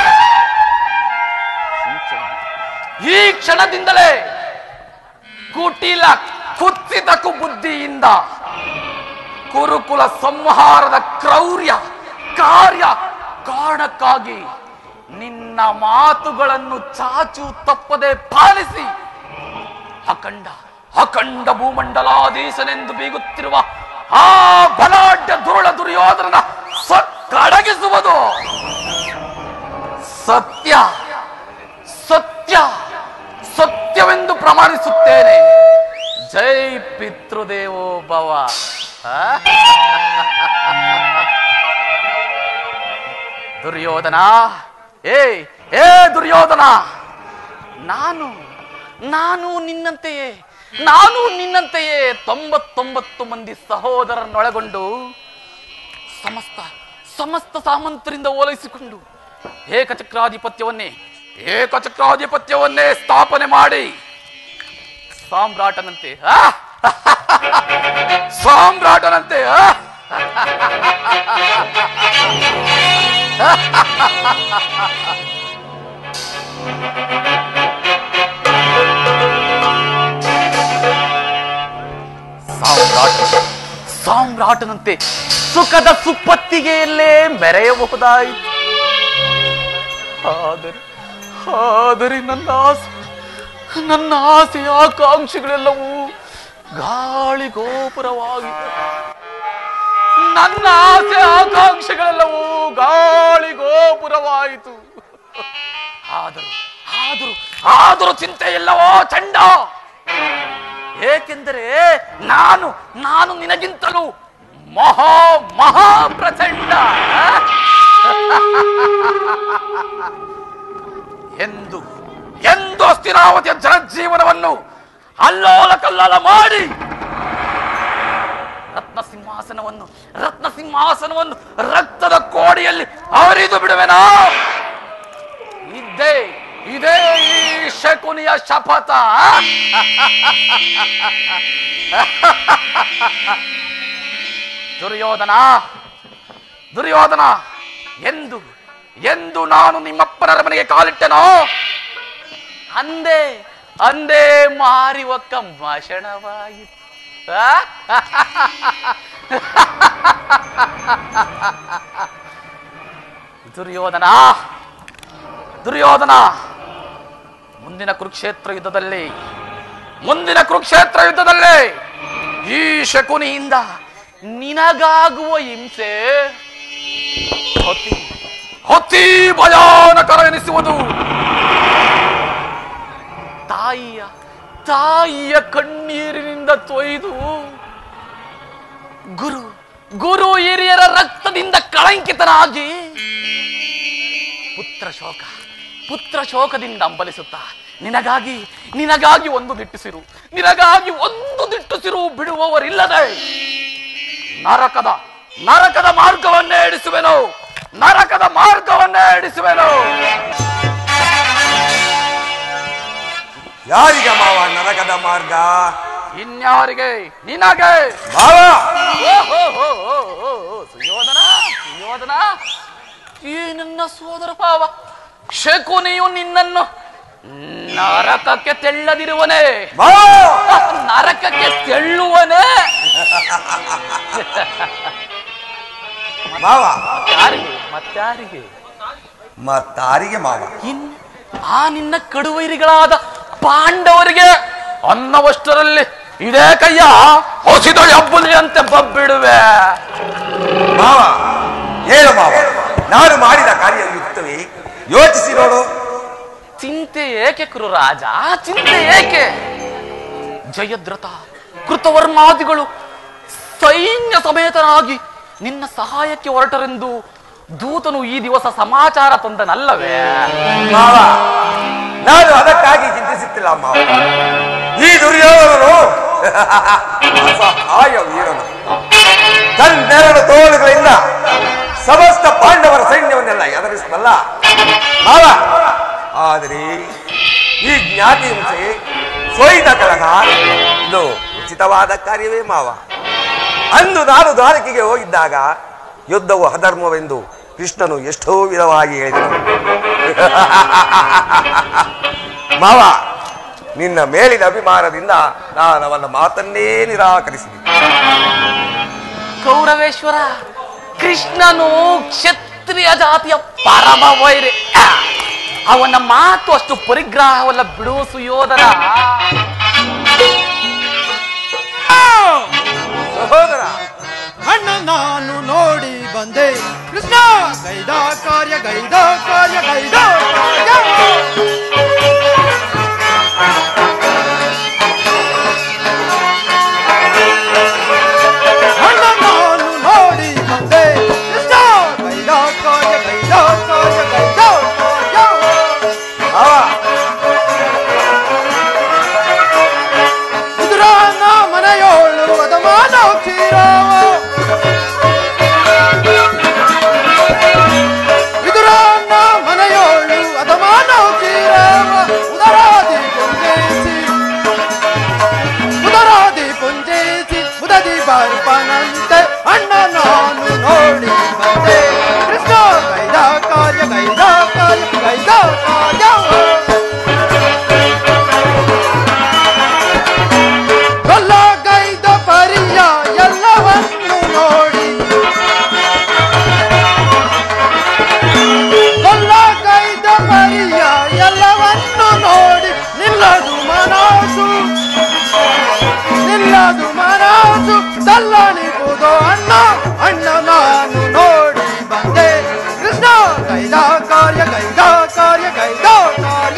ಈ ಕ್ಷಣದಿಂದ- ಈ ಕ್ಷಣದಿಂದಲೇ ಕುಟಿಲ ಕುತ್ಸಿತ ಕುಬುದ್ಧಿಯಿಂದ ಕುರುಕುಲ ಸಂಹಾರದ ಕ್ರೌರ್ಯ ಕಾರ್ಯ ಕಾರಣಕ್ಕಾಗಿ ನಿನ್ನ ಮಾತುಗಳನ್ನು ಚಾಚು ತಪ್ಪದೆ ಪಾಲಿಸಿ ಅಖಂಡ ಅಖಂಡ ಭೂಮಂಡಲಾಧೀಶನೆಂದು ಬೀಗುತ್ತಿರುವ ಆ ಬಲಾಢ್ಯ ದುರುಳ ದುರ್ಯೋಧನನ ಸಕ್ಕಡಗಿಸುವುದು ಸತ್ಯ ಸತ್ಯ ಸತ್ಯವೆಂದು ಪ್ರಮಾಣಿಸುತ್ತೇನೆ ಜೈ ಪಿತೃದೇವೋ ಭವ ಆ? ದುರ್ಯೋಧನ ಏ ಏ ದುರ್ಯೋಧನ ನಾನು ನಾನು ನಿನ್ನಂತೆಯೇ ನಾನು ನಿನ್ನಂತೆಯೇ ತೊಂಬತ್ತೊಂಬತ್ತು ಮಂದಿ ಸಹೋದರನ್ನೊಳಗೊಂಡು ಸಮಸ್ತ ಸಮಸ್ತ ಸಾಮಂತರಿಂದ ಓಲೈಸಿಕೊಂಡು ಏಕಚಕ್ರಾಧಿಪತ್ಯವನ್ನೇ ಏಕಚಕ್ರಾಧಿಪತ್ಯವನ್ನೇ ಸ್ಥಾಪನೆ ಮಾಡಿ ಸಾಮ್ರಾಟನಂತೆ ಆ? ಸಾಮ್ರಾಟನಂತೆ ಆ? ಸಾಮ್ರಾಟ ಸಾಮ್ರಾಟನಂತೆ ಸುಖದ ಸುಪ್ಪತ್ತಿಗೆಯಲ್ಲೇ ಮೆರೆಯಬಹುದಾಯಿತು ಆದರೆ ಆದರೆ ನನ್ನ ಆಸೆ ನನ್ನ ಆಸೆ ಆಕಾಂಕ್ಷೆಗಳೆಲ್ಲವೂ ಗಾಳಿ ಗೋಪುರವಾಗಿದೆ ನನ್ನ ಆಸೆ ಆಕಾಂಕ್ಷೆಗಳೆಲ್ಲವೂ ಗಾಳಿ ಗೋಪುರವಾಯಿತು ಆದರೂ ಆದರೂ ಆದರೂ ಚಿಂತೆ ಇಲ್ಲವೋ ಚಂಡ ಏಕೆಂದರೆ ನಾನು ನಾನು ನಿನಗಿಂತಲೂ ಮಹಾ ಮಹಾ ಪ್ರಚಂಡ ಎಂದು ಎಂದು ಸ್ಥಿರಾವತಿಯ ಜನಜೀವನವನ್ನು ಅಲ್ಲೋಲ ಕಲ್ಲೋಲ ಮಾಡಿ ರತ್ನ ಸಿಂಹಾಸನವನ್ನು ರತ್ನ ಸಿಂಹಾಸನವನ್ನು ರಕ್ತದ ಕೋಡಿಯಲ್ಲಿ ಹರಿದು ಬಿಡುವೆನಾ ಇದ್ದೇ ಇದೇ ಈ ಶಕುನಿಯ ಶಪಥ ದುರ್ಯೋಧನ ದುರ್ಯೋಧನ ಎಂದು ಎಂದು ನಾನು ನಿಮ್ಮಪ್ಪನರ ಮನೆಗೆ ಕಾಲಿಟ್ಟೆನೋ ಅಂದೇ ಅಂದೇ ಮಾರಿ ಒಕ್ಕ ಮಶಣವಾಯಿತು ಆ? ದುರ್ಯೋಧನ ದುರ್ಯೋಧನ ಮುಂದಿನ ಕುರುಕ್ಷೇತ್ರ ಯುದ್ಧದಲ್ಲಿ ಮುಂದಿನ ಕುರುಕ್ಷೇತ್ರ ಯುದ್ಧದಲ್ಲಿ ಈ ಶಕುನಿಯಿಂದ ನಿನಗಾಗುವ ಹಿಂಸೆ ಅತಿ ಅತಿ ಭಯಾನಕರ ಎನಿಸುವುದು ತಾಯಿಯ ತಾಯಿಯ ಕಣ್ಣೀರಿನಿಂದ ತೊಯ್ದು ಗುರು ಗುರು ಹಿರಿಯರ ರಕ್ತದಿಂದ ಕಳಂಕಿತನಾಗಿ ಪುತ್ರ ಶೋಕ ಪುತ್ರ ಶೋಕದಿಂದ ಅಂಬಲಿಸುತ್ತಾ ನಿನಗಾಗಿ ನಿನಗಾಗಿ ಒಂದು ದಿಟ್ಟಿಸಿರು ನಿನಗಾಗಿ ಒಂದು ದಿಟ್ಟಿಸಿರು ಬಿಡುವವರಿಲ್ಲದೆ ನರಕದ ನರಕದ ಮಾರ್ಗವನ್ನೇ ಇಡಿಸುವೆನು ನರಕದ ಮಾರ್ಗವನ್ನೇ ಇಡಿಸುವೆನು ಯಾರಿಗ ಮಾವ ನರಕದ ಮಾರ್ಗ ಇನ್ಯಾರಿಗೆ ನಿನಗೆ ಮಾವ ಓ, ಹೋ, ಹೋ, ಹೋ, ಹೋ, ಹೋ, ಸುಯೋಧನ ಸುಯೋಧನ ಈ ನನ್ನ ಸೋದರ ಭಾವ ಶಕುನಿಯು ನಿನ್ನನ್ನು ನರಕಕ್ಕೆ ತೆಳ್ಳದಿರುವನೇ ಮಾವ ನರಕಕ್ಕೆ ತೆಳ್ಳುವನೇ ಮಾವ ಯಾರಿಗೆ ಮತ್ತಾರಿಗೆ ಮತ್ತಾರಿಗೆ ಮಾವ ಇನ್ ಆ ನಿನ್ನ ಕಡುವೈರಿಗಳಾದ ಪಾಂಡವರಿಗೆ ಅನ್ನವಷ್ಟರಲ್ಲಿ ಇದೇ ಕೈಯ ಹೊಸಿದ ಹಬ್ಬಲಿಯಂತೆ ಬಬ್ಬಿಡುವೆ ಮಾವ ಹೇಳು ಮಾವ ನಾನು ಮಾಡಿದ ಕಾರ್ಯ ಯುಕ್ತವೇ ಯೋಚಿಸಿ ನೋಡು ಚಿಂತೆ ಏಕೆ ಕುರುರಾಜ ಚಿಂತೆ ಏಕೆ ಜಯದ್ರಥ ಕೃತವರ್ಮಾದಿಗಳು ಸೈನ್ಯ ಸಮೇತನಾಗಿ ನಿನ್ನ ಸಹಾಯಕ್ಕೆ ಹೊರಟರೆಂದು ದೂತನು ಈ ದಿವಸ ಸಮಾಚಾರ ತಂದನಲ್ಲವೇ ಮಾವ ನಾನು ಅದಕ್ಕಾಗಿ ಚಿಂತಿಸುತ್ತಿಲ್ಲ ಮಾವ ಈ ದುರ್ಯೋಧನನು ಅಸಹಾಯ ವೀರನು ತನ್ನೆರಡು ತೋಳುಗಳಿಂದ ಸಮಸ್ತ ಪಾಂಡವರ ಸೈನ್ಯವನ್ನೆಲ್ಲ ಎದುರಿಸಬಲ್ಲ ಮಾವ ಆದರೆ ಈ ಜ್ಞಾತಿ ಹಿಂಸೆ ಸೋಯಿದ ಕಳಗ ಇದು ಉಚಿತವಾದ ಕಾರ್ಯವೇ ಮಾವ ಅಂದು ನಾನು ದ್ವಾರಕೆಗೆ ಹೋಗಿದ್ದಾಗ ಯುದ್ಧವು ಅಧರ್ಮವೆಂದು ಕೃಷ್ಣನು ಎಷ್ಟೋ ವಿಧವಾಗಿ ಹೇಳಿದನು ಮಾವ ನಿನ್ನ ಮೇಲಿನ ಅಭಿಮಾನದಿಂದ ನಾನು ಅವನ ಮಾತನ್ನೇ ನಿರಾಕರಿಸಿದೆ ಕೌರವೇಶ್ವರ ಕೃಷ್ಣನು ಕ್ಷತ್ರಿಯ ಜಾತಿಯ ಪರಮ ವೈರಿ ಆ! ಅವನ ಮಾತು ಅಷ್ಟು ಪರಿಗ್ರಹವಲ್ಲ ಬಿಡುವ ಸುಯೋಧನ ಸಹೋದರ ಅಣ್ಣ ನಾನು ನೋಡಿ ಬಂದೆ ಕೃಷ್ಣ ಗೈದ ಕಾರ್ಯ ಗೈದ ಕಾರ್ಯ ಗೈದ ಕಾರ್ಯ ಅಣ್ಣ ನಾನು ನೋಡಿ ಬಂದೆ ಕೃಷ್ಣ ಗೈದ ಕಾರ್ಯ ಗೈದ ಕಾರ್ಯ ಗೈದ ಕಾರ್ಯ ಇದುರಾನ ಮನೆಯೋಳು ಅದಮಾನ ಕ್ಷೀರಾವ ವಿದುರಾನ ಮನೆಯೋಳು ಅದಮಾನ ಕ್ಷೀರಾವ ಉದರಾದಿ ಪುಂಜೇಸಿ ಉದರಾದಿ ಪುಂಜೇಸಿ ಉದದಿ ಬರ್ಪನಂತೆ ಅಣ್ಣ ನಾನು ನೋಡಿ ಬಂದೆ ಕೃಷ್ಣ ಗೈದ ಕಾರ್ಯ ಗೈದ ಕಾರ್ಯ ಗೈದ ಕಾರ್ಯ ಕೊಲ್ಲಗೈದ ಪರಿಯ ಎಲ್ಲವನ್ನು ನೋಡಿ ಕೊಲ್ಲಗೈದ ಪರಿಯ ಎಲ್ಲವನ್ನು ನೋಡಿ ನಿಲ್ಲದು ಮನಸ್ಸು ನಿಲ್ಲದು ಮನಸ್ಸು ತಲ್ಲಣಿಗುವುದು ಅಣ್ಣ ಅಣ್ಣ ನಾನು ನೋಡಿ ಬಂದೆ ಕೃಷ್ಣ ಗೈದ ಕಾರ್ಯ ಗೈದ ಕಾರ್ಯ ಗೈದ ಕಾರ್ಯ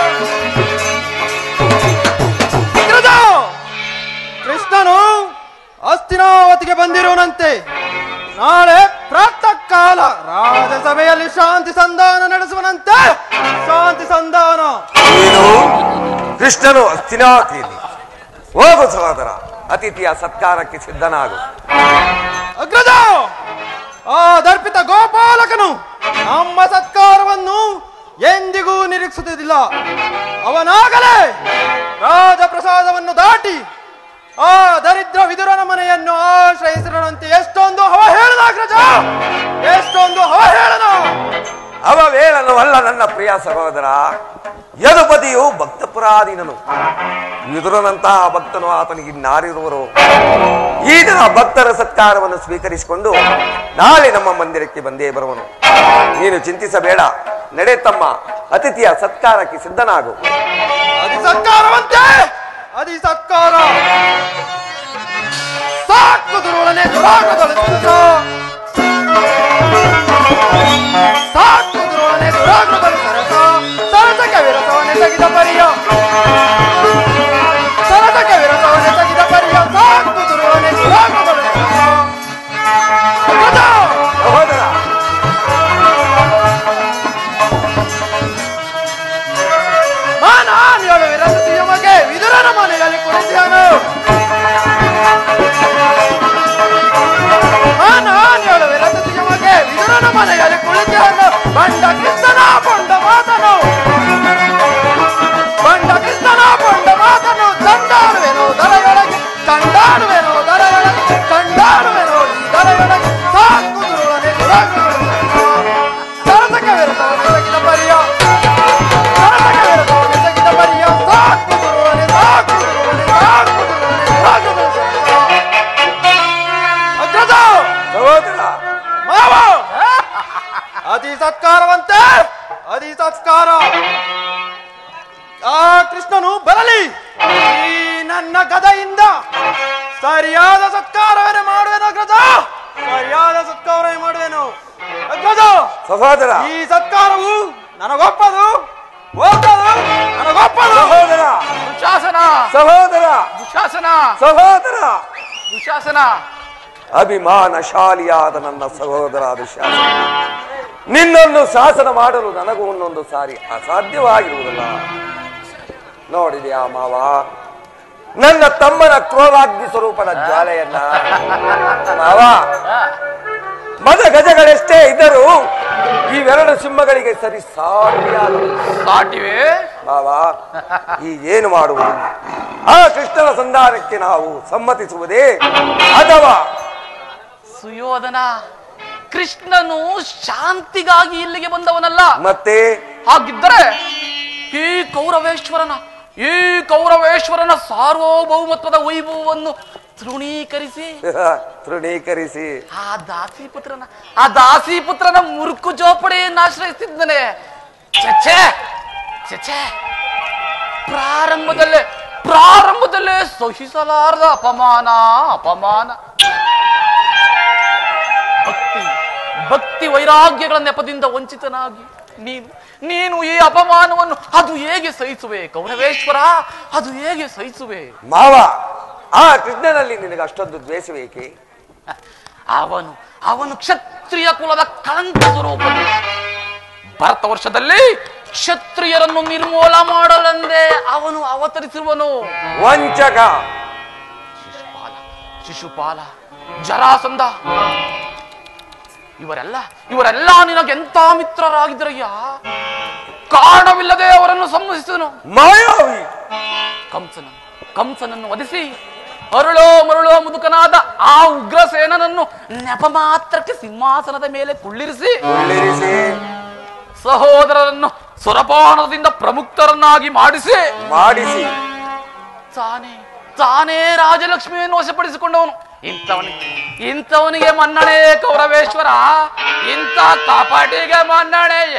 ಅಗ್ರಜ! ಕೃಷ್ಣನು ಅಸ್ತಿನಾವತಿಗೆ ಬಂದಿರುವನಂತೆ ನಾಳೆ ಪ್ರಾತಃ ಕಾಲ ರಾಜಸಭೆಯಲ್ಲಿ ಶಾಂತಿ ಸಂಧಾನ ನಡೆಸುವನಂತೆ ಶಾಂತಿ ಸಂಧಾನ ಏನು ಕೃಷ್ಣನು ಅಸ್ತಿನಾವತಿಯಲ್ಲಿ ಹೋಗು ಸಹೋದರ ಅತಿಥಿಯ ಸತ್ಕಾರಕ್ಕೆ ಸಿದ್ಧನಾಗು ಅಗ್ರಜ ಆ ದರ್ಪಿತ ಗೋಪಾಲಕನು ನಮ್ಮ ಸತ್ಕಾರವನ್ನು ಎಂದಿಗೂ ನಿರೀಕ್ಷಿಸುವುದಿಲ್ಲ ಅವನಾಗಲೇ ರಾಜಪ್ರಸಾದವನ್ನು ದಾಟಿ ಆ ದರಿದ್ರ ವಿದುರನ ಮನೆಯನ್ನು ಆಶ್ರಯಿಸಿರುವಂತೆ ಎಷ್ಟೊಂದು ಅವಹೇಳನ ಅಗ್ರಜ ಎಷ್ಟೊಂದು ಅವಹೇಳನ ಅವ ವೇಳನು ಅಲ್ಲ ನನ್ನ ಪ್ರಿಯ ಸಹೋದರ ಯದುಪತಿಯು ಭಕ್ತಪುರಾಧೀನನು ವಿದುರನಂತಹ ಭಕ್ತನು ಆತನಿಗೆ ಇನ್ನಾರಿರುವರು ಈ ದಿನ ಭಕ್ತರ ಸತ್ಕಾರವನ್ನು ಸ್ವೀಕರಿಸಿಕೊಂಡು ನಾಳೆ ನಮ್ಮ ಮಂದಿರಕ್ಕೆ ಬಂದೇ ಬರುವನು ನೀನು ಚಿಂತಿಸಬೇಡ ನಡೆ ತಮ್ಮ ಅತಿಥಿಯ ಸತ್ಕಾರಕ್ಕೆ ಸಿದ್ಧನಾಗು ಅದಿ ಸತ್ಕಾರವಂತೆ ಅದಿ ಸತ್ಕಾರ ಸಾಕು ದುರುಳನೆ ದುರಾಗ್ರದೊಳಿಸ ಸಾಕು ದುರುಳನೆ ದುರಾಗ್ರದೊಳಿಸರಸ ಸರಸಕ್ಕೆ ವಿರಸವನೆ ತೆಗೆದ ಪರಿಯ ಸರಸಕ್ಕೆ ವಿರಸವನೆ ತೆಗೆದ ಪರಿಯ ಸಾಕು ದುರುಳನೆ ದುರಾಗ್ರದೊಳಿಸರಸ ಸಹೋದರ ಮಾನಾನ್ಯಳು ವಿರಸತಿಯ ಮಗೆ ವಿದುರನ ಮನೆಯಲ್ಲಿ ಕುಳಿತಿಯನು ಮಾನಾನ್ಯಳು ವಿರಸತಿಯ ಮಗೆ ವಿದುರನ ಮನೆಯಲ್ಲಿ ಕುಳಿತಿಯನು ಬಂಡ ಕೃಷ್ಣನ ಬಂಡ ಮಾತನು ಬಂಡ ಕೃಷ್ಣನ ಬಂಡ ಮಾತನು ಚಂಡಾಡುವೆನು ದರಯೊಳಗೆ ಚಂಡಾಡುವೆನು ದರಯೊಳಗೆ ಚಂಡಾಡುವೆನು ಈ ದರಯೊಳಗೆ ಸಾಕು ದುರುಳನೆ ದುರಾಗ್ರಗಳು ಸರಸಕ್ಕೆ ವಿರಸವನ್ನು ತೆಗೆದ ಪರಿಯ ಸರಸಕ್ಕೆ ವಿರಸವನ್ನು ತೆಗೆದ ಪರಿಯ ಸಾಕು ದುರುಳನೆ ಸಾಕು ದುರುಳನೆ ಸಾಕು ದುರುಳನೆ ದುರಾಗ್ರಗಳು ಅಗ್ರಜ ಸಹೋದರ ಮಾವ ಸಹೋದರ ಈ ಸತ್ಕಾರವು ನನಗೊಪ್ಪದು ಒಪ್ಪದು ನನಗೊಪ್ಪದು ಸಹೋದರ ದುಶಾಸನ ಸಹೋದರ ದುಶಾಸನ ಸಹೋದರ ದುಶಾಸನ ಅಭಿಮಾನಶಾಲಿಯಾದ ನನ್ನ ಸಹೋದರ ದುಶ್ಯಾಸನ ನಿನ್ನನ್ನು ಶಾಸನ ಮಾಡಲು ನನಗೂ ಒಂದೊಂದು ಸಾರಿ ಅಸಾಧ್ಯವಾಗಿರುವುದಿಲ್ಲ ನೋಡಿದ್ಯಾ ಮಾವ ನನ್ನ ತಮ್ಮನ ಕ್ರೋಧಾಗ್ನಿ ಸ್ವರೂಪದ ಜ್ವಾಲೆಯನ್ನ ಮಾವ ಮದ ಗಜಗಳೆಷ್ಟೇ ಇದ್ದರೂ ಇವೆರಡು ಸಿಂಹಗಳಿಗೆ ಸರಿ ಸಾಟಿಯಾದವು ಸಾಟಿವೆ ಮಾವ ಈ ಏನು ಮಾಡುವುದು ಆ ಕೃಷ್ಣನ ಸಂಧಾನಕ್ಕೆ ನಾವು ಸಮ್ಮತಿಸುವುದೇ ಅಥವಾ ಸುಯೋಧನ ಕೃಷ್ಣನು ಶಾಂತಿಗಾಗಿ ಇಲ್ಲಿಗೆ ಬಂದವನಲ್ಲ ಮತ್ತೆ ಹಾಗಿದ್ದರೆ ಈ ಕೌರವೇಶ್ವರನ ಈ ಕೌರವೇಶ್ವರನ ಸಾರ್ವಭೌಮತ್ವದ ವೈಭವವನ್ನು ತೃಣೀಕರಿಸಿ ತೃಣೀಕರಿಸಿ ಆ ದಾಸಿ ಪುತ್ರನ ಆ ದಾಸಿ ಪುತ್ರನ ಮುರುಕು ಜೋಪಡೆಯನ್ನು ಆಶ್ರಯಿಸಿದ್ದಾನೆ ಚಚೆ ಚಚೆ ಪ್ರಾರಂಭದಲ್ಲೇ ಪ್ರಾರಂಭದಲ್ಲೇ ಸಹಿಸಲಾರದ ಅಪಮಾನ ಅಪಮಾನ ಭಕ್ತಿ ಭಕ್ತಿ ವೈರಾಗ್ಯಗಳ ನೆಪದಿಂದ ವಂಚಿತನಾಗಿ ನೀನು ನೀನು ಈ ಅಪಮಾನವನ್ನು ಅದು ಹೇಗೆ ಸಹಿಸುವೆ ಕೌರವೇಶ್ವರ ಅದು ಹೇಗೆ ಸಹಿಸುವೆ ಮಾವ ಆ ಕೃಷ್ಣನಲ್ಲಿ ನಿನಗೆ ಅಷ್ಟೊಂದು ದ್ವೇಷವೇಕೆ ಅವನು ಅವನು ಕ್ಷತ್ರಿಯ ಕುಲದ ಕಳಂಕ ಸ್ವರೂಪನು ಭಾರತ ವರ್ಷದಲ್ಲಿ ಕ್ಷತ್ರಿಯರನ್ನು ನಿರ್ಮೂಲ ಮಾಡಲೆಂದೇ ಅವನು ಅವತರಿಸಿರುವನು ವಂಚಕ ಶಿಶುಪಾಲ ಶಿಶುಪಾಲ ಜರಾಸಂಧ ಇವರೆಲ್ಲ ಇವರೆಲ್ಲ ನಿನಗೆಂತ ಮಿತ್ರರಾಗಿದ್ದರಯ್ಯ ಕಾರಣವಿಲ್ಲದೆ ಅವರನ್ನು ಸಂವಹಿಸಿದನು ಮಾಯಾವಿ ಕಂಸನನ್ನು ಕಂಸನನ್ನು ವಧಿಸಿ ಅರುಳೋ ಮರುಳೋ ಮುದುಕನಾದ ಆ ಉಗ್ರಸೇನನನ್ನು ನೆಪ ಮಾತ್ರಕ್ಕೆ ಸಿಂಹಾಸನದ ಮೇಲೆ ಕುಳ್ಳಿರಿಸಿ ಕೊಳ್ಳಿರಿಸಿ ಸಹೋದರರನ್ನು ಸುರಪಾನದಿಂದ ಪ್ರಮುಖರನ್ನಾಗಿ ಮಾಡಿಸಿ ಮಾಡಿಸಿ ತಾನೇ ತಾನೇ ರಾಜಲಕ್ಷ್ಮಿಯನ್ನು ವಶಪಡಿಸಿಕೊಂಡವನು ಇಂಥವನಿಗೆ ಇಂಥವನಿಗೆ ಮನ್ನಣೆ ಕೌರವೇಶ್ವರ ಇಂಥ ಕಾಪಾಟಿಗೆ ಮನ್ನಣೆಯ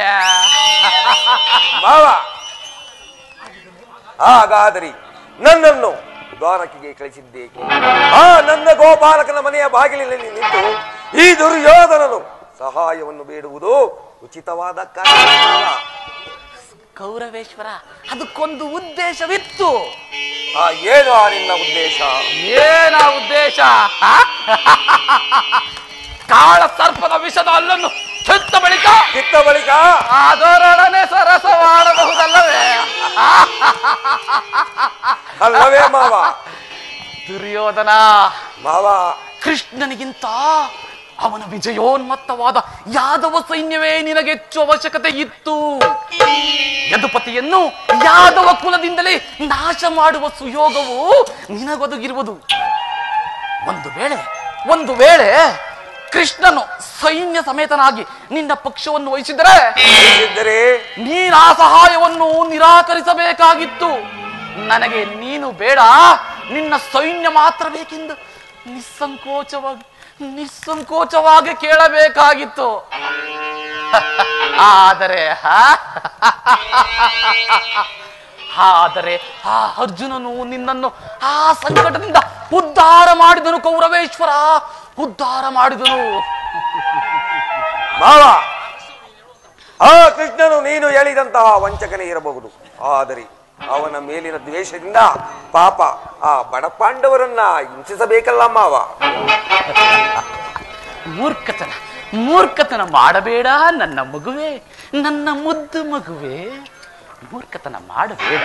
ಮಾವ ಹಾಗಾದರಿ ನನ್ನನ್ನು ದ್ವಾರಕಿಗೆ ಕಳಿಸಿದ್ದೇಕೆ ಆ ನನ್ನ ಗೋಪಾಲಕನ ಮನೆಯ ಬಾಗಿಲಿನಲ್ಲಿ ನಿಂತು ಈ ದುರ್ಯೋಧನನು ಸಹಾಯವನ್ನು ಬೇಡುವುದು ಉಚಿತವಾದ ಕಾರ್ಯ ಮಾವ. ಕೌರವೇಶ್ವರ ಅದಕ್ಕೊಂದು ಉದ್ದೇಶವಿತ್ತು ಆ ಏನು ಆ ನಿನ್ನ ಉದ್ದೇಶ ಏನ ಉದ್ದೇಶ ಆ? ಕಾಳ ಸರ್ಪದ ವಿಷದ ಅಲ್ಲನ್ನು ಚೆತ್ತ ಬಳಿಕ ಕಿತ್ತ ಬಳಿಕ ಅದರೊಡನೆ ಸರಸವಾಡಬಹುದಲ್ಲವೇ ಆ? ಅಲ್ಲವೇ ಮಾವ ದುರ್ಯೋಧನ ಮಾವ ಕೃಷ್ಣನಿಗಿಂತ ಅವನ ವಿಜಯೋನ್ಮತ್ತವಾದ ಯಾದವ ಸೈನ್ಯವೇ ನಿನಗೆ ಹೆಚ್ಚು ಅವಶ್ಯಕತೆ ಇತ್ತು ಯದುಪತಿಯನ್ನು ಯಾದವ ಕುಲದಿಂದಲೇ ನಾಶ ಮಾಡುವ ಸುಯೋಗವು ನಿನಗೊದಗಿರುವುದು ಒಂದು ವೇಳೆ ಒಂದು ವೇಳೆ ಕೃಷ್ಣನು ಸೈನ್ಯ ಸಮೇತನಾಗಿ ನಿನ್ನ ಪಕ್ಷವನ್ನು ವಹಿಸಿದರೆ ಇದ್ದರೆ ನೀನು ಆ ಸಹಾಯವನ್ನು ನಿರಾಕರಿಸಬೇಕಾಗಿತ್ತು ನನಗೆ ನೀನು ಬೇಡ ನಿನ್ನ ಸೈನ್ಯ ಮಾತ್ರ ಬೇಕೆಂದು ನಿಸ್ಸಂಕೋಚವಾಗಿ ನಿಸ್ಸಂಕೋಚವಾಗಿ ಕೇಳಬೇಕಾಗಿತ್ತು ಆದರೆ ಆ? ಆದರೆ ಆ ಅರ್ಜುನನು ನಿನ್ನನ್ನು ಆ ಸಂಕಟದಿಂದ ಉದ್ಧಾರ ಮಾಡಿದನು ಕೌರವೇಶ್ವರ ಉದ್ಧಾರ ಮಾಡಿದನು ಮಾವ ಆ ಕೃಷ್ಣನು ನೀನು ಹೇಳಿದಂತಹ ವಂಚಕನೇ ಇರಬಹುದು ಆದರೆ ಅವನ ಮೇಲಿನ ದ್ವೇಷದಿಂದ ಪಾಪ ಆ ಬಡ ಪಾಂಡವರನ್ನ ಹಿಂಸಿಸಬೇಕಲ್ಲ ಮಾವ ಮೂರ್ಖತನ ಮೂರ್ಖತನ ಮಾಡಬೇಡ ನನ್ನ ಮಗುವೆ ನನ್ನ ಮುದ್ದು ಮಗುವೆ ಮೂರ್ಖತನ ಮಾಡಬೇಡ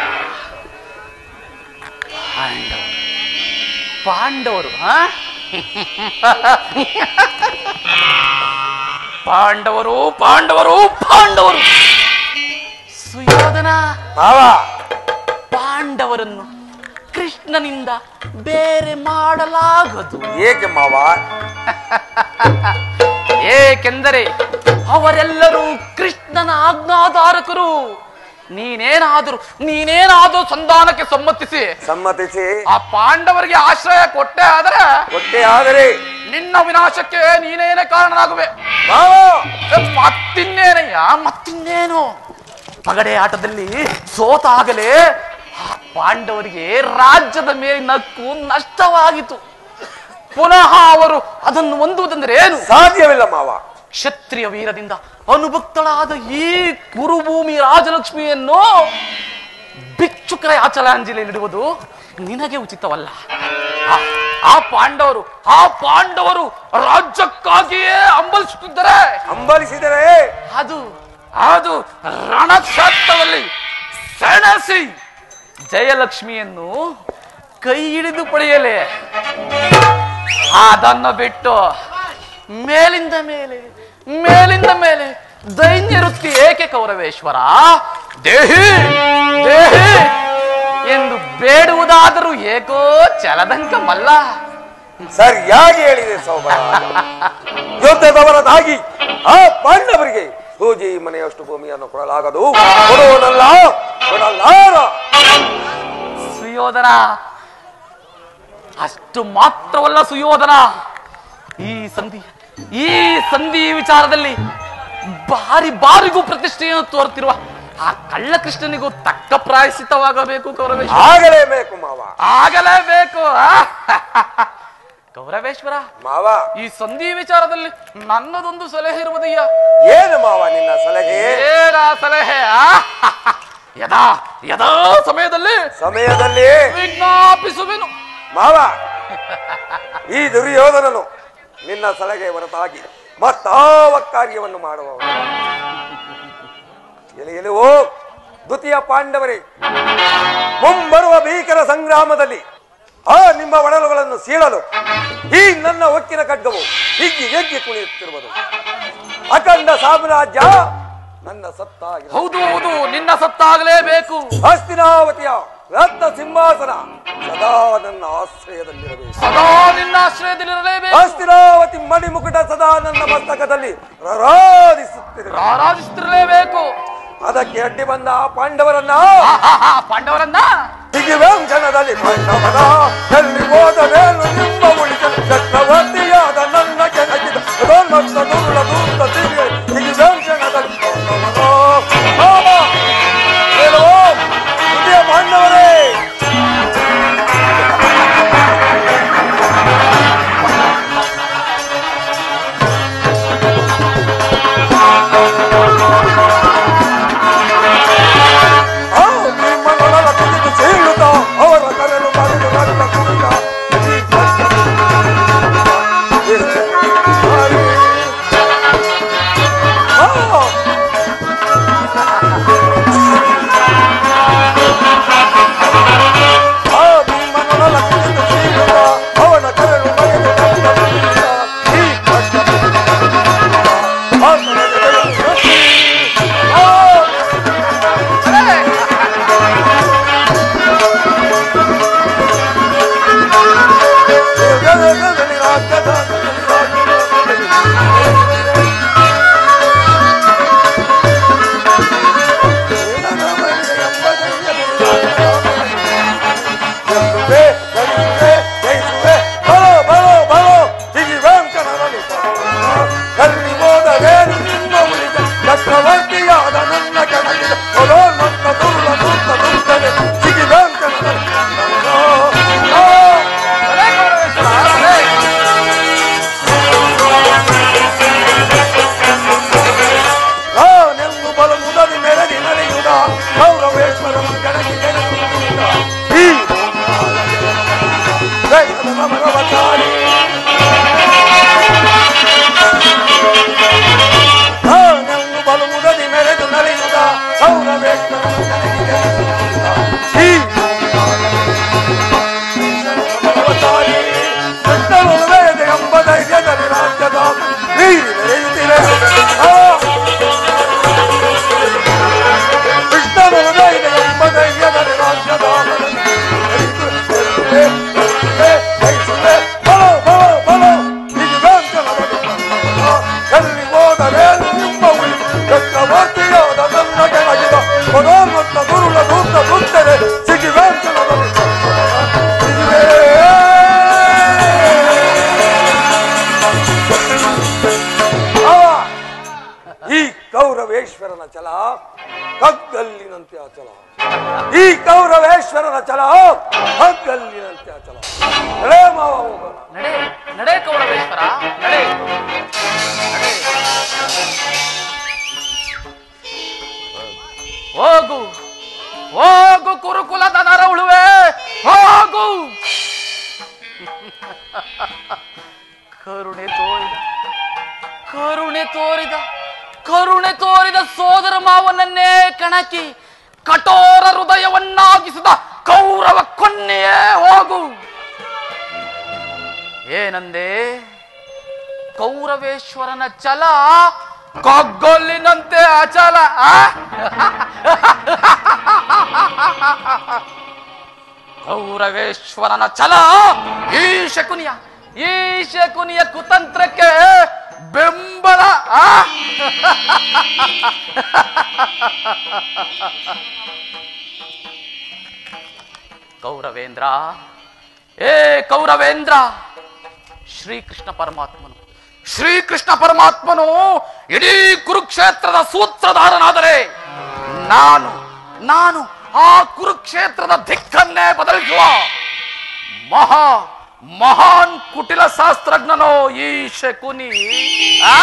ಪಾಂಡವರು ಪಾಂಡವರು ಆ? ಪಾಂಡವರು ಪಾಂಡವರು ಪಾಂಡವರು ಸುಯೋಧನ ಮಾವ ಪಾಂಡವರನ್ನು ಕೃಷ್ಣನಿಂದ ಬೇರೆ ಮಾಡಲಾಗದು ಏಕೆ ಮಾವ ಏಕೆಂದರೆ ಅವರೆಲ್ಲರೂ ಕೃಷ್ಣನ ಆಜ್ಞಾಧಾರಕರು ನೀನೇನಾದರೂ ನೀನೇನಾದರೂ ಸಂಧಾನಕ್ಕೆ ಸಮ್ಮತಿಸಿ ಸಮ್ಮತಿಸಿ ಆ ಪಾಂಡವರಿಗೆ ಆಶ್ರಯ ಕೊಟ್ಟೆ ಆದರೆ ಕೊಟ್ಟೆ ಆದರೆ ನಿನ್ನ ವಿನಾಶಕ್ಕೆ ನೀನೇನೇ ಕಾರಣನಾಗುವೆ ಮಾವ ಏ, ಮತ್ತಿನ್ನೇನಯ್ಯ ಮತ್ತಿನ್ನೇನು ಪಗಡೆ ಆಟದಲ್ಲಿ ಸೋತಾಗಲೇ ಆ ಪಾಂಡವರಿಗೆ ರಾಜ್ಯದ ಮೇಲಿನ ಹಕ್ಕು ನಷ್ಟವಾಯಿತು ಪುನಃ ಅವರು ಅದನ್ನು ಹೊಂದುವುದೆಂದರೆ ಏನು ಸಾಧ್ಯವಿಲ್ಲ ಮಾವ ಕ್ಷತ್ರಿಯ ವೀರದಿಂದ ಅನುಭಕ್ತಳಾದ ಈ ಕುರುಭೂಮಿ ರಾಜಲಕ್ಷ್ಮಿಯನ್ನು ಭಿಕ್ಷುಕರ ಆಚಲಾಂಜಲಿಯಲ್ಲಿಡುವುದು ನಿನಗೆ ಉಚಿತವಲ್ಲ ಆ- ಆ ಪಾಂಡವರು ಆ ಪಾಂಡವರು ರಾಜ್ಯಕ್ಕಾಗಿಯೇ ಹಂಬಲಿಸುತ್ತಿದ್ದರೆ ಹಂಬಲಿಸಿದರೆ ಅದು ಅದು ರಣಕ್ಷೇತ್ರದಲ್ಲಿ ಸೆಣಸಿ ಜಯಲಕ್ಷ್ಮಿಯನ್ನು ಕೈ ಹಿಡಿದು ಪಡೆಯಲೇ ಅದನ್ನು ಬಿಟ್ಟು ಮೇಲಿಂದ ಮೇಲೆ ಮೇಲಿಂದ ಮೇಲೆ ದೈನ್ಯ ವೃತ್ತಿ ಏಕೆ ಕೌರವೇಶ್ವರ ದೇಹಿ ದೇಹಿ ಎಂದು ಬೇಡುವುದಾದರೂ ಏಕೋ ಚಲದಂಕ ಮಲ್ಲ ಸರಿಯಾಗಿ ಹೇಳಿದೆ ಸೌಭಾಗ್ಯ ಯುದ್ಧದವರದಾಗಿ ಆ ಪಾಂಡವರಿಗೆ ಸೂಜಿ ಮನೆಯಷ್ಟು ಭೂಮಿಯನ್ನು ಕೊಡಲಾಗದು ಕೊಡುವುದಲ್ಲ ಕೊಡಲಾರ ಸುಯೋಧನ ಅಷ್ಟು ಮಾತ್ರವಲ್ಲ ಸುಯೋಧನ ಈ ಸಂಧಿ ಈ ಸಂಧಿ ವಿಚಾರದಲ್ಲಿ ಬಾರಿ ಬಾರಿಗೂ ಪ್ರತಿಷ್ಠೆಯನ್ನು ತೋರುತ್ತಿರುವ ಆ ಕಳ್ಳ ಕೃಷ್ಣನಿಗೂ ತಕ್ಕ ಪ್ರಾಯಶ್ಚಿತವಾಗಬೇಕು ಕೌರವೇಶ್ವರ ಆಗಲೇಬೇಕು ಮಾವ ಆಗಲೇಬೇಕು ಆ? ಕೌರವೇಶ್ವರ ಮಾವ ಈ ಸಂಧಿ ವಿಚಾರದಲ್ಲಿ ನನ್ನದೊಂದು ಸಲಹೆ ಇರುವುದಯ್ಯ ಏನು ಮಾವ ನಿನ್ನ ಸಲಹೆ ಏನ ಸಲಹೆ ಆ? ಯದಾ ಯದಾ ಸಮಯದಲ್ಲಿ ಸಮಯದಲ್ಲಿ ವಿಜ್ಞಾಪಿಸುವೆನು ಮಾವ ಈ ದುರ್ಯೋಧನನು ನಿನ್ನ ಸಲಹೆ ಹೊರತಾಗಿ ಮತ್ತಾವ ಕಾರ್ಯವನ್ನು ಮಾಡುವವ ಎಲೆ ಎಲೆವೋ ದ್ವಿತೀಯ ಪಾಂಡವರೇ ಮುಂಬರುವ ಭೀಕರ ಸಂಗ್ರಾಮದಲ್ಲಿ ಆ ನಿಮ್ಮ ಒಡಲುಗಳನ್ನು ಸೀಳಲು ಈ ನನ್ನ ಒಕ್ಕಿನ ಖಡ್ಗವು ಹಿಗ್ಗಿ ಎಗ್ಗಿ ಕುಣಿಯುತ್ತಿರುವುದು ಅಖಂಡ ಸಾಮ್ರಾಜ್ಯ ನನ್ನ ಸತ್ತಾಗಿ ಹೌದು ಹೌದು ನಿನ್ನ ಸತ್ತಾಗಲೇಬೇಕು ಹಸ್ತಿನಾವತಿಯ ರತ್ನ ಸಿಂಹಾಸನ ಸದಾ ನನ್ನ ಆಶ್ರಯದಲ್ಲಿರಬೇಕು ಸದಾ ನಿನ್ನ ಆಶ್ರಯದಲ್ಲಿರಲೇಬೇಕು ಹಸ್ತಿನಾವತಿ ಮಣಿಮುಕುಟ ಸದಾ ನನ್ನ ಮಸ್ತಕದಲ್ಲಿ ರಾರಾಧಿಸುತ್ತಿದೆ ಆರಾಧಿಸುತ್ತಿರಲೇಬೇಕು ಅದಕ್ಕೆ ಅಡ್ಡಿ ಬಂದ ಆ ಪಾಂಡವರನ್ನ ಆಹಾಹಾ, ಪಾಂಡವರನ್ನ ಕ್ಷಣದಲ್ಲಿ ಪಾಂಡವರ ಎಲ್ಲಿ ಹೋದರೇನು ನಿಮ್ಮ ಉಳಿಸಲು ಚಕ್ರವರ್ತಿಯಾದ ನನ್ನ ಕೆಳಗಿದ ಅದೊಂದೊಂದು ದುರುಳ ದೂತ ತಿರುಗಿ ಕ್ಷಣದಲ್ಲಿ ಪಾಂಡವರ ಆ, ಹೇಳುವ ದ್ವಿತೀಯ ಪಾಂಡವರೇ ಆ, ನಿಮ್ಮನೊಡಲ ತುದಿದು ಸೀಳುತ್ತ ಅವರ ಕರೆಲು ಬರೆದು ನನ್ನ ಕುಡಿದ ಈ ಆ, ಆ ಭೀಮನೊಡಲ ತುದಿದು ಸೀಳುತ್ತ ಅವನ ಕರೆಲು ಬರೆದು ನನ್ನ ಕುಡಿದ ಈ ಆ ಕರೆದು ಆ ಚಕ್ರವರ್ತಿಯಾದ ನನ್ನ ಕೆಳಗಿದ ನನ್ನ ದುರ್ಲ ದುರ್ಲ ದುರ್ಗನೆ ಸಿಗಿ ನಾನೆಂದು ಬಲು ಮುದದಿ ಮೆರದಿ ನಡೆಯುವುದ ಗೌರವೇಶ್ವರನ ಕೆಳಗೆ ಕೆಳಗುವುದ ಈ ದೇಶದ ಭಗವತಾರಿ ನಾನೆಂದು ಬಲು ಮುದದಿ ಮೆರೆದು ನಡೆಯುವುದ ಗೌರವೇಶ್ವರನ ಕೆಳಗೆ ಕೆಳಗುವುದ ಈ ಭಗವತಾರಿ ಕೃಷ್ಣನು ವೇದ ಎಂಬ ಧೈರ್ಯದಲ್ಲಿ ರಾಜ್ಯದ ನೀರಿ ನಡೆಯುತ್ತಿದೆ ಆ ಕೃಷ್ಣನು ವೇದ ಎಂಬ ಧೈರ್ಯದಲ್ಲಿ ರಾಜ್ಯದ ಬಲೋ ಬಲೋ ಬಲೋ ಇದು ವೇಂಕಟದಲ್ಲಿ ಎಲ್ಲಿ ಹೋದರೇನು ನಿಮ್ಮ ಉಳಿ ಚಕ್ರವರ್ತಿಯಾದ ನನ್ನ ಕೆಳಗಿದ ಕೊಡೋಮತ್ತ ದುರುಳ ದೂತ ದುತ್ತರೆ ಸಿಗಿ ವೇಂಕಟದಲ್ಲಿ ಅವ ಈ ಕೌರವೇಶ್ವರನ ಛಲ ಕಗ್ಗಲ್ಲಿನಂತೆ ಅಚಲ ಈ ಕೌರವೇಶ್ವರನ ಛಲ ಕಗ್ಗಲ್ಲಿನಂತೆ ಅಚಲ ಎಳೆ ಮಾವ ಹೋಗೋಣ ನಡೆ ನಡೆ ಕೌರವೇಶ್ವರ ನಡೆ ನಡೆ ಕರುಣೆ ತೋರಿದ ಕರುಣೆ ತೋರಿದ ಕರುಣೆ ತೋರಿದ ಸೋದರ ಮಾವನನ್ನೇ ಕಣಕಿ ಕಠೋರ ಹೃದಯವನ್ನಾಗಿಸಿದ ಕೌರವ ಕೊನ್ನೆಯೇ ಹೋಗು ಏನಂದೆ ಕೌರವೇಶ್ವರನ ಛಲ ಕಗ್ಗೊಲ್ಲಿನಂತೆ ಅಚಲ ಆ? ಕೌರವೇಶ್ವರನ ಛಲ ಈ ಶಕುನಿಯ ಈ ಶಕುನಿಯ ಕುತಂತ್ರಕ್ಕೆ ಬೆಂಬಲ ಆ? ಕೌರವೇಂದ್ರ ಏ ಕೌರವೇಂದ್ರ ಶ್ರೀಕೃಷ್ಣ ಪರಮಾತ್ಮನು ಶ್ರೀಕೃಷ್ಣ ಪರಮಾತ್ಮನು ಇಡೀ ಕುರುಕ್ಷೇತ್ರದ ಸೂತ್ರಧಾರನಾದರೆ ನಾನು ನಾನು ಆ ಕುರುಕ್ಷೇತ್ರದ ದಿಕ್ಕನ್ನೇ ಬದಲಿಸುವ ಮಹಾ ಮಹಾನ್ ಕುಟಿಲ ಶಾಸ್ತ್ರಜ್ಞನೋ ಈ ಶಕುನಿ ಆ?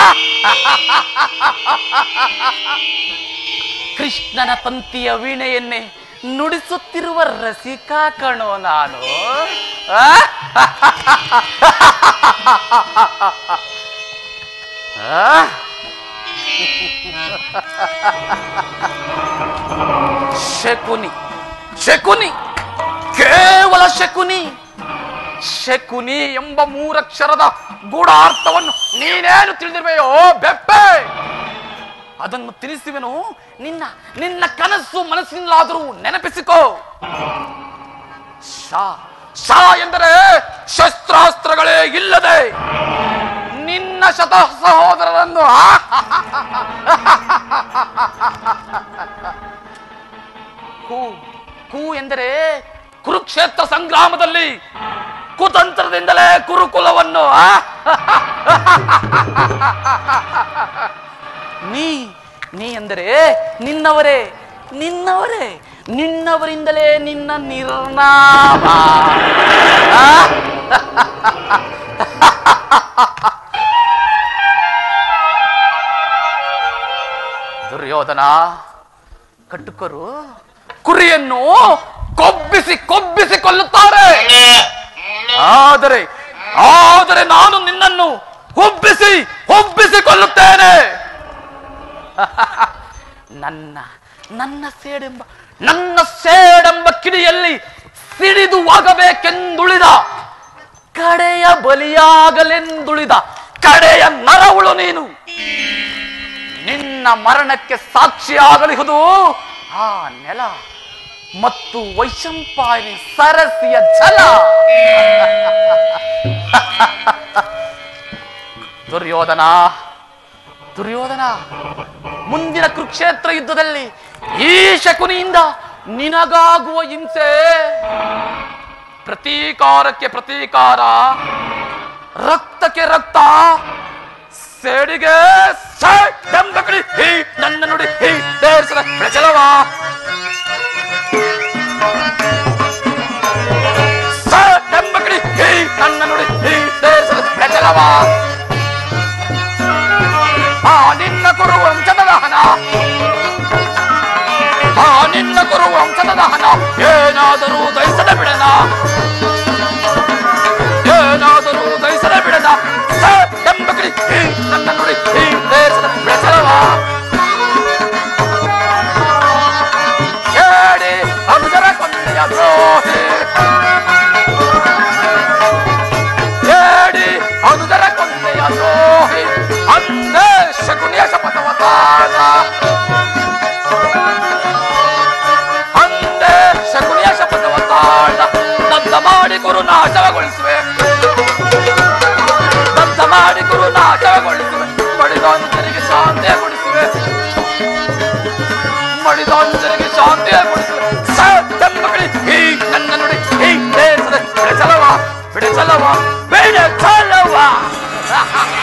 ಕೃಷ್ಣನ ಪಂಕ್ತಿಯ ವೀಣೆಯನ್ನೇ ನುಡಿಸುತ್ತಿರುವ ರಸಿಕ ಕಣೋ ನಾನು ಆ? ಆ? ಶಕುನಿ ಶಕುನಿ ಕೇವಲ ಶಕುನಿ ಶಕುನಿ ಎಂಬ ಮೂರಕ್ಷರದ ಗೂಢಾರ್ಥವನ್ನು ನೀನೇನು ತಿಳಿದಿರುವೆಯೋ ಬೆಪ್ಪೆ ಅದನ್ನು ತಿಳಿಸುವೆನು ನಿನ್ನ ನಿನ್ನ ಕನಸು ಮನಸ್ಸಿನಲ್ಲಾದರೂ ನೆನಪಿಸಿಕೋ ಶಾ ಶಾ ಎಂದರೆ ಶಸ್ತ್ರಾಸ್ತ್ರಗಳೇ ಇಲ್ಲದೆ ನಿನ್ನ ಶತ ಸಹೋದರರನ್ನು ಆ? ಕು ಕು ಎಂದರೆ ಕುರುಕ್ಷೇತ್ರ ಸಂಗ್ರಾಮದಲ್ಲಿ ಕುತಂತ್ರದಿಂದಲೇ ಕುರುಕುಲವನ್ನು ಆ? ನೀ ನೀ ಎಂದರೆ ನಿನ್ನವರೇ ನಿನ್ನವರೇ ನಿನ್ನವರಿಂದಲೇ ನಿನ್ನ ನಿರ್ನಾಮ ಆ? ದುರ್ಯೋಧನ ಕಟ್ಟುಕರು ಕುರಿಯನ್ನು ಕೊಬ್ಬಿಸಿ ಕೊಬ್ಬಿಸಿ ಕೊಲ್ಲುತ್ತಾರೆ ಆದರೆ ಆದರೆ ನಾನು ನಿನ್ನನ್ನು ಹುಬ್ಬಿಸಿ ಹುಬ್ಬಿಸಿ ಕೊಲ್ಲುತ್ತೇನೆ ನನ್ನ ನನ್ನ ಸೇಡೆಂಬ ನನ್ನ ಸೇಡೆಂಬ ಕಿಡಿಯಲ್ಲಿ ಸಿಡಿದು ಆಗಬೇಕೆಂದುಳಿದ ಕಡೆಯ ಬಲಿಯಾಗಲೆಂದುಳಿದ ಕಡೆಯ ನರವುಳು ನೀನು ನಿನ್ನ ಮರಣಕ್ಕೆ ಸಾಕ್ಷಿಯಾಗಲಿಹುದು ಆ ನೆಲ ಮತ್ತು ವೈಶಂಪಾಯನಿ ಸರಸಿಯ ಛಲ ದುರ್ಯೋಧನ ದುರ್ಯೋಧನ ಮುಂದಿನ ಕುರುಕ್ಷೇತ್ರ ಯುದ್ಧದಲ್ಲಿ ಈ ಶಕುನಿಯಿಂದ ನಿನಗಾಗುವ ಹಿಂಸೆ ಪ್ರತೀಕಾರಕ್ಕೆ ಪ್ರತೀಕಾರ ರಕ್ತಕ್ಕೆ ರಕ್ತ ಸೇಡಿಗೆ ಸೆಟ್ಟೆಂಬಕಡಿ ಹೀ ನನ್ನ ನುಡಿ ಹೀ ದೇಶದ ಪ್ರಜಲವ ಸೆಟ್ಟೆಂಬಕಡಿ ಹೀ ನನ್ನ ನುಡಿ ಹೀ ದೇಶದ ಪ್ರಜಲವ ಆ ನಿನ್ನ ಕುರು ವಂಶದ ದಹನ ಆ ನಿನ್ನ ಕುರು ವಂಶದ ದಹನ ಏನಾದರೂ ದಹಿಸದ ಬಿಡನ ಏನಾದರೂ ದಹಿಸದ ಬಿಡದ ಎಂಬಕಡಿ ಹೀ ನನ್ನ ನುಡಿ ಹೀ ದೇಶದ ಬೆಸರವ ಹೇಳಿ ಅನುಜರ ಕೊಂಡೆಯ ದ್ರೋಹಿ ಹೇಳಿ ಅನುಜರ ಕೊಂಡೆಯ ದ್ರೋಹಿ ಅಂದೇ ಶಕುನಿಯ ಶಪಥವ ತಾಳ ಅಂದೇ ಶಕುನಿಯ ಶಪಥವ ತಾಳ ದಗ್ಧ ಮಾಡಿ ಗುರು ನಾಶವಗೊಳಿಸುವೆ ದಗ್ಧ ಮಾಡಿ ಗುರು ನಾಶವಗೊಳಿಸುವೆ ಮಡಿದಾಂತರಿಗೆ ಶಾಂತಿಗೊಳಿಸುವೆ ಮಡಿದಾಂತರಿಗೆ ಶಾಂತಿಗೊಳಿಸುವೆ ಸತ್ಯಂಬಕಳಿ ಹೀ ನನ್ನ ನುಡಿ ಹೀ ದೇಶದ ಬಿಡಚಲವ ಬಿಡಚಲವ ಬಿಡಚಲವ